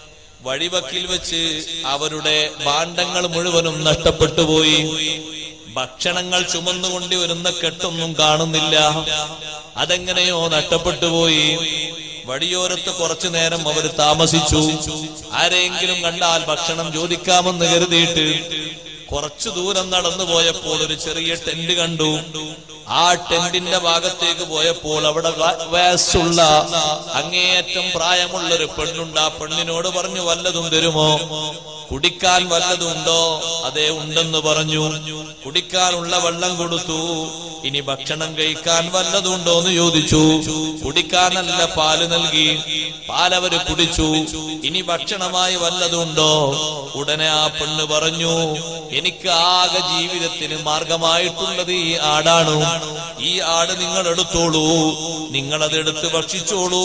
വഴിവക്കിൽ വെച്ച് അവരുടെ ഭാണ്ഡങ്ങൾ മുഴുവനും നഷ്ടപ്പെട്ടു പോയി ഭക്ഷണങ്ങൾ ചുമന്നുകൊണ്ട് വരുന്ന കെട്ടൊന്നും കാണുന്നില്ല അതെങ്ങനെയോ നഷ്ടപ്പെട്ടു പോയി വഴിയോരത്ത് കുറച്ചു നേരം അവർ താമസിച്ചു ആരെങ്കിലും കണ്ടാൽ ഭക്ഷണം ചോദിക്കാമെന്ന് കരുതിയിട്ട് കുറച്ചു ദൂരം നടന്നു പോയപ്പോൾ ഒരു ചെറിയ ടെന്റ് കണ്ടു ആ ടെന്റിന്റെ ഭാഗത്തേക്ക് പോയപ്പോൾ അവിടെ വ- വയസ്സുള്ള അങ്ങേയറ്റം പ്രായമുള്ള ഒരു പെണ്ണുണ്ട് ആ പെണ്ണിനോട് പറഞ്ഞു വല്ലതും തരുമോ കുടിക്കാൻ വല്ലതും ഉണ്ടോ അതേ ഉണ്ടെന്ന് പറഞ്ഞു കുടിക്കാനുള്ള വെള്ളം കൊടുത്തു ഇനി ഭക്ഷണം കഴിക്കാൻ വല്ലതും ഉണ്ടോ എന്ന് ചോദിച്ചു കുടിക്കാൻ നല്ല പാല് നൽകി പാലവര് കുടിച്ചു ഇനി ഭക്ഷണമായി വല്ലതും ഉണ്ടോ ഉടനെ ആ പെണ്ണ് പറഞ്ഞു എനിക്ക് ആകെ ജീവിതത്തിന് മാർഗമായിട്ടുള്ളത് ഈ ആടാണ് ഈ ആട് നിങ്ങൾ എടുത്തോളൂ നിങ്ങളത് എടുത്ത് ഭക്ഷിച്ചോളൂ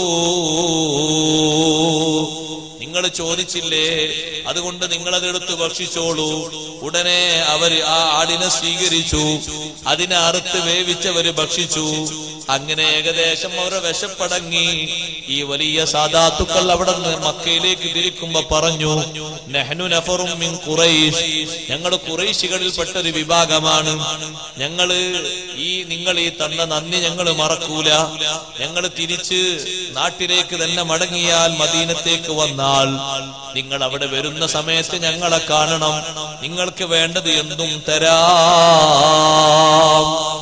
നിങ്ങൾ ചോദിച്ചില്ലേ അതുകൊണ്ട് നിങ്ങളത് എടുത്ത് ഭക്ഷിച്ചോളൂ ഉടനെ അവര് ആ ആടിനെ സ്വീകരിച്ചു അതിനെ അറുത്ത് വേവിച്ചവര് ഭക്ഷിച്ചു അങ്ങനെ ഏകദേശം അവരെ വിശപ്പടങ്ങി ഈ വലിയ സാധാത്തുക്കൾ അവിടെ നിന്ന് മക്കയിലേക്ക് തിരിക്കുമ്പോ പറഞ്ഞു നെഹ്നു നഫറും മിൻ ഖുറൈശ് ഞങ്ങൾ ഖുറൈശികളിൽപ്പെട്ട ഒരു വിഭാഗമാണ് ഞങ്ങള് ഈ നിങ്ങൾ ഈ തന്ന നന്ദി ഞങ്ങൾ മറക്കൂല ഞങ്ങൾ തിരിച്ച് നാട്ടിലേക്ക് തന്നെ മടങ്ങിയാൽ മദീനത്തേക്ക് വന്നാൽ നിങ്ങൾ അവിടെ വരുന്ന സമയത്ത് ഞങ്ങളെ കാണണം നിങ്ങൾക്ക് വേണ്ടത് എന്തും തരാം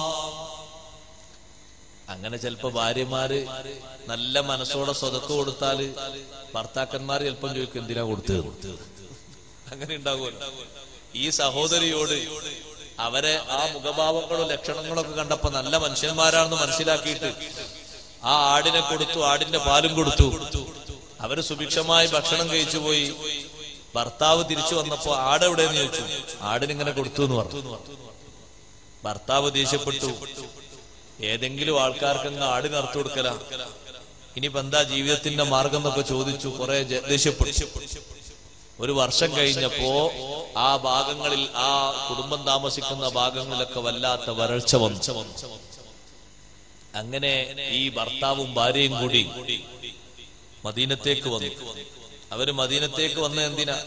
അങ്ങനെ ചിലപ്പോ ഭാര്യമാര് നല്ല മനസ്സോടെ സ്വതക്ക് കൊടുത്താല് ഭർത്താക്കന്മാർ ചിലപ്പം ചോദിക്കും എന്തിനാ കൊടുത്തത് അങ്ങനെ ഉണ്ടാകുമല്ലോ ഈ സഹോദരിയോട് അവരെ ആ മുഖഭാവങ്ങളും ലക്ഷണങ്ങളൊക്കെ കണ്ടപ്പോ നല്ല മനുഷ്യന്മാരാണെന്ന് മനസ്സിലാക്കിയിട്ട് ആ ആടിനെ കൊടുത്തു ആടിന്റെ പാലും കൊടുത്തു അവര് സുഭിക്ഷമായി ഭക്ഷണം കഴിച്ചു പോയി ഭർത്താവ് തിരിച്ചു വന്നപ്പോ ആട് എവിടെയെന്ന് ചോദിച്ചു ആടിനിങ്ങനെ കൊടുത്തു എന്ന് പറഞ്ഞു ഭർത്താവ് ദേഷ്യപ്പെട്ടു ഏതെങ്കിലും ആൾക്കാർക്ക് അങ്ങ് ആടിന് അർത്ഥം കൊടുക്കല ഇനിയിപ്പോ എന്താ ജീവിതത്തിന്റെ മാർഗം എന്നൊക്കെ ചോദിച്ചു കുറെ ജ- ദേഷ്യപ്പെട്ടു ഒരു വർഷം കഴിഞ്ഞപ്പോ ആ ഭാഗങ്ങളിൽ ആ കുടുംബം താമസിക്കുന്ന ഭാഗങ്ങളിലൊക്കെ വല്ലാത്ത വരൾച്ച വന്നു അങ്ങനെ ഈ ഭർത്താവും ഭാര്യയും കൂടി മദീനത്തേക്ക് വന്നു അവര് മദീനത്തേക്ക് വന്ന എന്തിനാ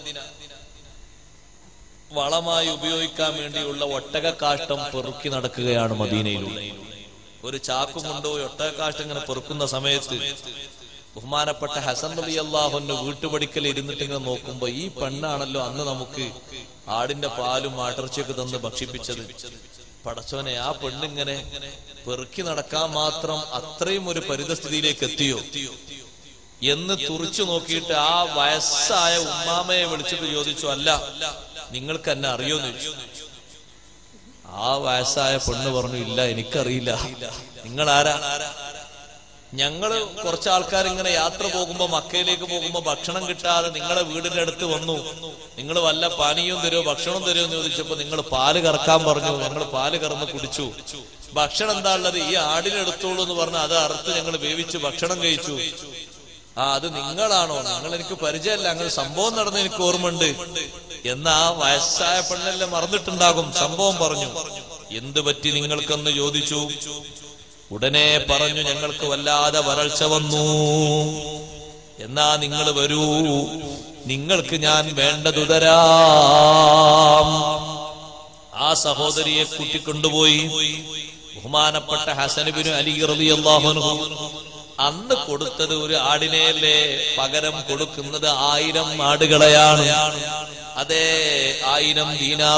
വളമായി ഉപയോഗിക്കാൻ വേണ്ടിയുള്ള ഒട്ടകക്കാഷ്ടം പെറുക്കി നടക്കുകയാണ് മദീനയിലൂടെ ഒരു ചാക്കും കൊണ്ടുപോയി ഒട്ടകക്കാഷ്ടം ഇങ്ങനെ പെറുക്കുന്ന സമയത്ത് ബഹുമാനപ്പെട്ട ഹസൻ അലി അള്ളാഹുന്റെ വീട്ടുപടിക്കൽ ഇരുന്നിട്ട് ഇങ്ങനെ നോക്കുമ്പോ ഈ പെണ്ണാണല്ലോ അന്ന് നമുക്ക് ആടിന്റെ പാലും ആട്ടിറച്ചിയൊക്കെ തന്ന് ഭക്ഷിപ്പിച്ചത് പടച്ചോനെ ആ പെണ്ണിങ്ങനെ പെറുക്കി നടക്കാൻ മാത്രം അത്രയും ഒരു പരിതസ്ഥിതിയിലേക്ക് എത്തിയോ എന്ന് തുറിച്ചു നോക്കിയിട്ട് ആ വയസ്സായ ഉമ്മാമയെ വിളിച്ചിട്ട് ചോദിച്ചു അല്ല നിങ്ങൾക്ക് എന്നെ അറിയോന്ന് ചോദിച്ചു ആ വയസ്സായ പെണ്ണ് പറഞ്ഞു ഇല്ല എനിക്കറിയില്ല നിങ്ങൾ ആരാ ഞങ്ങള് കുറച്ച് ആൾക്കാർ ഇങ്ങനെ യാത്ര പോകുമ്പോ മക്കയിലേക്ക് പോകുമ്പോ ഭക്ഷണം കിട്ടാതെ നിങ്ങളെ വീടിന്റെ അടുത്ത് വന്നു നിങ്ങൾ വല്ല പാനീയവും തരുമോ ഭക്ഷണം തരുമോ എന്ന് ചോദിച്ചപ്പോ നിങ്ങൾ പാല് കറക്കാൻ പറഞ്ഞു ഞങ്ങൾ പാല് കറന്ന് കുടിച്ചു ഭക്ഷണം എന്താ ഉള്ളത് ഈ ആടിനെടുത്തോളൂ എന്ന് പറഞ്ഞ് അത് അറുത്ത് ഞങ്ങൾ വേവിച്ച് ഭക്ഷണം കഴിച്ചു ആ അത് നിങ്ങളാണോ നിങ്ങൾ എനിക്ക് പരിചയമല്ല അങ്ങനെ സംഭവം നടന്ന എനിക്ക് ഓർമ്മയുണ്ട് എന്നാ ആ വയസ്സായ പെണ്ണല്ലേ മറന്നിട്ടുണ്ടാകും സംഭവം പറഞ്ഞു എന്ത് പറ്റി നിങ്ങൾക്കെന്ന് ചോദിച്ചു ഉടനെ പറഞ്ഞു ഞങ്ങൾക്ക് വല്ലാതെ വരൾച്ച വന്നു എന്നാ നിങ്ങൾ വരൂ നിങ്ങൾക്ക് ഞാൻ വേണ്ടതു തരാം ആ സഹോദരിയെ കൂട്ടിക്കൊണ്ടുപോയി ബഹുമാനപ്പെട്ട ഹസനുബിന് അലി റളിയല്ലാഹു അൻഹു അന്ന് കൊടുത്തത് ഒരു ആടിനെയല്ലേ പകരം കൊടുക്കുന്നത് ആയിരം ആടുകളെയാണ് അതെ ആയിരം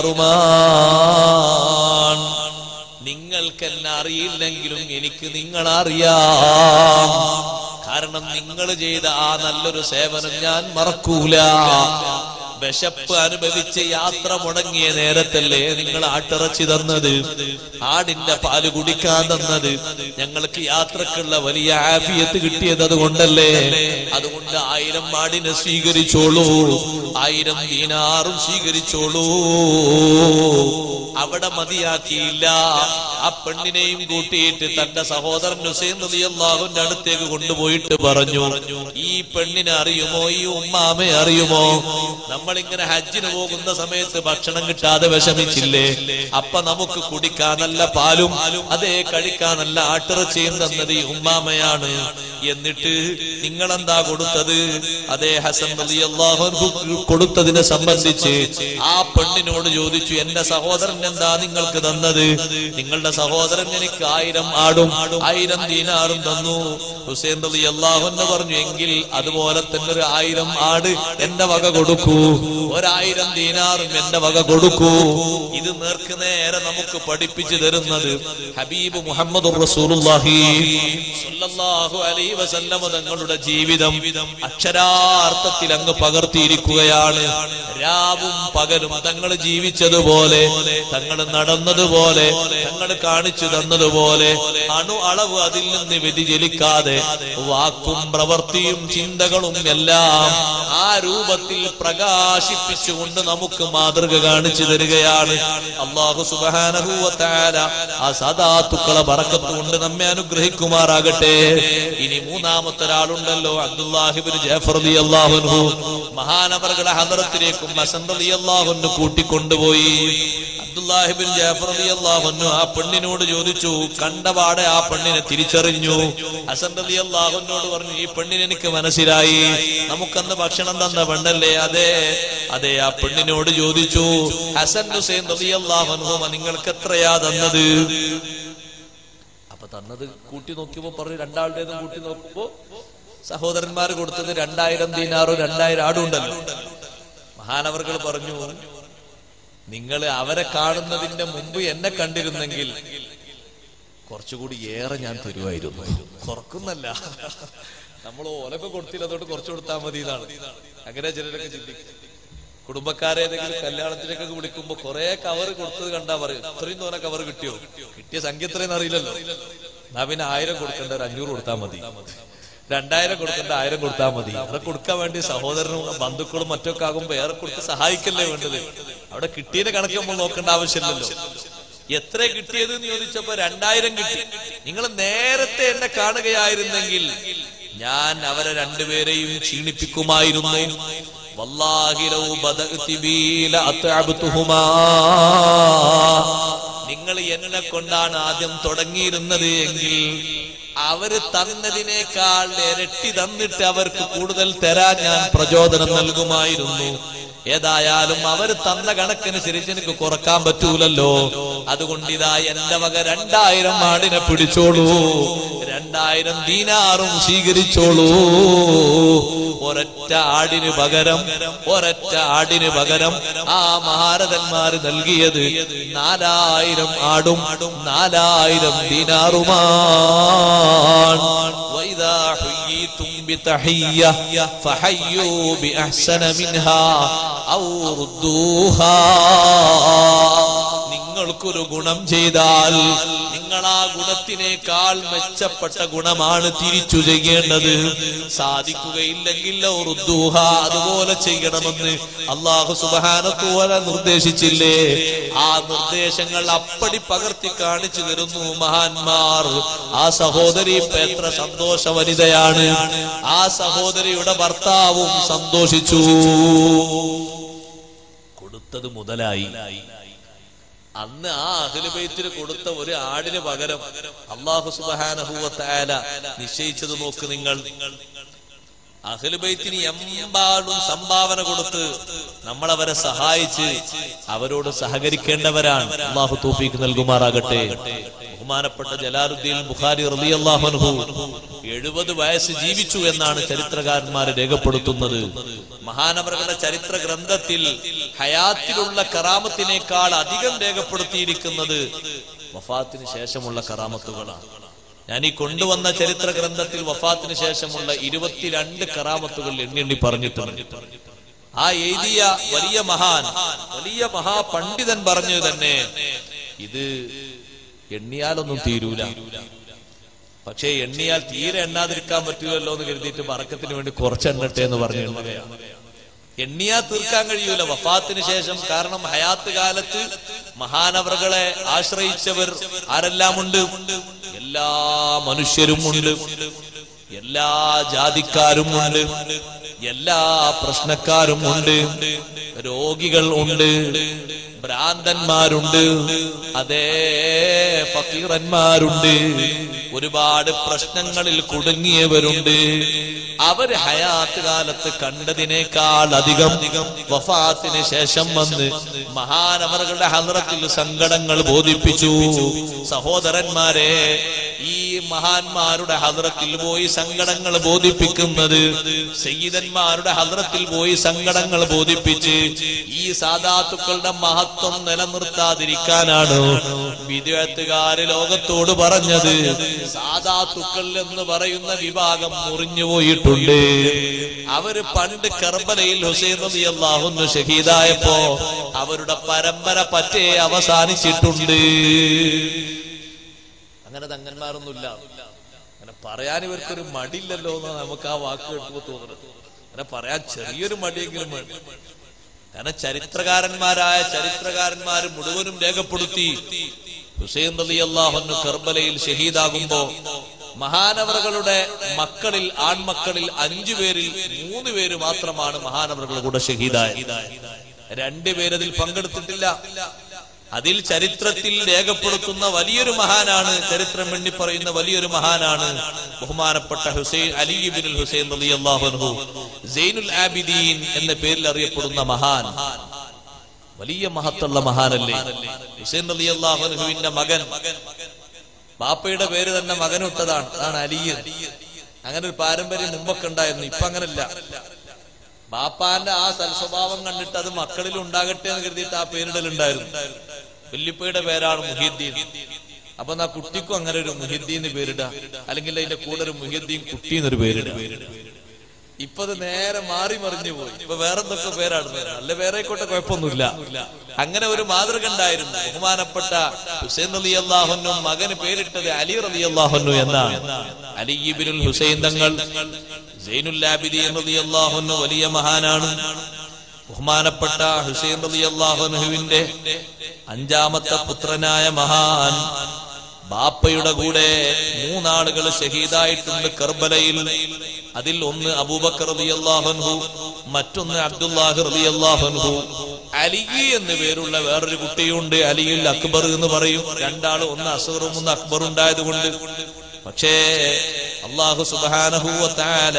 ദീനാറുമാണ് നിങ്ങൾക്ക് എന്നെ അറിയില്ലെങ്കിലും എനിക്ക് നിങ്ങളറിയാം കാരണം നിങ്ങൾ ചെയ്ത ആ നല്ലൊരു സേവനം ഞാൻ മറക്കൂല വിശപ്പ് അനുഭവിച്ച് യാത്ര മുടങ്ങിയ നേരത്തല്ലേ നിങ്ങൾ ആട്ടിറച്ചി തന്നത് ആടിന്റെ പാല് കുടിക്കാൻ തന്നത് ഞങ്ങൾക്ക് യാത്രക്കുള്ള വലിയ ആഫിയത്ത് കിട്ടിയത് അതുകൊണ്ടല്ലേ അതുകൊണ്ട് ആയിരം ആടിനെ സ്വീകരിച്ചോളൂ ആയിരം ദീനാറും സ്വീകരിച്ചോളൂ അവിടെ മതിയാക്കിയില്ല ആ പെണ്ണിനെയും കൂട്ടിയിട്ട് തന്റെ സഹോദരൻ ഹുസൈൻ റളിയല്ലാഹുവിന്റെ അടുത്തേക്ക് കൊണ്ടുപോയിട്ട് പറഞ്ഞു ഈ പെണ്ണിനെ അറിയുമോ ഈ ഉമ്മാമയെ അറിയുമോ നമ്മളിങ്ങനെ ഹജ്ജിന് പോകുന്ന സമയത്ത് ഭക്ഷണം കിട്ടാതെ വിഷമിച്ചില്ലേ അപ്പൊ നമുക്ക് കുടിക്കാൻ നല്ല പാലും അതേ കഴിക്കാൻ നല്ല ആട്ടിറച്ചിയും തന്നത് ഈ ഉമ്മാമയാണ് എന്നിട്ട് നിങ്ങൾ എന്താ കൊടുത്തത് അതേ ഹസൻ റളിയല്ലാഹു അൻഹു കൊടുത്തതിനെ സംബന്ധിച്ച് ആ പെണ്ണിനോട് ചോദിച്ചു എന്റെ സഹോദരൻ എന്താ നിങ്ങൾക്ക് തന്നത് നിങ്ങളുടെ സഹോദരൻ എനിക്ക് ആയിരം ആടും ആയിരം ദീനാറും തന്നു ഹുസൈൻ റളി അള്ളാഹുന്ന് പറഞ്ഞു എങ്കിൽ അതുപോലെ തന്നെ ഒരു ആയിരം ആട് എന്റെ വക കൊടുക്കൂ ഒരായിരം ദീനാറും എന്റെ വക കൊടുക്കൂ ഇത് നേർക്ക് നേരെ നമുക്ക് പഠിപ്പിച്ചു തരുന്നത് ഹബീബ് മുഹമ്മദ് റസൂലുള്ളാഹി സ്വല്ലല്ലാഹു അലൈഹി വസല്ലമ തങ്ങളുടെ ജീവിതം അക്ഷരാർത്ഥത്തിൽ അങ്ങ് പകർത്തിയിരിക്കുകയാണ് രാവും പകലും തങ്ങൾ ജീവിച്ചതുപോലെ തങ്ങൾ നടന്നതുപോലെ തങ്ങൾ കാണിച്ചു തന്നതുപോലെ അണു അളവ് അതിൽ നിന്ന് വ്യതിചലിക്കാതെ വാക്കും പ്രവൃത്തിയും ചിന്തകളും എല്ലാം ആ രൂപത്തിൽ പ്രകാശിപ്പിച്ചുകൊണ്ട് നമുക്ക് മാതൃക കാണിച്ചു തരികയാണ് അള്ളാഹു സുബാനഹൂവത്താല ആ സദാത്തുക്കളെ പറക്കത്ത് കൊണ്ട് നമ്മെ അനുഗ്രഹിക്കുമാറാകട്ടെ ഇനി മൂന്നാമത്തെ ഒരാളുണ്ടല്ലോ അബ്ദുല്ലാഹിബിൻ ജാഫർ റളി അള്ളാഹുൻഹു മഹാനവറുകളുടെ ഹദറത്തിലേക്കും ഹസൻ റളി അള്ളാഹുന്നു കൂട്ടിക്കൊണ്ടുപോയി അബ്ദുല്ലാഹിബിൻ ജാഫർ റളി അള്ളാഹുന്നു ആ പെണ്ണിനോട് ചോദിച്ചു കണ്ടപാടെ ആ പെണ്ണിനെ തിരിച്ചറിഞ്ഞു ഹസൻ റളി അള്ളാഹുനോട് പറഞ്ഞു ഈ പെണ്ണിനെ എനിക്ക് മനസ്സിലായി നമുക്കന്ന് ഭക്ഷണം തന്ന പെണ്ണല്ലേ അതെ അതെ ആ പെണ്ണിനോട് ചോദിച്ചു ഹസൻ ഹുസൈൻ റളി അള്ളാഹുനുഹുമ നിങ്ങൾക്ക് എത്രയാ തന്നത് അപ്പൊ തന്നത് കൂട്ടി നോക്കിയപ്പോ പറഞ്ഞു രണ്ടാളുടേതും കൂട്ടി നോക്കുമ്പോ സഹോദരന്മാർ കൊടുത്തത് രണ്ടായിരം ദീനാറോ രണ്ടായിരം ആടും ഉണ്ടല്ലോ മഹാനവർകൾ പറഞ്ഞു നിങ്ങൾ അവരെ കാണുന്നതിന്റെ മുമ്പ് എന്നെ കണ്ടിരുന്നെങ്കിൽ കുറച്ചുകൂടി ഏറെ ഞാൻ തരുമായിരുന്നു കുറക്കുന്നല്ല നമ്മൾ ഓലൊക്കെ കൊടുത്തില്ല അതുകൊണ്ട് കുറച്ച് കൊടുത്താൽ മതി എന്നാണ് അങ്ങനെ ചിലരൊക്കെ ചിന്തിക്കും കുടുംബക്കാരെ ഏതെങ്കിലും കല്യാണത്തിനൊക്കെ വിളിക്കുമ്പോ കുറെ കവർ കൊടുത്തത് കണ്ടാ പറയും ഇത്രയും തോന്നെ കവർ കിട്ടിയോ കിട്ടിയ സംഖ്യ എത്രയെന്ന് അറിയില്ലല്ലോ എന്നാ പിന്നെ ആയിരം കൊടുക്കേണ്ട ഒരു അഞ്ഞൂറ് കൊടുത്താൽ മതി രണ്ടായിരം കൊടുക്കേണ്ട ആയിരം കൊടുത്താൽ മതി അത് കൊടുക്കാൻ വേണ്ടി സഹോദരനും ബന്ധുക്കളും മറ്റൊക്കെ ആകുമ്പോ ഏറെ കൊടുത്ത് സഹായിക്കല്ലേ വേണ്ടത് അവിടെ കിട്ടിയതിന്റെ കണക്ക് നമ്മൾ നോക്കേണ്ട ആവശ്യമില്ലല്ലോ എത്ര കിട്ടിയത് എന്ന് ചോദിച്ചപ്പോ രണ്ടായിരം കിട്ടി നിങ്ങൾ നേരത്തെ എന്നെ കാണുകയായിരുന്നെങ്കിൽ ഞാൻ അവരെ രണ്ടുപേരെയും ക്ഷീണിപ്പിക്കുമായിരുന്നു വല്ലാഹി ലൗ ബദഅതി ബീ ലഅതഅബ്തുഹുമാ. നിങ്ങൾ എന്നെ കൊണ്ടാണ് ആദ്യം തുടങ്ങിയിരുന്നത് എങ്കിൽ അവര് തന്നതിനേക്കാൾ ഇരട്ടി തന്നിട്ട് അവർക്ക് കൂടുതൽ തരാൻ ഞാൻ പ്രചോദനം നൽകുമായിരുന്നു ഏതായാലും അവർ തന്ന കണക്കനുസരിച്ച് എനിക്ക് കുറക്കാൻ പറ്റൂലല്ലോ അതുകൊണ്ട് ഇതാ എന്റെ വക രണ്ടായിരം ആടിനെ പിടിച്ചോളൂ രണ്ടായിരം ദീനാറും സ്വീകരിച്ചോളൂ ഒരൊറ്റ ആടിന് പകരം ഒരൊറ്റ ആടിന് പകരം ആ മഹാരഥന്മാര് നൽകിയത് നാലായിരം ആടും നാലായിരം ദീനാറുമാണ് وإذا حييتم بتحية فحيوا بأحسن منها أو ردوها നിങ്ങൾക്കൊരു ഗുണം ചെയ്താൽ നിങ്ങൾ ആ ഗുണത്തിനേക്കാൾ മെച്ചപ്പെട്ട ഗുണമാണ് തിരിച്ചു ചെയ്യേണ്ടത് സാധിക്കുകയില്ലെങ്കിൽ റുദ്ദൂഹ അതുപോലെ ചെയ്യണമെന്ന് അള്ളാഹു സുബാനത്തോല നിർദ്ദേശിച്ചില്ലേ ആ നിർദ്ദേശങ്ങൾ അപ്പടി പകർത്തി കാണിച്ചു തരുന്നു മഹാന്മാർ ആ സഹോദരി ഇപ്പൊ എത്ര സന്തോഷ വനിതയാണ് ആ സഹോദരിയുടെ ഭർത്താവും സന്തോഷിച്ചു കൊടുത്തത് മുതലായി അന്ന് ആ അഖിലുബൈത്തിന് കൊടുത്ത ഒരു ആടിന് പകരം അള്ളാഹു സുബാനഹുവത്തായ നിശ്ചയിച്ചത് നോക്ക് നിങ്ങൾ അഖിലുബൈത്തിന് എമ്പാടും സംഭാവന കൊടുത്ത് നമ്മൾ അവരെ സഹായിച്ച് അവരോട് സഹകരിക്കേണ്ടവരാണ് അള്ളാഹു തൂഫീക്ക് നൽകുമാറാകട്ടെ ബഹുമാനപ്പെട്ട ജലാലുദ്ദീൻ ബുഖാരി റളിയല്ലാഹു എഴുപത് വയസ്സ് ജീവിച്ചു എന്നാണ് ചരിത്രകാരന്മാരെ രേഖപ്പെടുത്തുന്നത് മഹാനവറുകളുടെ ചരിത്ര ഗ്രന്ഥത്തിൽ ഹയാത്തിലുള്ള കറാമത്തിനേക്കാൾ അധികം രേഖപ്പെടുത്തിയിരിക്കുന്നത് വഫാത്തിന് ശേഷമുള്ള കറാമത്തുകളാണ് ഞാൻ ഈ കൊണ്ടുവന്ന ചരിത്ര ഗ്രന്ഥത്തിൽ വഫാത്തിന് ശേഷമുള്ള ഇരുപത്തിരണ്ട് കറാമത്തുകൾ എണ്ണി എണ്ണി പറഞ്ഞിട്ടുണ്ട് ആ എഴുതിയ വലിയ മഹാൻ വലിയ മഹാപണ്ഡിതൻ പറഞ്ഞു തന്നെ ഇത് എണ്ണിയാലൊന്നും തീരൂല പക്ഷേ എണ്ണിയാൽ തീരെ എണ്ണാതിരിക്കാൻ പറ്റൂലല്ലോ എന്ന് കരുതിയിട്ട് പറക്കത്തിന് വേണ്ടി കുറച്ച് എണ്ണട്ടെ എന്ന് പറഞ്ഞു എണ്ണുകയാണ് എണ്ണിയാ തീർക്കാൻ കഴിയൂല വഫാത്തിന് ശേഷം കാരണം ഹയാത്ത് കാലത്ത് മഹാനവറുകളെ ആശ്രയിച്ചവർ ആരെല്ലാം ഉണ്ട് എല്ലാ മനുഷ്യരും ഉണ്ട് എല്ലാ ജാതിക്കാരും ഉണ്ട് എല്ലാ പ്രശ്നക്കാരും ഉണ്ട് രോഗികൾ ഉണ്ട് ഭ്രാന്തന്മാരുണ്ട് അതേ ഫക്കീറന്മാരുണ്ട് ഒരുപാട് പ്രശ്നങ്ങളിൽ കുടുങ്ങിയവരുണ്ട് അവര് ഹയാത്ത് കാലത്ത് കണ്ടതിനേക്കാൾ അധികം വഫാത്തിന് ശേഷം വന്ന് മഹാനവറുകളുടെ ഹലറത്തിൽ സങ്കടങ്ങൾ ബോധിപ്പിച്ചു സഹോദരന്മാരെ ഈ മഹാന്മാരുടെ ഹദ്രത്തിൽ പോയി സങ്കടങ്ങൾ ബോധിപ്പിക്കുന്നത് സയ്യിദന്മാരുടെ ഹദ്രത്തിൽ പോയി സങ്കടങ്ങൾ ബോധിപ്പിച്ച് ഈ സാധാത്തുക്കളുടെ മഹത്വം നിലനിർത്താതിരിക്കാനാണ് വിദേഹത്തുകാര് ലോകത്തോട് പറഞ്ഞത് സാധാത്തുക്കൾ എന്ന് പറയുന്ന വിഭാഗം മുറിഞ്ഞുപോയിട്ടുണ്ട് അവര് പണ്ട് കർബലയിൽ ഹുസൈൻ റബി അള്ളാഹുന്നു ഷഹീദായപ്പോ അവരുടെ പരമ്പര പറ്റേ അവസാനിച്ചിട്ടുണ്ട് അങ്ങനെ തങ്ങന്മാരൊന്നുമില്ല അങ്ങനെ പറയാൻ ഇവർക്കൊരു മടിയില്ലല്ലോ എന്ന് നമുക്ക് ആ വാക്ക് കേട്ടുമ്പോ തോന്നുന്നത് അങ്ങനെ പറയാൻ ചെറിയൊരു മടിയെങ്കിലും വേണം കാരണം ചരിത്രകാരന്മാരായ ചരിത്രകാരന്മാർ മുഴുവനും രേഖപ്പെടുത്തി ഹുസൈൻ അലി അള്ളാഹുന്നു കർബലയിൽ ഷഹീദാകുമ്പോ മഹാനവറുകളുടെ മക്കളിൽ ആൺമക്കളിൽ അഞ്ചു പേരിൽ മൂന്ന് പേര് മാത്രമാണ് മഹാനവറുകളുടെ കൂടെ ഷഹീദായത് രണ്ടുപേരതിൽ പങ്കെടുത്തിട്ടില്ല അതിൽ ചരിത്രത്തിൽ രേഖപ്പെടുത്തുന്ന വലിയൊരു മഹാനാണ് ചരിത്രം എണ്ണി പറയുന്ന വലിയൊരു മഹാനാണ് ബഹുമാനപ്പെട്ട ഹുസൈൻ അലി ബിൻ ഹുസൈൻ റളിയല്ലാഹു അൻഹു സൈനുൽ ആബിദീൻ എന്ന പേരിൽ അറിയപ്പെടുന്ന മഹാൻ വലിയ മഹത്തുള്ള മഹാനല്ലേ ഹുസൈൻ റളിയല്ലാഹു അൻഹുവിന്റെ മകൻ ബാപ്പയുടെ പേര് തന്നെ മകനിട്ടതാണ് അതാണ് അലിയൻ അങ്ങനെ ഒരു പാരമ്പര്യം മുമ്പൊക്കെ ഉണ്ടായിരുന്നു ഇപ്പൊ അങ്ങനല്ല ബാപ്പാന്റെ ആ സൽസ്വഭാവം കണ്ടിട്ട് അത് മക്കളിൽ ഉണ്ടാകട്ടെ എന്ന് കരുതിയിട്ട് ആ പേരിടലുണ്ടായിരുന്നു വല്യപ്പയുടെ പേരാണ് മുഹിദ്ദീൻ അപ്പൊ എന്നാ കുട്ടിക്കും അങ്ങനെ ഒരു മുഹിദ്ദീൻ പേരിട അല്ലെങ്കിൽ അതിന്റെ കൂടെ ഒരു മുഹിദ്ദീൻ കുട്ടി എന്നൊരു പേരിട ഇപ്പൊ അത് നേരെ മാറി മറിഞ്ഞു പോയി ഇപ്പൊ വേറെ എന്തൊക്കെ പേരാണ് നല്ല പേരായിക്കോട്ടെ കുഴപ്പമൊന്നുമില്ല അങ്ങനെ ഒരു മാതൃക ഉണ്ടായിരുന്നു ബഹുമാനപ്പെട്ട ഹുസൈൻ അലി അള്ളാഹുനും മകന് പേരിട്ടത് അലി റലി അള്ളാഹുനു എന്നാണ് അലി ഇബിനുൽ ഹുസൈൻ തങ്ങൾ സൈനുല്ലാബിദീൻ റലി അള്ളാഹുനു വലിയ മഹാനാണ് ബഹുമാനപ്പെട്ട ഹുസൈൻ റലി അള്ളാഹുനുവിന്റെ അഞ്ചാമത്തെ പുത്രനായ മഹാൻ ബാപ്പയുടെ കൂടെ മൂന്നാളുകൾ ഷഹീദായിട്ടുണ്ട് കർബലയിൽ അതിൽ ഒന്ന് അബൂബക്കർ റളിയല്ലാഹുൻഹു മറ്റൊന്ന് അബ്ദുല്ലാഹ് റളിയല്ലാഹുൻഹു അലി എന്ന് പേരുള്ള വേറൊരു കുട്ടിയുണ്ട് അലിയിൽ അക്ബർ എന്ന് പറയും രണ്ടാളും ഒന്ന് അസറും ഒന്ന് അക്ബർ ഉണ്ടായതുകൊണ്ട് പക്ഷേ അള്ളാഹു സുബാനഹൂവത്താല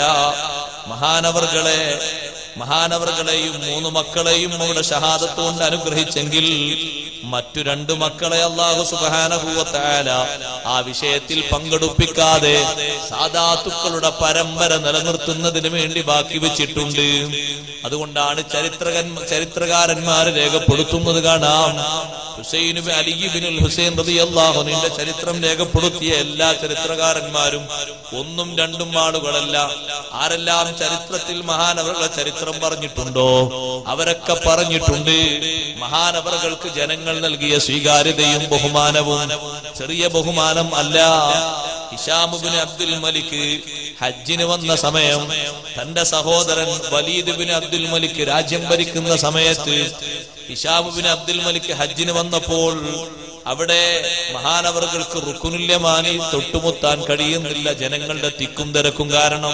മഹാനവർകളെ മഹാനവർകളെയും മൂന്ന് മക്കളെയും അവരുടെ ഷഹാദത്ത് കൊണ്ട് അനുഗ്രഹിച്ചെങ്കിൽ മറ്റു രണ്ടു മക്കളെ അള്ളാഹു സുബാനഹൂവത്താല ആ വിഷയത്തിൽ പങ്കെടുപ്പിക്കാതെ സാധാത്തുക്കളുടെ പരമ്പര നിലനിർത്തുന്നതിന് വേണ്ടി ബാക്കി വെച്ചിട്ടുണ്ട് അതുകൊണ്ടാണ് ചരിത്രകൻ ചരിത്രകാരന്മാർ രേഖപ്പെടുത്തുന്നത് കാണാം ഹുസൈൻ അലിബിനുൽ ഹുസൈൻ റളിയല്ലാഹുവിന്റെ ചരിത്രം രേഖപ്പെടുത്തിയ എല്ലാ ചരിത്രകാരന്മാരും ഒന്നും രണ്ടും ആളുകളല്ല ആരെല്ലാം ചരിത്രത്തിൽ മഹാനവറുടെ ചരിത്രം പറഞ്ഞിട്ടുണ്ടോ അവരൊക്കെ പറഞ്ഞിട്ടുണ്ട് മഹാനവറുകൾക്ക് ജനങ്ങൾ നൽകിയ സ്വീകാര്യതയും ബഹുമാനവും ചെറിയ ബഹുമാനം അല്ല ഹിഷാമുബിന് അബ്ദുൽ മലിക്ക് ഹജ്ജിന് വന്ന സമയം തന്റെ സഹോദരൻ വലീദ് ബിൻ അബ്ദുൽ മലിക്ക് രാജ്യം ഭരിക്കുന്ന സമയത്ത് ഹിഷാമുബിൻ അബ്ദുൽ മലിക്ക് ഹജ്ജിന് വന്നപ്പോൾ അവിടെ മഹാനവറുകൾക്ക് റുക്കുനുല്യമാനി തൊട്ടുമുത്താൻ കഴിയുന്നില്ല ജനങ്ങളുടെ തിക്കും തിരക്കും കാരണം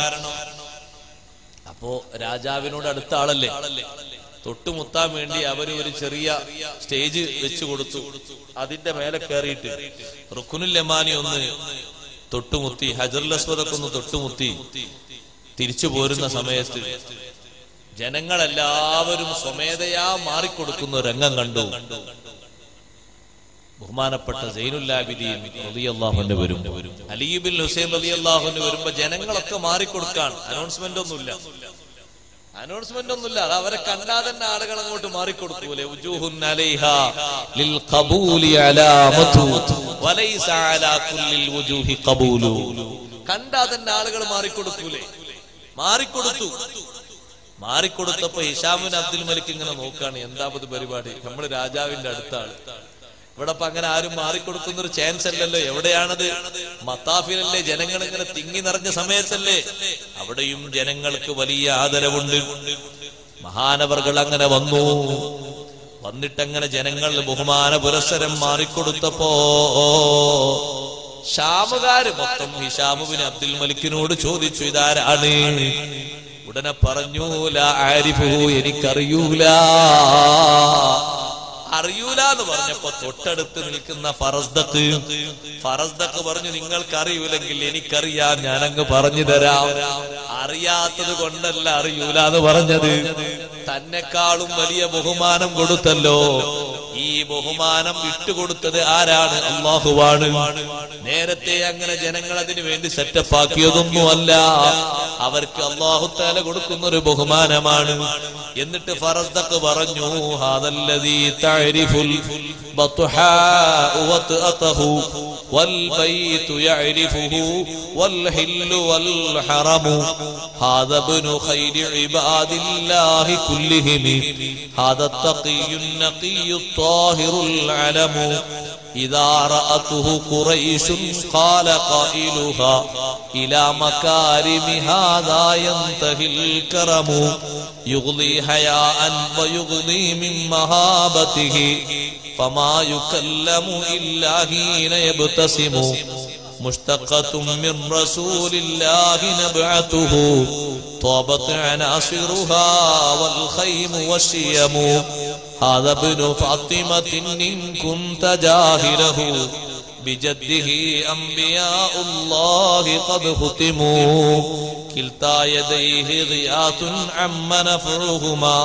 അപ്പോ രാജാവിനോട് അടുത്ത ആളല്ലേ തൊട്ടുമുത്താൻ വേണ്ടി അവര് ഒരു ചെറിയ സ്റ്റേജ് വെച്ചു കൊടുത്തു അതിന്റെ മേലെ കയറിയിട്ട് റുക്കുനുല്ലമാനി ഒന്ന് തൊട്ടുമുത്തി ഹജറുൽ അസ്വദൊക്കെ ഒന്ന് തൊട്ടുമുത്തി തിരിച്ചു പോരുന്ന സമയത്ത് ജനങ്ങളെല്ലാവരും സ്വമേധയാ മാറിക്കൊടുക്കുന്ന ഒരു രംഗം കണ്ടു ബഹുമാനപ്പെട്ട സൈനുല്ലാബിദീൻ റളിയല്ലാഹുവിന്റെ വരും അലീബിൻ ഹുസൈൻ റളിയല്ലാഹുവിന് വരുമ്പോ ജനങ്ങളൊക്കെ മാറിക്കൊടുക്കാൻ അനൗൺസ്മെന്റ് ഒന്നുമില്ല അനൗൺസ്മെന്റ് ഒന്നുമില്ല അത് അവരെ കണ്ടാൽ തന്നെ ആളുകൾ അങ്ങോട്ട് മാറിക്കൊടുക്കൂലേ ഉജൂഹുൻ അലൈഹാ ലിൽ ഖബൂലി അലാമതു വലൈസ അലാ കുല്ലിൽ വുജൂഹി ഖബൂലു കണ്ടാ തന്നെ ആളുകൾ മാറിക്കൊടുക്കൂലേ മാറിക്കൊടുത്തു മാറിക്കൊടുത്തപ്പോ ഹിഷാമുൻ അബ്ദുൽ മലിക് ഇങ്ങനെ നോക്കാണ് എന്താ ഇത് പരിപാടി നമ്മൾ രാജാവിന്റെ അടുത്ത ആള് ഇവിടെ ഇപ്പൊ അങ്ങനെ ആരും മാറിക്കൊടുക്കുന്ന ഒരു ചാൻസ് അല്ലല്ലോ എവിടെയാണത് മത്താഫിലല്ലേ ജനങ്ങൾ ഇങ്ങനെ തിങ്ങി നിറഞ്ഞ സമയത്തല്ലേ അവിടെയും ജനങ്ങൾക്ക് വലിയ ആദരവുണ്ട് മഹാനവർകൾ അങ്ങനെ വന്നു വന്നിട്ടങ്ങനെ ജനങ്ങൾ ബഹുമാന പുരസ്സരം മാറിക്കൊടുത്തപ്പോ ഷാമുകാര് മൊത്തം ഹിഷാമുബിൻ അബ്ദുൽ മലിക്കിനോട് ചോദിച്ചു ഇതാരാണ് ഉടനെ പറഞ്ഞു ലാ ആരിഫുഹു എനിക്കറിയൂല അറിയൂല എന്ന് പറഞ്ഞപ്പോ തൊട്ടടുത്ത് നിൽക്കുന്ന ഫറസ്ദക്ക് ഫറസ്ദക്ക് പറഞ്ഞു നിങ്ങൾക്ക് അറിയൂലെങ്കിൽ എനിക്കറിയാം ഞാനങ്ങ് പറഞ്ഞു തരാം അറിയാത്തത് കൊണ്ടല്ല അറിയൂല എന്ന് പറഞ്ഞത് തന്നെക്കാളും വലിയ ബഹുമാനം കൊടുത്തല്ലോ ഈ ബഹുമാനം വിട്ടുകൊടുത്തത് ആരാണ് അള്ളാഹുവാണ് നേരത്തെ അങ്ങനെ ജനങ്ങൾ അതിനു വേണ്ടി സെറ്റപ്പ് ആക്കിയതൊന്നുമല്ല അവർക്ക് അള്ളാഹു താല കൊടുക്കുന്ന ഒരു ബഹുമാനമാണ് എന്നിട്ട് ഫറസ്ദക്ക് പറഞ്ഞു ഹാദല്ലദീ തഅരിഫുൽ ബത്ഹാ വത്അതഹു والبيت يعرفه والحل والحرم هذا ابن خير عباد الله كلهم هذا التقي النقي الطاهر العلم إذا رأته قريش قال قائلها إلى مكارم هذا ينتهي الكرم يغضي حياء ويغضي من مهابته فما يكلم إلا حين يبتسم مشتقة من رسول الله نبعته طابت عناصرها والخيم والشيم هذا ابن فاطمة إن كنت جاهله بجده أنبياء الله قد ختموا كلتا يديه غياث عم نفعهما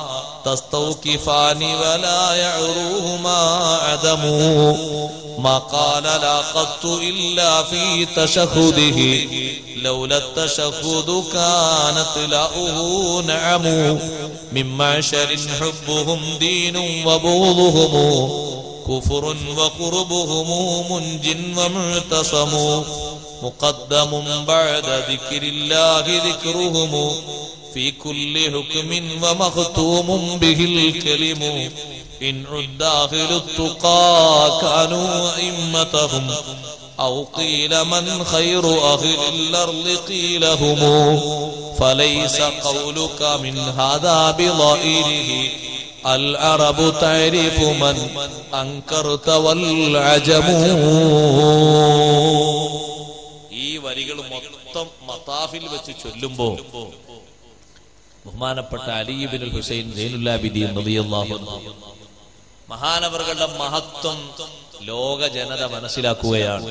تستوقفان ولا يعروهما عدم ما قال لا قط إلا في تشهده لولا التشهد كانت لأه نعم من معشر حبهم دين وبغضهم كفر وقربهم منج ومعتصم مقدم بعد ذكر الله ذكرهم في كل حكم ومختوم به الكلم إن عد أهل التقى كانوا أئمتهم أو قيل من خير أهل الأرض قيل هم فليس قولك من هذا بضائره العرب تعرف من أنكرت والعجم ഈ വരികൾ മൊത്തം മത്താഫിൽ വെച്ച് ചൊല്ലുമ്പോ ബഹുമാനപ്പെട്ട അലീബിൻ ഹുസൈൻ സൈനുല്ലാബിദീൻ റളിയല്ലാഹു അൻഹു മഹാനവറുകളുടെ മഹത്വം ലോക ജനത മനസ്സിലാക്കുകയാണ്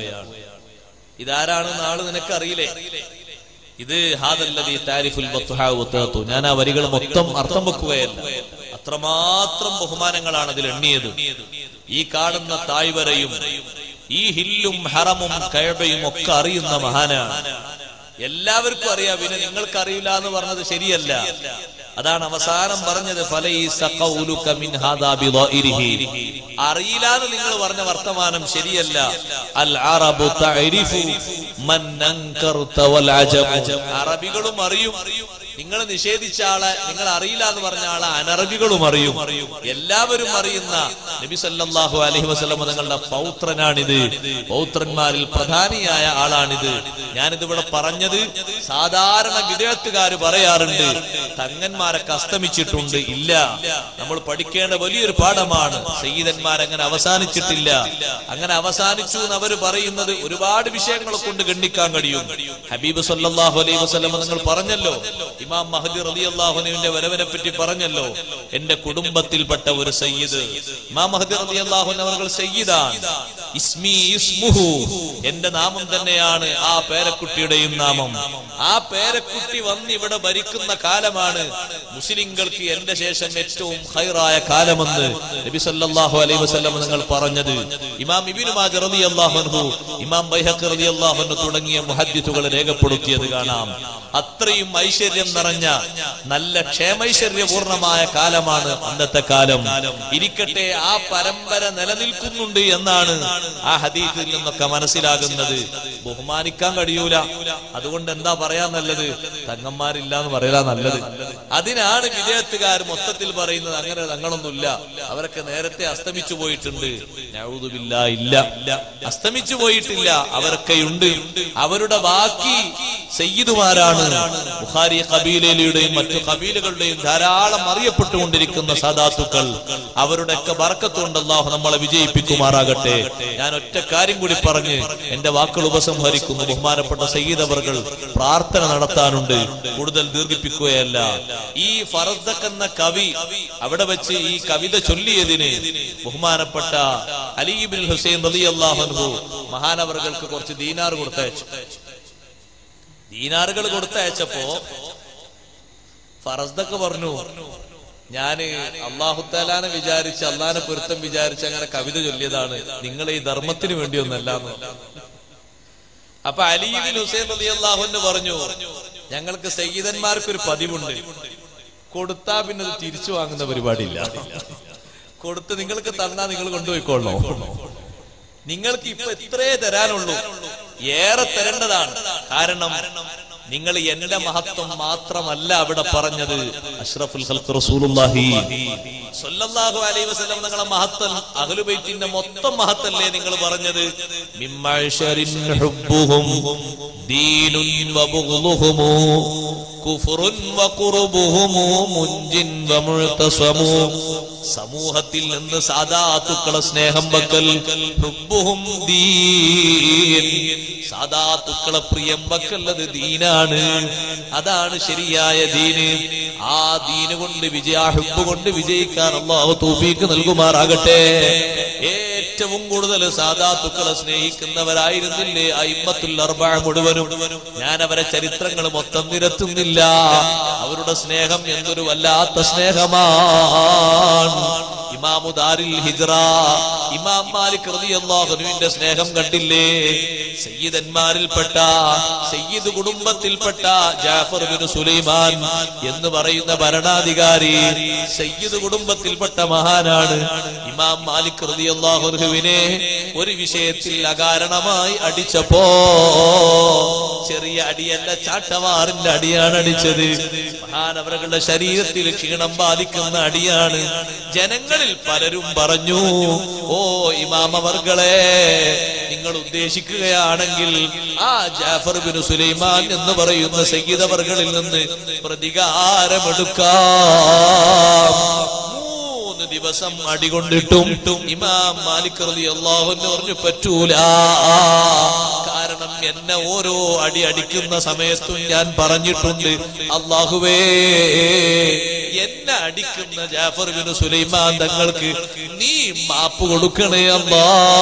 ഇതാരാണ് നാള് നിനക്ക് അറിയില്ലേ ഇത് ഹാദല്ലദീ താരിഫുൽ ബത്ഹാ വത്തഹത്തു. ഞാൻ ആ വരികൾ മൊത്തം അർത്ഥം വെക്കുകയല്ല അത്രമാത്രം ബഹുമാനങ്ങളാണ് അതിൽ എണ്ണിയത് ഈ കാണുന്ന തായ്വരയും ഈ ഹില്ലും ഹറമും കഴബയും ഒക്കെ അറിയുന്ന മഹാനാണ് എല്ലാവർക്കും അറിയാം പിന്നെ നിങ്ങൾക്ക് അറിയില്ല എന്ന് പറഞ്ഞത് ശരിയല്ല അതാണ് അവസാനം പറഞ്ഞത് ഫലൈസ ഖൗലുക മിൻ ഹാദാ ബിളാഇരിഹി. അറിയില്ല എന്ന് നിങ്ങൾ പറഞ്ഞ വർത്തമാനം ശരിയല്ല അൽ അറബു തഅരിഫു മൻ അൻകർത വൽ അജമു. അറബികളും അറിയും നിങ്ങൾ നിഷേധിച്ച ആളെ നിങ്ങൾ അറിയില്ല എന്ന് പറഞ്ഞ ആളെ അനറബികളും അറിയും എല്ലാവരും അറിയുന്ന നബി സല്ലല്ലാഹു അലൈഹി വസല്ലം തങ്ങളുടെ പൗത്രനാണിത് പൗത്രന്മാരിൽ പ്രധാനിയായ ആളാണിത് ഞാനിത് ഇവിടെ പറഞ്ഞത് സാധാരണ വിദേഹത്തുകാര് പറയാറുണ്ട് തങ്ങന്മാരൊക്കെ അസ്തമിച്ചിട്ടുണ്ട് ഇല്ല നമ്മൾ പഠിക്കേണ്ട വലിയൊരു പാഠമാണ് സയ്യിദന്മാർ അങ്ങനെ അവസാനിച്ചിട്ടില്ല അങ്ങനെ അവസാനിച്ചു എന്ന് അവർ പറയുന്നത് ഒരുപാട് വിഷയങ്ങളെ കൊണ്ട് ഗണ്ണിക്കാൻ കഴിയും ഹബീബ് സല്ലല്ലാഹു അലൈഹി വസല്ലം നിങ്ങൾ പറഞ്ഞല്ലോ ഇമാം മഹദി റളിയല്ലാഹുവിന്റെ വരവിനെ പറ്റി പറഞ്ഞല്ലോ എന്റെ കുടുംബത്തിൽപ്പെട്ട ഒരു സയ്യിദ് ഇമാം മഹദി റളിയല്ലാഹു അവർ സയ്യിദാണ് ഇസ്മി ഇസ്മുഹു എന്റെ നാമം തന്നെയാണ് ആ പേരക്കുട്ടിയുടെയും നാമം ആ പേരക്കുട്ടി വന്ന് ഇവിടെ ഭരിക്കുന്ന കാലമാണ് മുസ്ലിങ്ങൾക്ക് എന്റെ ശേഷം ഏറ്റവും ഹൈറായ കാലമെന്ന് നബി സല്ലല്ലാഹു അലൈഹി വസല്ലം നിങ്ങൾ പറഞ്ഞത് ഇമാം ഇബ്നു മാജ റളിയല്ലാഹു അൻഹു ഇമാം ബൈഹഖി റളിയല്ലാഹു അൻഹു തുടങ്ങിയ മുഹദ്ദിസുകൾ രേഖപ്പെടുത്തിയത് കാണാം അത്രയും ഐശ്വര്യം നിറഞ്ഞ നല്ല ക്ഷേമൈശ്വര്യപൂർണമായ കാലമാണ് അന്നത്തെ കാലം ഇരിക്കട്ടെ ആ പരമ്പര നിലനിൽക്കുന്നുണ്ട് എന്നാണ് ആ ഹദീസിൽ നിന്നൊക്കെ മനസ്സിലാകുന്നത് ബഹുമാനിക്കാൻ കഴിയൂല അതുകൊണ്ട് എന്താ പറയാൻ നല്ലത് തങ്ങന്മാരില്ല എന്ന് പറയാ നല്ലത് അതിനാണ് വിജയത്തുകാർ മൊത്തത്തിൽ പറയുന്നത് അങ്ങനെ തങ്ങളൊന്നുമില്ല അവരൊക്കെ നേരത്തെ അസ്തമിച്ചു പോയിട്ടുണ്ട് നഊദുബില്ലാ, ഇല്ല അസ്തമിച്ചു പോയിട്ടില്ല അവരൊക്കെയുണ്ട് അവരുടെ ബാക്കി സയ്യിദുമാരാണ് ബുഖാരി കബീലയുടെയും മറ്റു കബീലകളുടെയും ധാരാളം അറിയപ്പെട്ടുകൊണ്ടിരിക്കുന്ന സാദാത്തുക്കൾ അവരുടെയൊക്കെ ബർക്കത്തുകൊണ്ട് അള്ളാഹു നമ്മളെ വിജയിപ്പിക്കുമാറാകട്ടെ ഞാൻ ഒറ്റ കാര്യം കൂടി പറഞ്ഞ് എന്റെ വാക്കുകൾ ഉപസംഹരിക്കുന്നു ബഹുമാനപ്പെട്ട സയ്യിദ് അവർകൾ പ്രാർത്ഥന നടത്താനുണ്ട് കൂടുതൽ ദീർഘിപ്പിക്കുകയല്ല ഈ ഫറദ്ദഖ് എന്ന കവി അവിടെ വെച്ച് ഈ കവിത ചൊല്ലിയതിന് ബഹുമാനപ്പെട്ട അലീബിൻ ഹുസൈൻ റലി അള്ളാഹു മഹാനവറുകൾക്ക് കുറച്ച് ദീനാർ കൊടുത്തയച്ചു ദീനാറുകൾ കൊടുത്തയച്ചപ്പോ ഫറസ്ദക്ക് പറഞ്ഞു ഞാന് അള്ളാഹുത്താലാനെ വിചാരിച്ച് അള്ളാനെ പൊരുത്തം വിചാരിച്ച് അങ്ങനെ കവിത ചൊല്ലിയതാണ് നിങ്ങൾ ഈ ധർമ്മത്തിന് വേണ്ടിയൊന്നല്ല അപ്പൊ അലീബിൻ ഹുസൈൻ അലി അള്ളാഹുന്ന് പറഞ്ഞു ഞങ്ങൾക്ക് സയ്യിദന്മാർക്ക് ഒരു പതിവുണ്ട് കൊടുത്താ പിന്നെ അത് തിരിച്ചു വാങ്ങുന്ന പരിപാടിയില്ല കൊടുത്ത് നിങ്ങൾക്ക് തന്നാ നിങ്ങൾ കൊണ്ടുപോയിക്കൊള്ളോ നിങ്ങൾക്ക് ഇപ്പൊ ഇത്രേ തരാനുള്ളൂ ഏറെ തരേണ്ടതാണ് കാരണം നിങ്ങൾ എന്റെ മഹത്വം മാത്രമല്ല അവിടെ പറഞ്ഞത് അഷ്റഫുൽ ഖൽഖ് റസൂലുള്ളാഹി സ്വല്ലല്ലാഹു അലൈഹി വസല്ലം നിങ്ങളെ മഹത്വം അഹ്ലുബൈത്തിന്റെ മൊത്തം മഹത്തല്ലേ നിങ്ങൾ പറഞ്ഞത് മിമ്മഅശരിൻ ഹുബ്ബുഹും ദീനുൻ വബുഗ്ളുഹും കുഫ്റുൻ വഖുർബുഹും മുൻജിൻ വമുഅ്തസമു സമൂഹത്തിൽ നിന്ന് സാദാത്തുക്കളെ സ്നേഹം വെക്കൽ ഹുബ്ബുഹും ദീൻ സാദാത്തുക്കളെ പ്രിയം വെക്കല്ലത് ദീനാണ് അതാണ് ശരിയായ ദീന് ആ ദീന് കൊണ്ട് വിജയ ഹുബ്ബ് കൊണ്ട് വിജയിക്കാൻ അള്ളാഹു തൗഫീക്ക് നൽകുമാറാകട്ടെ ഏറ്റവും കൂടുതൽ സാദാത്തുക്കളെ സ്നേഹിക്കുന്നവരായിരുന്നില്ലേ അയിമ്മത്തുൽ അർബഅ മുഴുവനും ഞാൻ അവരെ ചരിത്രങ്ങൾ മൊത്തം നിരത്തുന്നില്ല അവരുടെ സ്നേഹം എന്തൊരു വല്ലാത്ത സ്നേഹമാണ് ഇമാമു ദാരിൽ ഹിജ്റ ഇമാം മാലിക് റളിയല്ലാഹുവിന്റെ സ്നേഹം കണ്ടില്ലേ സയ്യിദന്മാരിൽപ്പെട്ട സയ്യിദ് കുടുംബത്തിൽപ്പെട്ട ജാഫർ ബിൻ സുലൈമാൻ എന്ന് പറയുന്ന ഭരണാധികാരി സയ്യിദ് കുടുംബത്തിൽപ്പെട്ട മഹാനാണ് ഇമാം മാലിക് റളിയല്ലാഹുവിനെ ഒരു വിഷയത്തിൽ അകാരണമായി അടിച്ചപ്പോ ചെറിയ അടിയല്ല ചാട്ടവാറിന്റെ അടിയാണ് അടിച്ചത് മഹാനവറുകളുടെ ശരീരത്തിൽ ക്ഷീണം ബാധിക്കുന്ന അടിയാണ് ജനങ്ങളിൽ പലരും പറഞ്ഞു ഓ ഇമാമവർകളെ നിങ്ങൾ ഉദ്ദേശിക്കുകയാണെങ്കിൽ ആ ജാഫർ ബിൻ സുലൈമാൻ എന്ന് പറയുന്ന സംഗീതവർകളിൽ നിന്ന് പ്രതികാരമെടുക്കാം മൂന്ന് ദിവസം അടികൊണ്ടിട്ടും ഇമാം മാലിക് റളിയല്ലാഹു അൻഹു പറഞ്ഞു പറ്റൂല കാരണം എന്നെ ഓരോ അടി അടിക്കുന്ന സമയത്തും ഞാൻ പറഞ്ഞിട്ടുണ്ട് അള്ളാഹുവേ എന്നെ അടിക്കുന്ന ജാഫർ ബിൻ സുലൈമാൻ തങ്ങൾക്ക് നീ മാപ്പ് കൊടുക്കണേ അല്ലാ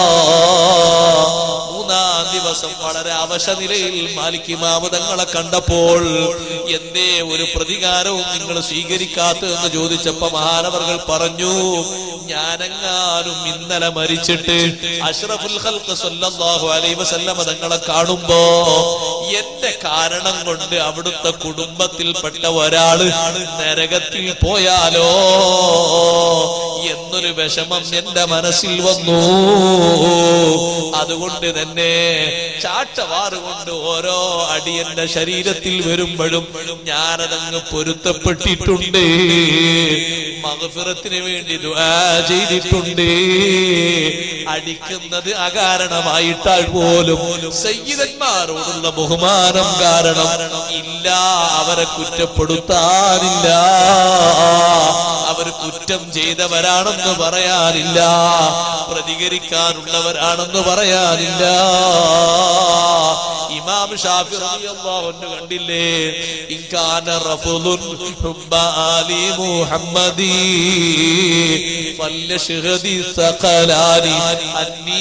മൂന്നാം ദിവസം വളരെ അവശനിലയിൽ മാലിക് ഇമാമ് തങ്ങളെ കണ്ടപ്പോൾ എന്തേ ഒരു പ്രതികാരവും നിങ്ങൾ സ്വീകരിക്കാത്തതെന്ന് ചോദിച്ചപ്പോ മഹാനവർകൾ പറഞ്ഞു ഞാനെങ്ങാനും ഇന്നലെ മരിച്ചിട്ട് അഷ്റഫുൽ ഖൽഖ് സല്ലല്ലാഹു അലൈഹി വസല്ലമ തങ്ങളെ കാണുമ്പോ എന്റെ കാരണം കൊണ്ട് അവിടുത്തെ കുടുംബത്തിൽപ്പെട്ട ഒരാള് നരകത്തിൽ പോയാലോ എന്നൊരു വിഷമം എന്റെ മനസ്സിൽ വന്നു അതുകൊണ്ട് തന്നെ ചാട്ടവാറ് കൊണ്ട് ഓരോ അടി എന്റെ ശരീരത്തിൽ വരുമ്പോഴും ഞാനതങ്ങ് പൊരുത്തപ്പെട്ടിട്ടുണ്ട് മകഫിറത്തിന് വേണ്ടി ദുആ ചെയ്തിട്ടുണ്ട് അടിക്കുന്നത് അകാരണമായിട്ടാൽ പോലും സയ്യിദന്മാരോടുള്ള ബഹുമാനം കാരണം ഇല്ല അവരെ കുറ്റപ്പെടുത്താനില്ല അവർ കുറ്റം ചെയ്തവരാണെന്ന് പറയാനില്ല പ്രതികരിക്കാനുള്ളവരാണെന്ന് പറയാനില്ല ഇമാം ഷാഫി റളിയല്ലാഹു അൻഹു കണ്ടില്ലേ ഇൻകാന റഫുലുൻ ഹുബ്ബ ആലി മുഹമ്മദി ഫല്ലശ്ഹദി സഖലാനി അന്നീ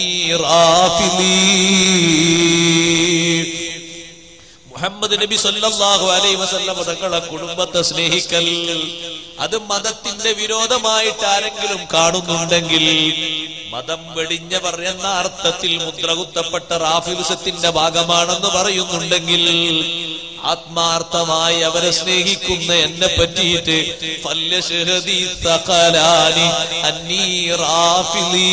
റാഫിലി മുഹമ്മദ് നബി സല്ലല്ലാഹു അലൈഹി വസല്ലം തങ്ങളെ കുടുംബത്തെ സ്നേഹിക്കൽ അത് മതത്തിന്റെ വിരോധമായിട്ട് ആരെങ്കിലും കാണുന്നുണ്ടെങ്കിൽ മതം വെടിഞ്ഞവർ എന്ന അർത്ഥത്തിൽ മുദ്രകുത്തപ്പെട്ട റാഫിൽസത്തിന്റെ ഭാഗമാണെന്ന് പറയുന്നുണ്ടെങ്കിൽ ആത്മാർത്ഥമായി അവരെ സ്നേഹിക്കുന്ന എന്നെ പറ്റിയിട്ട് ഫല്ലശ്ഹദി സഖലാനി അന്നീ റാഫിലീ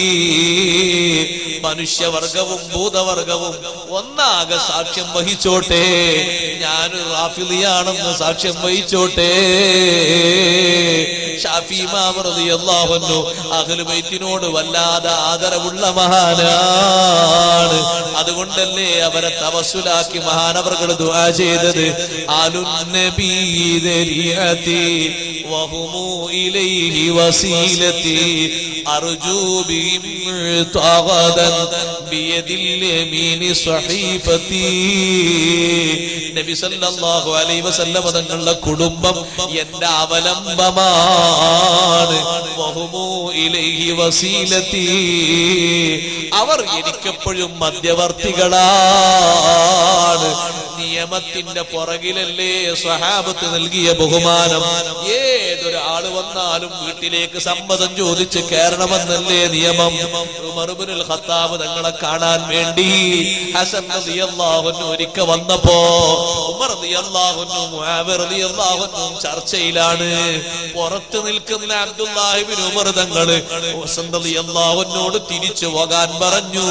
മനുഷ്യവർഗവും ഭൂതവർഗവും ഒന്നാകെ സാക്ഷ്യം വഹിച്ചോട്ടെ ഞാൻ റാഫിലിയാണെന്ന് സാക്ഷ്യം വഹിച്ചോട്ടെ ഷാഫി ഇമാം റളിയല്ലാഹു അൻഹു അഹ്ലു ബൈത്തിനോട് വല്ലാതെ ആദരവുള്ള മഹാനാണ് അതുകൊണ്ടല്ലേ അവരെ തവസ്സുലാക്കി മഹാനവർകൾ ദുആ ചെയ്തത് ആലുൻ നബീ ദരിയതി വഹുമു ഇലൈഹി വസീലതി അർജു ബിഹിം തഗദൻ ബിയദിൽ യമീനി സ്വഹീഫതി നബി സല്ലല്ലാഹു അലൈഹി വസല്ലം തങ്ങളുടെ കുടുംബം എന്റെ അവലംബമാണ് വഹുമു ഇലൈഹി വസീലതി അവർ എനിക്കെപ്പോഴും മധ്യവർത്തികളാണ് നിയമത്തിന്റെ പുറകിലല്ലേ സ്വഹാബത്ത് നൽകിയ ബഹുമാനം ഏതൊരാള് വന്നാലും വീട്ടിലേക്ക് സമ്മതം ചോദിച്ച് കയറണമെന്നല്ലേ നിയമം ഉമറുബിനുൽ ഖത്താബ് തങ്ങളെ കാണാൻ വേണ്ടി ഹസൻ റളിയല്ലാഹുവിന് ഒരിക്കൽ വന്നപ്പോ ഉമർ റളിയല്ലാഹുവിനും മുആവിർ റളിയല്ലാഹുവിനും ചർച്ചയിലാണ് പുറത്ത് നിൽക്കുന്ന അബ്ദുല്ലാഹിബിൻ ഉമർ തങ്ങള് ഹസൻ റളിയല്ലാഹുവിനോട് തിരിച്ചു പോകാൻ പറഞ്ഞു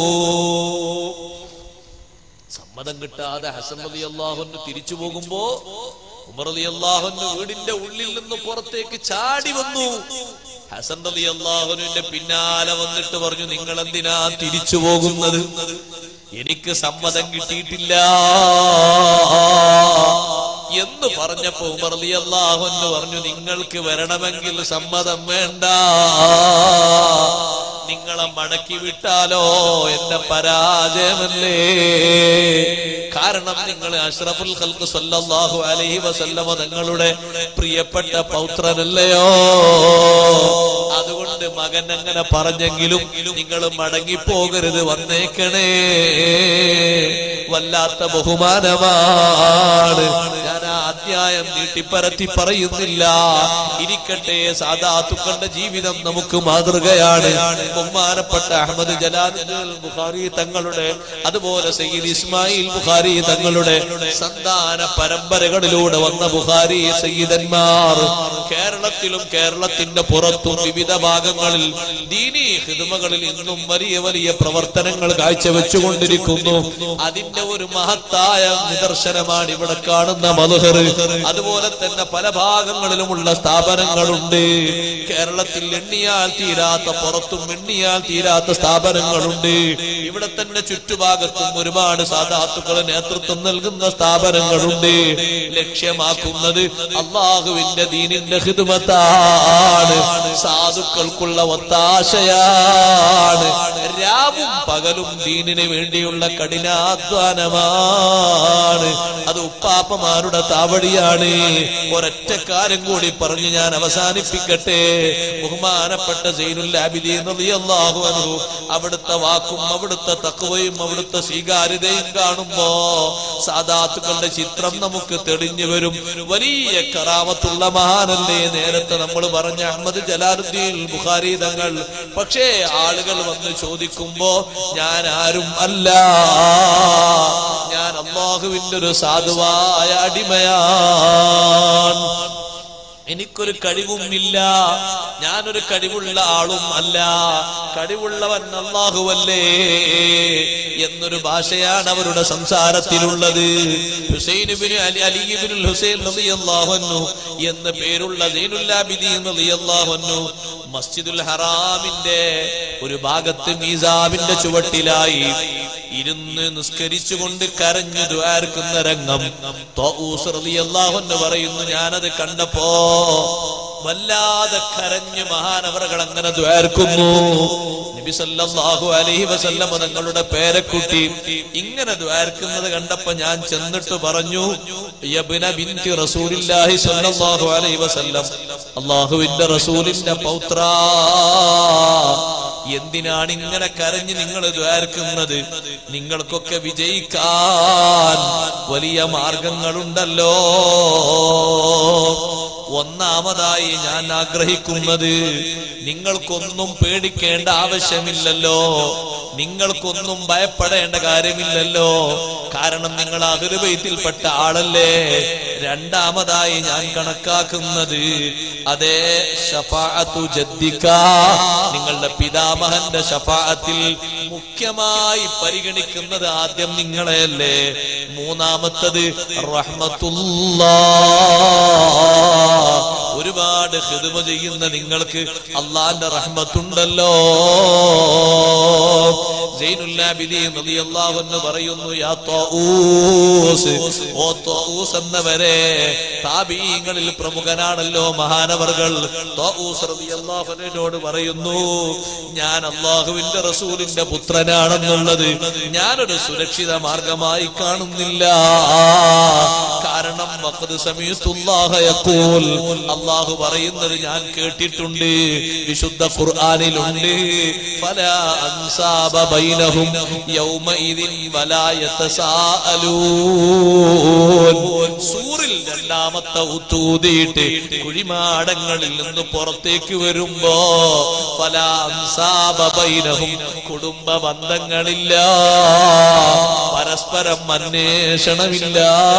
സമ്മതം കിട്ടാതെ ഹസൻ അലി അള്ളാഹുന് തിരിച്ചു പോകുമ്പോ ഉമർ അലി അള്ളാഹുന് വീടിന്റെ ഉള്ളിൽ നിന്ന് പുറത്തേക്ക് ചാടി വന്നു ഹസൻ അലി അള്ളാഹുവിന്റെ പിന്നാലെ വന്നിട്ട് പറഞ്ഞു നിങ്ങൾ എന്തിനാ തിരിച്ചു പോകുന്നത് എനിക്ക് സമ്മതം കിട്ടിയിട്ടില്ല എന്ന് പറഞ്ഞപ്പോ ഉമർ അലി അള്ളാഹുന്ന് പറഞ്ഞു നിങ്ങൾക്ക് വരണമെങ്കിൽ സമ്മതം വേണ്ട നിങ്ങളെ മടക്കി വിട്ടാലോ എന്റെ പരാജയമല്ലേ കാരണം നിങ്ങൾ അഷ്റഫുൽ ഖൽക്ക് സല്ലല്ലാഹു അലൈഹി വസല്ലമ തങ്ങളുടെ പ്രിയപ്പെട്ട പൗത്രനല്ലയോ അതുകൊണ്ട് മകൻ അങ്ങനെ പറഞ്ഞെങ്കിലും നിങ്ങൾ മടങ്ങിപ്പോകരുത് വന്നേക്കണേ വല്ലാത്ത ബഹുമാനമാണ് ഞാൻ ആ അധ്യായം നീട്ടിപ്പരത്തി പറയുന്നില്ല ഇരിക്കട്ടെ സാധാത്തുക്കളുടെ ജീവിതം നമുക്ക് മാതൃകയാണ് ബഹുമാനപ്പെട്ട അഹമ്മദ് ജലാലുദ്ദീൻ ബുഖാരി തങ്ങളുടെ അതുപോലെ സയ്യിദ് ഇസ്മായിൽ ബുഖാരി തങ്ങളുടെ സന്താന പരമ്പരകളിലൂടെ വന്ന ബുഖാരി സയ്യിദന്മാർ കേരളത്തിലും കേരളത്തിന്റെ പുറത്തും വിവിധ ഭാഗങ്ങളിൽ ദീനീ ഹിദ്മകളിൽ ഇന്നും വലിയ വലിയ പ്രവർത്തനങ്ങൾ കാഴ്ചവെച്ചുകൊണ്ടിരിക്കുന്നു അതിന്റെ ഒരു മഹത്തായ നിദർശനമാണ് ഇവിടെ കാണുന്ന മധുഹർ അതുപോലെ തന്നെ പല ഭാഗങ്ങളിലുമുള്ള സ്ഥാപനങ്ങളുണ്ട് കേരളത്തിൽ എണ്ണിയാൽ തീരാത്ത പുറത്തും എണ്ണിയാൽ തീരാത്ത സ്ഥാപനങ്ങളുണ്ട് ഇവിടെ തന്നെ ചുറ്റുഭാഗത്തും ഒരുപാട് സാധാത്തുക്കളെ നേതൃത്വം നൽകുന്ന സ്ഥാപനങ്ങളുണ്ട് ലക്ഷ്യമാക്കുന്നത് അള്ളാഹുവിന്റെ ദീനിന്റെ ഹിതുമത്താണ് സാധുക്കൾക്കുള്ള ഒത്താശയാണ് രാവും പകലും ദീനിന് വേണ്ടിയുള്ള കഠിനാധ്വാനമാണ് അത് ഉപ്പാപ്പമാരുടെ താവടിയാണ് ഒരൊറ്റ കാര്യം കൂടി പറഞ്ഞ് ഞാൻ അവസാനിപ്പിക്കട്ടെ ബഹുമാനപ്പെട്ട അള്ളാഹു അനു അവിടുത്തെ വാക്കും അവിടുത്തെ തക്കവയും അവിടുത്തെ സ്വീകാര്യതയും കാണുമ്പോ സാധാത്തുക്കളുടെ ചിത്രം നമുക്ക് തെളിഞ്ഞു വരും വലിയ കറാമത്തുള്ള മഹാനല്ലേ നേരത്തെ നമ്മൾ പറഞ്ഞ അഹമ്മദ് ജലാലുദ്ദീൻ ബുഖാരി തങ്ങൾ പക്ഷേ ആളുകൾ വന്ന് ചോദിക്കുമ്പോ ഞാൻ ആരും അല്ല ഞാൻ അള്ളാഹുവിന്റെ ഒരു സാധുവായ അടിമയാണ് എനിക്കൊരു കഴിവുമില്ല ഞാനൊരു കഴിവുള്ള ആളും അല്ല കഴിവുള്ളവൻ അള്ളാഹുവല്ലേ എന്നൊരു ഭാഷയാണ് അവരുടെ സംസാരത്തിലുള്ളത് ഹുസൈനുബിന് അലി അലിബിനുൽ ഹുസൈൻ റളിയല്ലാഹു എന്ന പേരുള്ള സൈനുല്ലാബിദീൻ റളിയല്ലാഹു മസ്ജിദുൽ ഹറാമിന്റെ ഒരു ഭാഗത്ത് മീസാബിന്റെ ചുവട്ടിലായി ഇരുന്ന് നിസ്കരിച്ചുകൊണ്ട് കരഞ്ഞു ദ്വാർക്കുന്ന രംഗം തൗസ് റളിയല്ലാഹു അൻഹു പറയുന്നു ഞാനത് കണ്ടപ്പോ വല്ലാതെ കരഞ്ഞു മഹാനവറുകൾ അങ്ങനെ ദ്വാർക്കുന്നു നബി സല്ലല്ലാഹു അലൈഹി വസല്ലം തങ്ങളുടെ പേരക്കുട്ടി ഇങ്ങനെ ദ്വാർക്കുന്നത് കണ്ടപ്പോ ഞാൻ ചെന്നിട്ട് പറഞ്ഞു യബ്ന ബിൻതി റസൂലില്ലാഹി സല്ലല്ലാഹു അലൈഹി വസല്ലം അല്ലാഹുവിന്റെ റസൂലിന്റെ പൗത്ര എന്തിനാണ് ഇങ്ങനെ കരഞ്ഞ് നിങ്ങൾ ദ്വാർക്കുന്നത് നിങ്ങൾക്കൊക്കെ വിജയിക്കാൻ വലിയ മാർഗങ്ങളുണ്ടല്ലോ ഒന്നാമതായി ഞാൻ ആഗ്രഹിക്കുന്നത് നിങ്ങൾക്കൊന്നും പേടിക്കേണ്ട ആവശ്യമില്ലല്ലോ നിങ്ങൾക്കൊന്നും ഭയപ്പെടേണ്ട കാര്യമില്ലല്ലോ കാരണം നിങ്ങൾ അഹൃബൈത്തിൽപ്പെട്ട ആളല്ലേ രണ്ടാമതായി ഞാൻ കണക്കാക്കുന്നത് അതേ ഷഫാഅത്തു ജദ്ദിക്ക നിങ്ങളുടെ പിതാമഹന്റെ ഷഫാഅത്തിൽ മുഖ്യമായി പരിഗണിക്കുന്നത് ആദ്യം നിങ്ങളെയല്ലേ മൂന്നാമത്തത് റഹ്മത്തുല്ലാ ഒരുപാട് ഹിദമ ചെയ്യുന്ന നിങ്ങൾക്ക് അള്ളാന്റെ റഹ്മത്തുണ്ടല്ലോ സൈനുല്ലാബിദീൻ റളിയല്ലാഹു അൻഹു പറയുന്നു യാ തഊസ് ഓ തഊസ് എന്നവരെ താബീങ്ങളിൽ പ്രമുഖനാണല്ലോ മഹാനവർകൾ തഊസ് റളിയല്ലാഹു അൻഹുവിനോട് പറയുന്നു ഞാൻ അള്ളാഹുവിന്റെ റസൂലിന്റെ പുത്രനാണെന്നുള്ളത് ഞാനൊരു സുരക്ഷിത മാർഗമായി കാണുന്നില്ല കാരണം വഖദ് സമീഅത്തുല്ലാഹ യഖൂൽ അള്ളാഹു പറയുന്നത് ഞാൻ കേട്ടിട്ടുണ്ട് വിശുദ്ധ ഖുർആനിലുണ്ട് ഫലാ അൻസാബ ബൈനഹും യൗമഇദിൻ വലാ യതസാഅലൂൻ സൂറിൽ രണ്ടാമത്തെ ഉത്തൂതിയിട്ട് കുഴിമാടങ്ങളിൽ നിന്ന് പുറത്തേക്ക് വരുമ്പോ ഫലാ അൻസാബ ബൈനഹും കുടുംബ ബന്ധങ്ങളില്ല പരസ്പരം അന്വേഷണമില്ല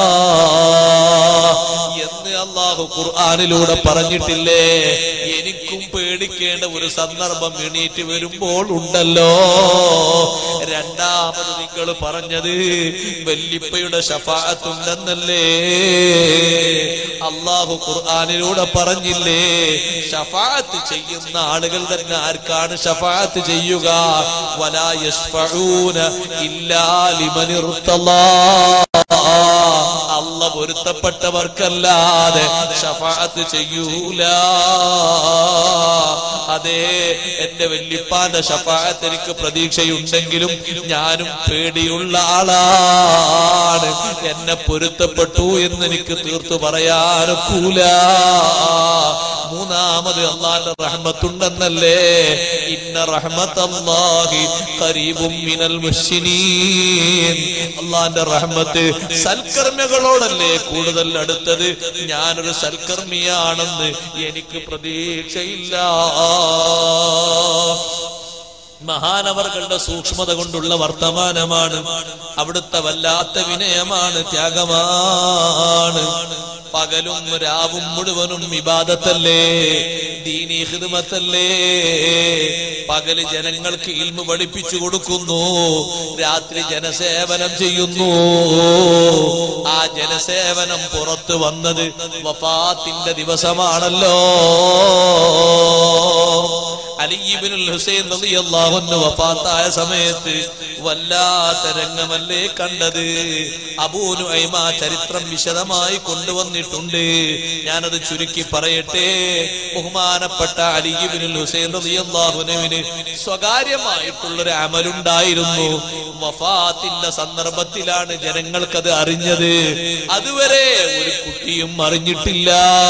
എന്ന് അള്ളാഹു ഖുർആാനിലൂടെ പറഞ്ഞിട്ടില്ലേ എനിക്കും പേടിക്കേണ്ട ഒരു സന്ദർഭം എണീറ്റ് വരുമ്പോൾ ഉണ്ടല്ലോ രണ്ടാമത് നിങ്ങൾ പറഞ്ഞത് വല്ലിപ്പയുടെ ഷഫാത്തുണ്ടെന്നല്ലേ അള്ളാഹു ഖുർആാനിലൂടെ പറഞ്ഞില്ലേ ഷഫാത്ത് ചെയ്യുന്ന ആളുകൾ തന്നെ ആർക്കാണ് ഷഫാത്ത് ചെയ്യുക വലാ യശ്ഫഊന ഇല്ലാ ലിമൻ ഇർത്തല്ലാ അല്ല പൊരുത്തപ്പെട്ടവർക്കല്ലാതെ ഷഫാത്ത് ചെയ്യൂല അതെ എന്റെ വല്യപ്പാന്റെ ഷഫാത്ത് എനിക്ക് പ്രതീക്ഷയുണ്ടെങ്കിലും ഞാനും പേടിയുള്ള ആളാണ് എന്നെ പൊരുത്തപ്പെട്ടു എന്ന് എനിക്ക് തീർത്തു പറയാനൊക്കൂല മൂന്നാമത് അള്ളാന്റെ റഹ്മത്തുണ്ടെന്നല്ലേ ഇന്ന റഹ്മത്തല്ലാഹി ഖരീബും മിനൽ മുഹ്സിനീൻ അള്ളാന്റെ റഹ്മത്ത് സൽക്കർമ്മികളോടല്ലേ കൂടുതൽ അടുത്തത് ഞാനൊരു സൽക്കർമ്മിയാണെന്ന് എനിക്ക് പ്രതീക്ഷയില്ല മഹാനവർകളുടെ സൂക്ഷ്മത കൊണ്ടുള്ള വർത്തമാനമാണ് അവിടുത്തെ വല്ലാത്ത വിനയമാണ് ത്യാഗമാണ് പകലും രാവും മുഴുവനും വിവാദത്തല്ലേ ദീനീ ഹിദ്മത്തല്ലേ പകല് ജനങ്ങൾക്ക് ഇൽമു പഠിപ്പിച്ചു കൊടുക്കുന്നു രാത്രി ജനസേവനം ചെയ്യുന്നു ആ ജനസേവനം പുറത്തു വന്നത് വഫാത്തിന്റെ ദിവസമാണല്ലോ അലിബിനുൽ ഹുസൈൻ റളിയല്ലാഹു അൻഹു വഫാത്തായ സമയത്ത് വല്ലാത്ത രംഗമല്ലേ കണ്ടത് അബൂനു ഐമ ചരിത്രം വിശദമായി കൊണ്ടുവന്നിട്ടുണ്ട് ഞാനത് ചുരുക്കി പറയട്ടെ ബഹുമാനപ്പെട്ട അലിബിനുൽ ഹുസൈൻ റളിയല്ലാഹു അൻഹുവിന് സ്വകാര്യമായിട്ടുള്ളൊരു അമലുണ്ടായിരുന്നു വഫാത്തിന്റെ സന്ദർഭത്തിലാണ് ജനങ്ങൾക്കത് അറിഞ്ഞത് അതുവരെ ഒരു കുട്ടിയും അറിഞ്ഞിട്ടില്ല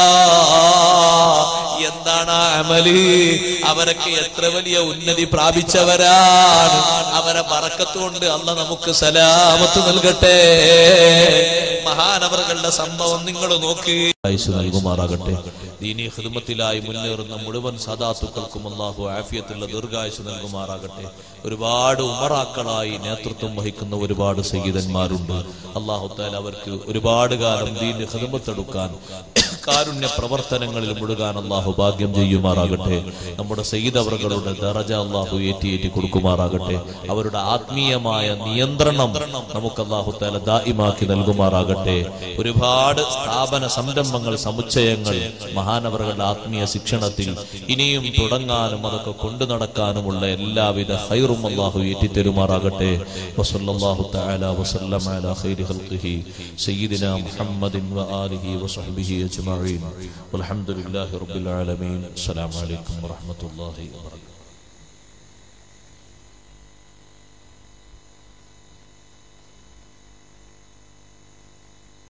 എന്താണ് ആ അമല് അവരൊക്കെ എത്ര വലിയ ഉന്നതി പ്രാപിച്ചവരാണ് അവരെ പറക്കത്തുകൊണ്ട് അല്ല നമുക്ക് സലാമത്ത് നൽകട്ടെ മഹാനവറുകളുടെ സംഭവം നിങ്ങൾ നോക്കി ആയുസ് നൽകുമാറാകട്ടെ ദീനി ഹിദ്മത്തിലായി മുന്നേറുന്ന മുഴുവൻ സദാത്തുക്കൾക്കും അള്ളാഹു ആഫിയത്തുള്ള ദീർഘായുസ് നൽകുമാറാകട്ടെ ഒരുപാട് ഉമറാക്കളായി നേതൃത്വം വഹിക്കുന്ന ഒരുപാട് സയ്യിദന്മാരുണ്ട് അള്ളാഹു താല അവർക്ക് ഒരുപാട് കാലം ദീന് ഹിദ്മത്തെടുക്കാൻ കാരുണ്യ പ്രവർത്തനങ്ങളിൽ മുഴുകാൻ അള്ളാഹു ഭാഗ്യം ചെയ്യുമാറാകട്ടെ നമ്മുടെ സയ്യിദ് അവറുകളുടെ ദറജ അള്ളാഹു ഏറ്റി ഏറ്റി കൊടുക്കുമാറാകട്ടെ അവരുടെ ആത്മീയമായ നിയന്ത്രണം നമുക്ക് അള്ളാഹു താല ദായിമാക്കി നൽകുമാറാകട്ടെ ഒരുപാട് സ്ഥാപന സംരംഭങ്ങൾ സമുച്ചയങ്ങൾ മഹാനവറുകളുടെ ആത്മീയ ശിക്ഷണത്തിൽ ഇനിയും തുടങ്ങാനും അതൊക്കെ കൊണ്ടു നടക്കാനുമുള്ള എല്ലാവിധ ഹൈറും അള്ളാഹു ഏറ്റിത്തരുമാറാകട്ടെ വസല്ലല്ലാഹു തആല വസല്ലമ അലാ ഖൈരി ഖൽഖിഹി സയ്യിദിനാ മുഹമ്മദിൻ വആലിഹി വസഹ്ബിഹി അജ്മഈൻ വൽഹംദുലില്ലാഹി റബ്ബിൽ ആലമീൻ അസ്സലാമു അലൈക്കും വറഹ്മത്തുള്ളാഹി വബറകാതുഹു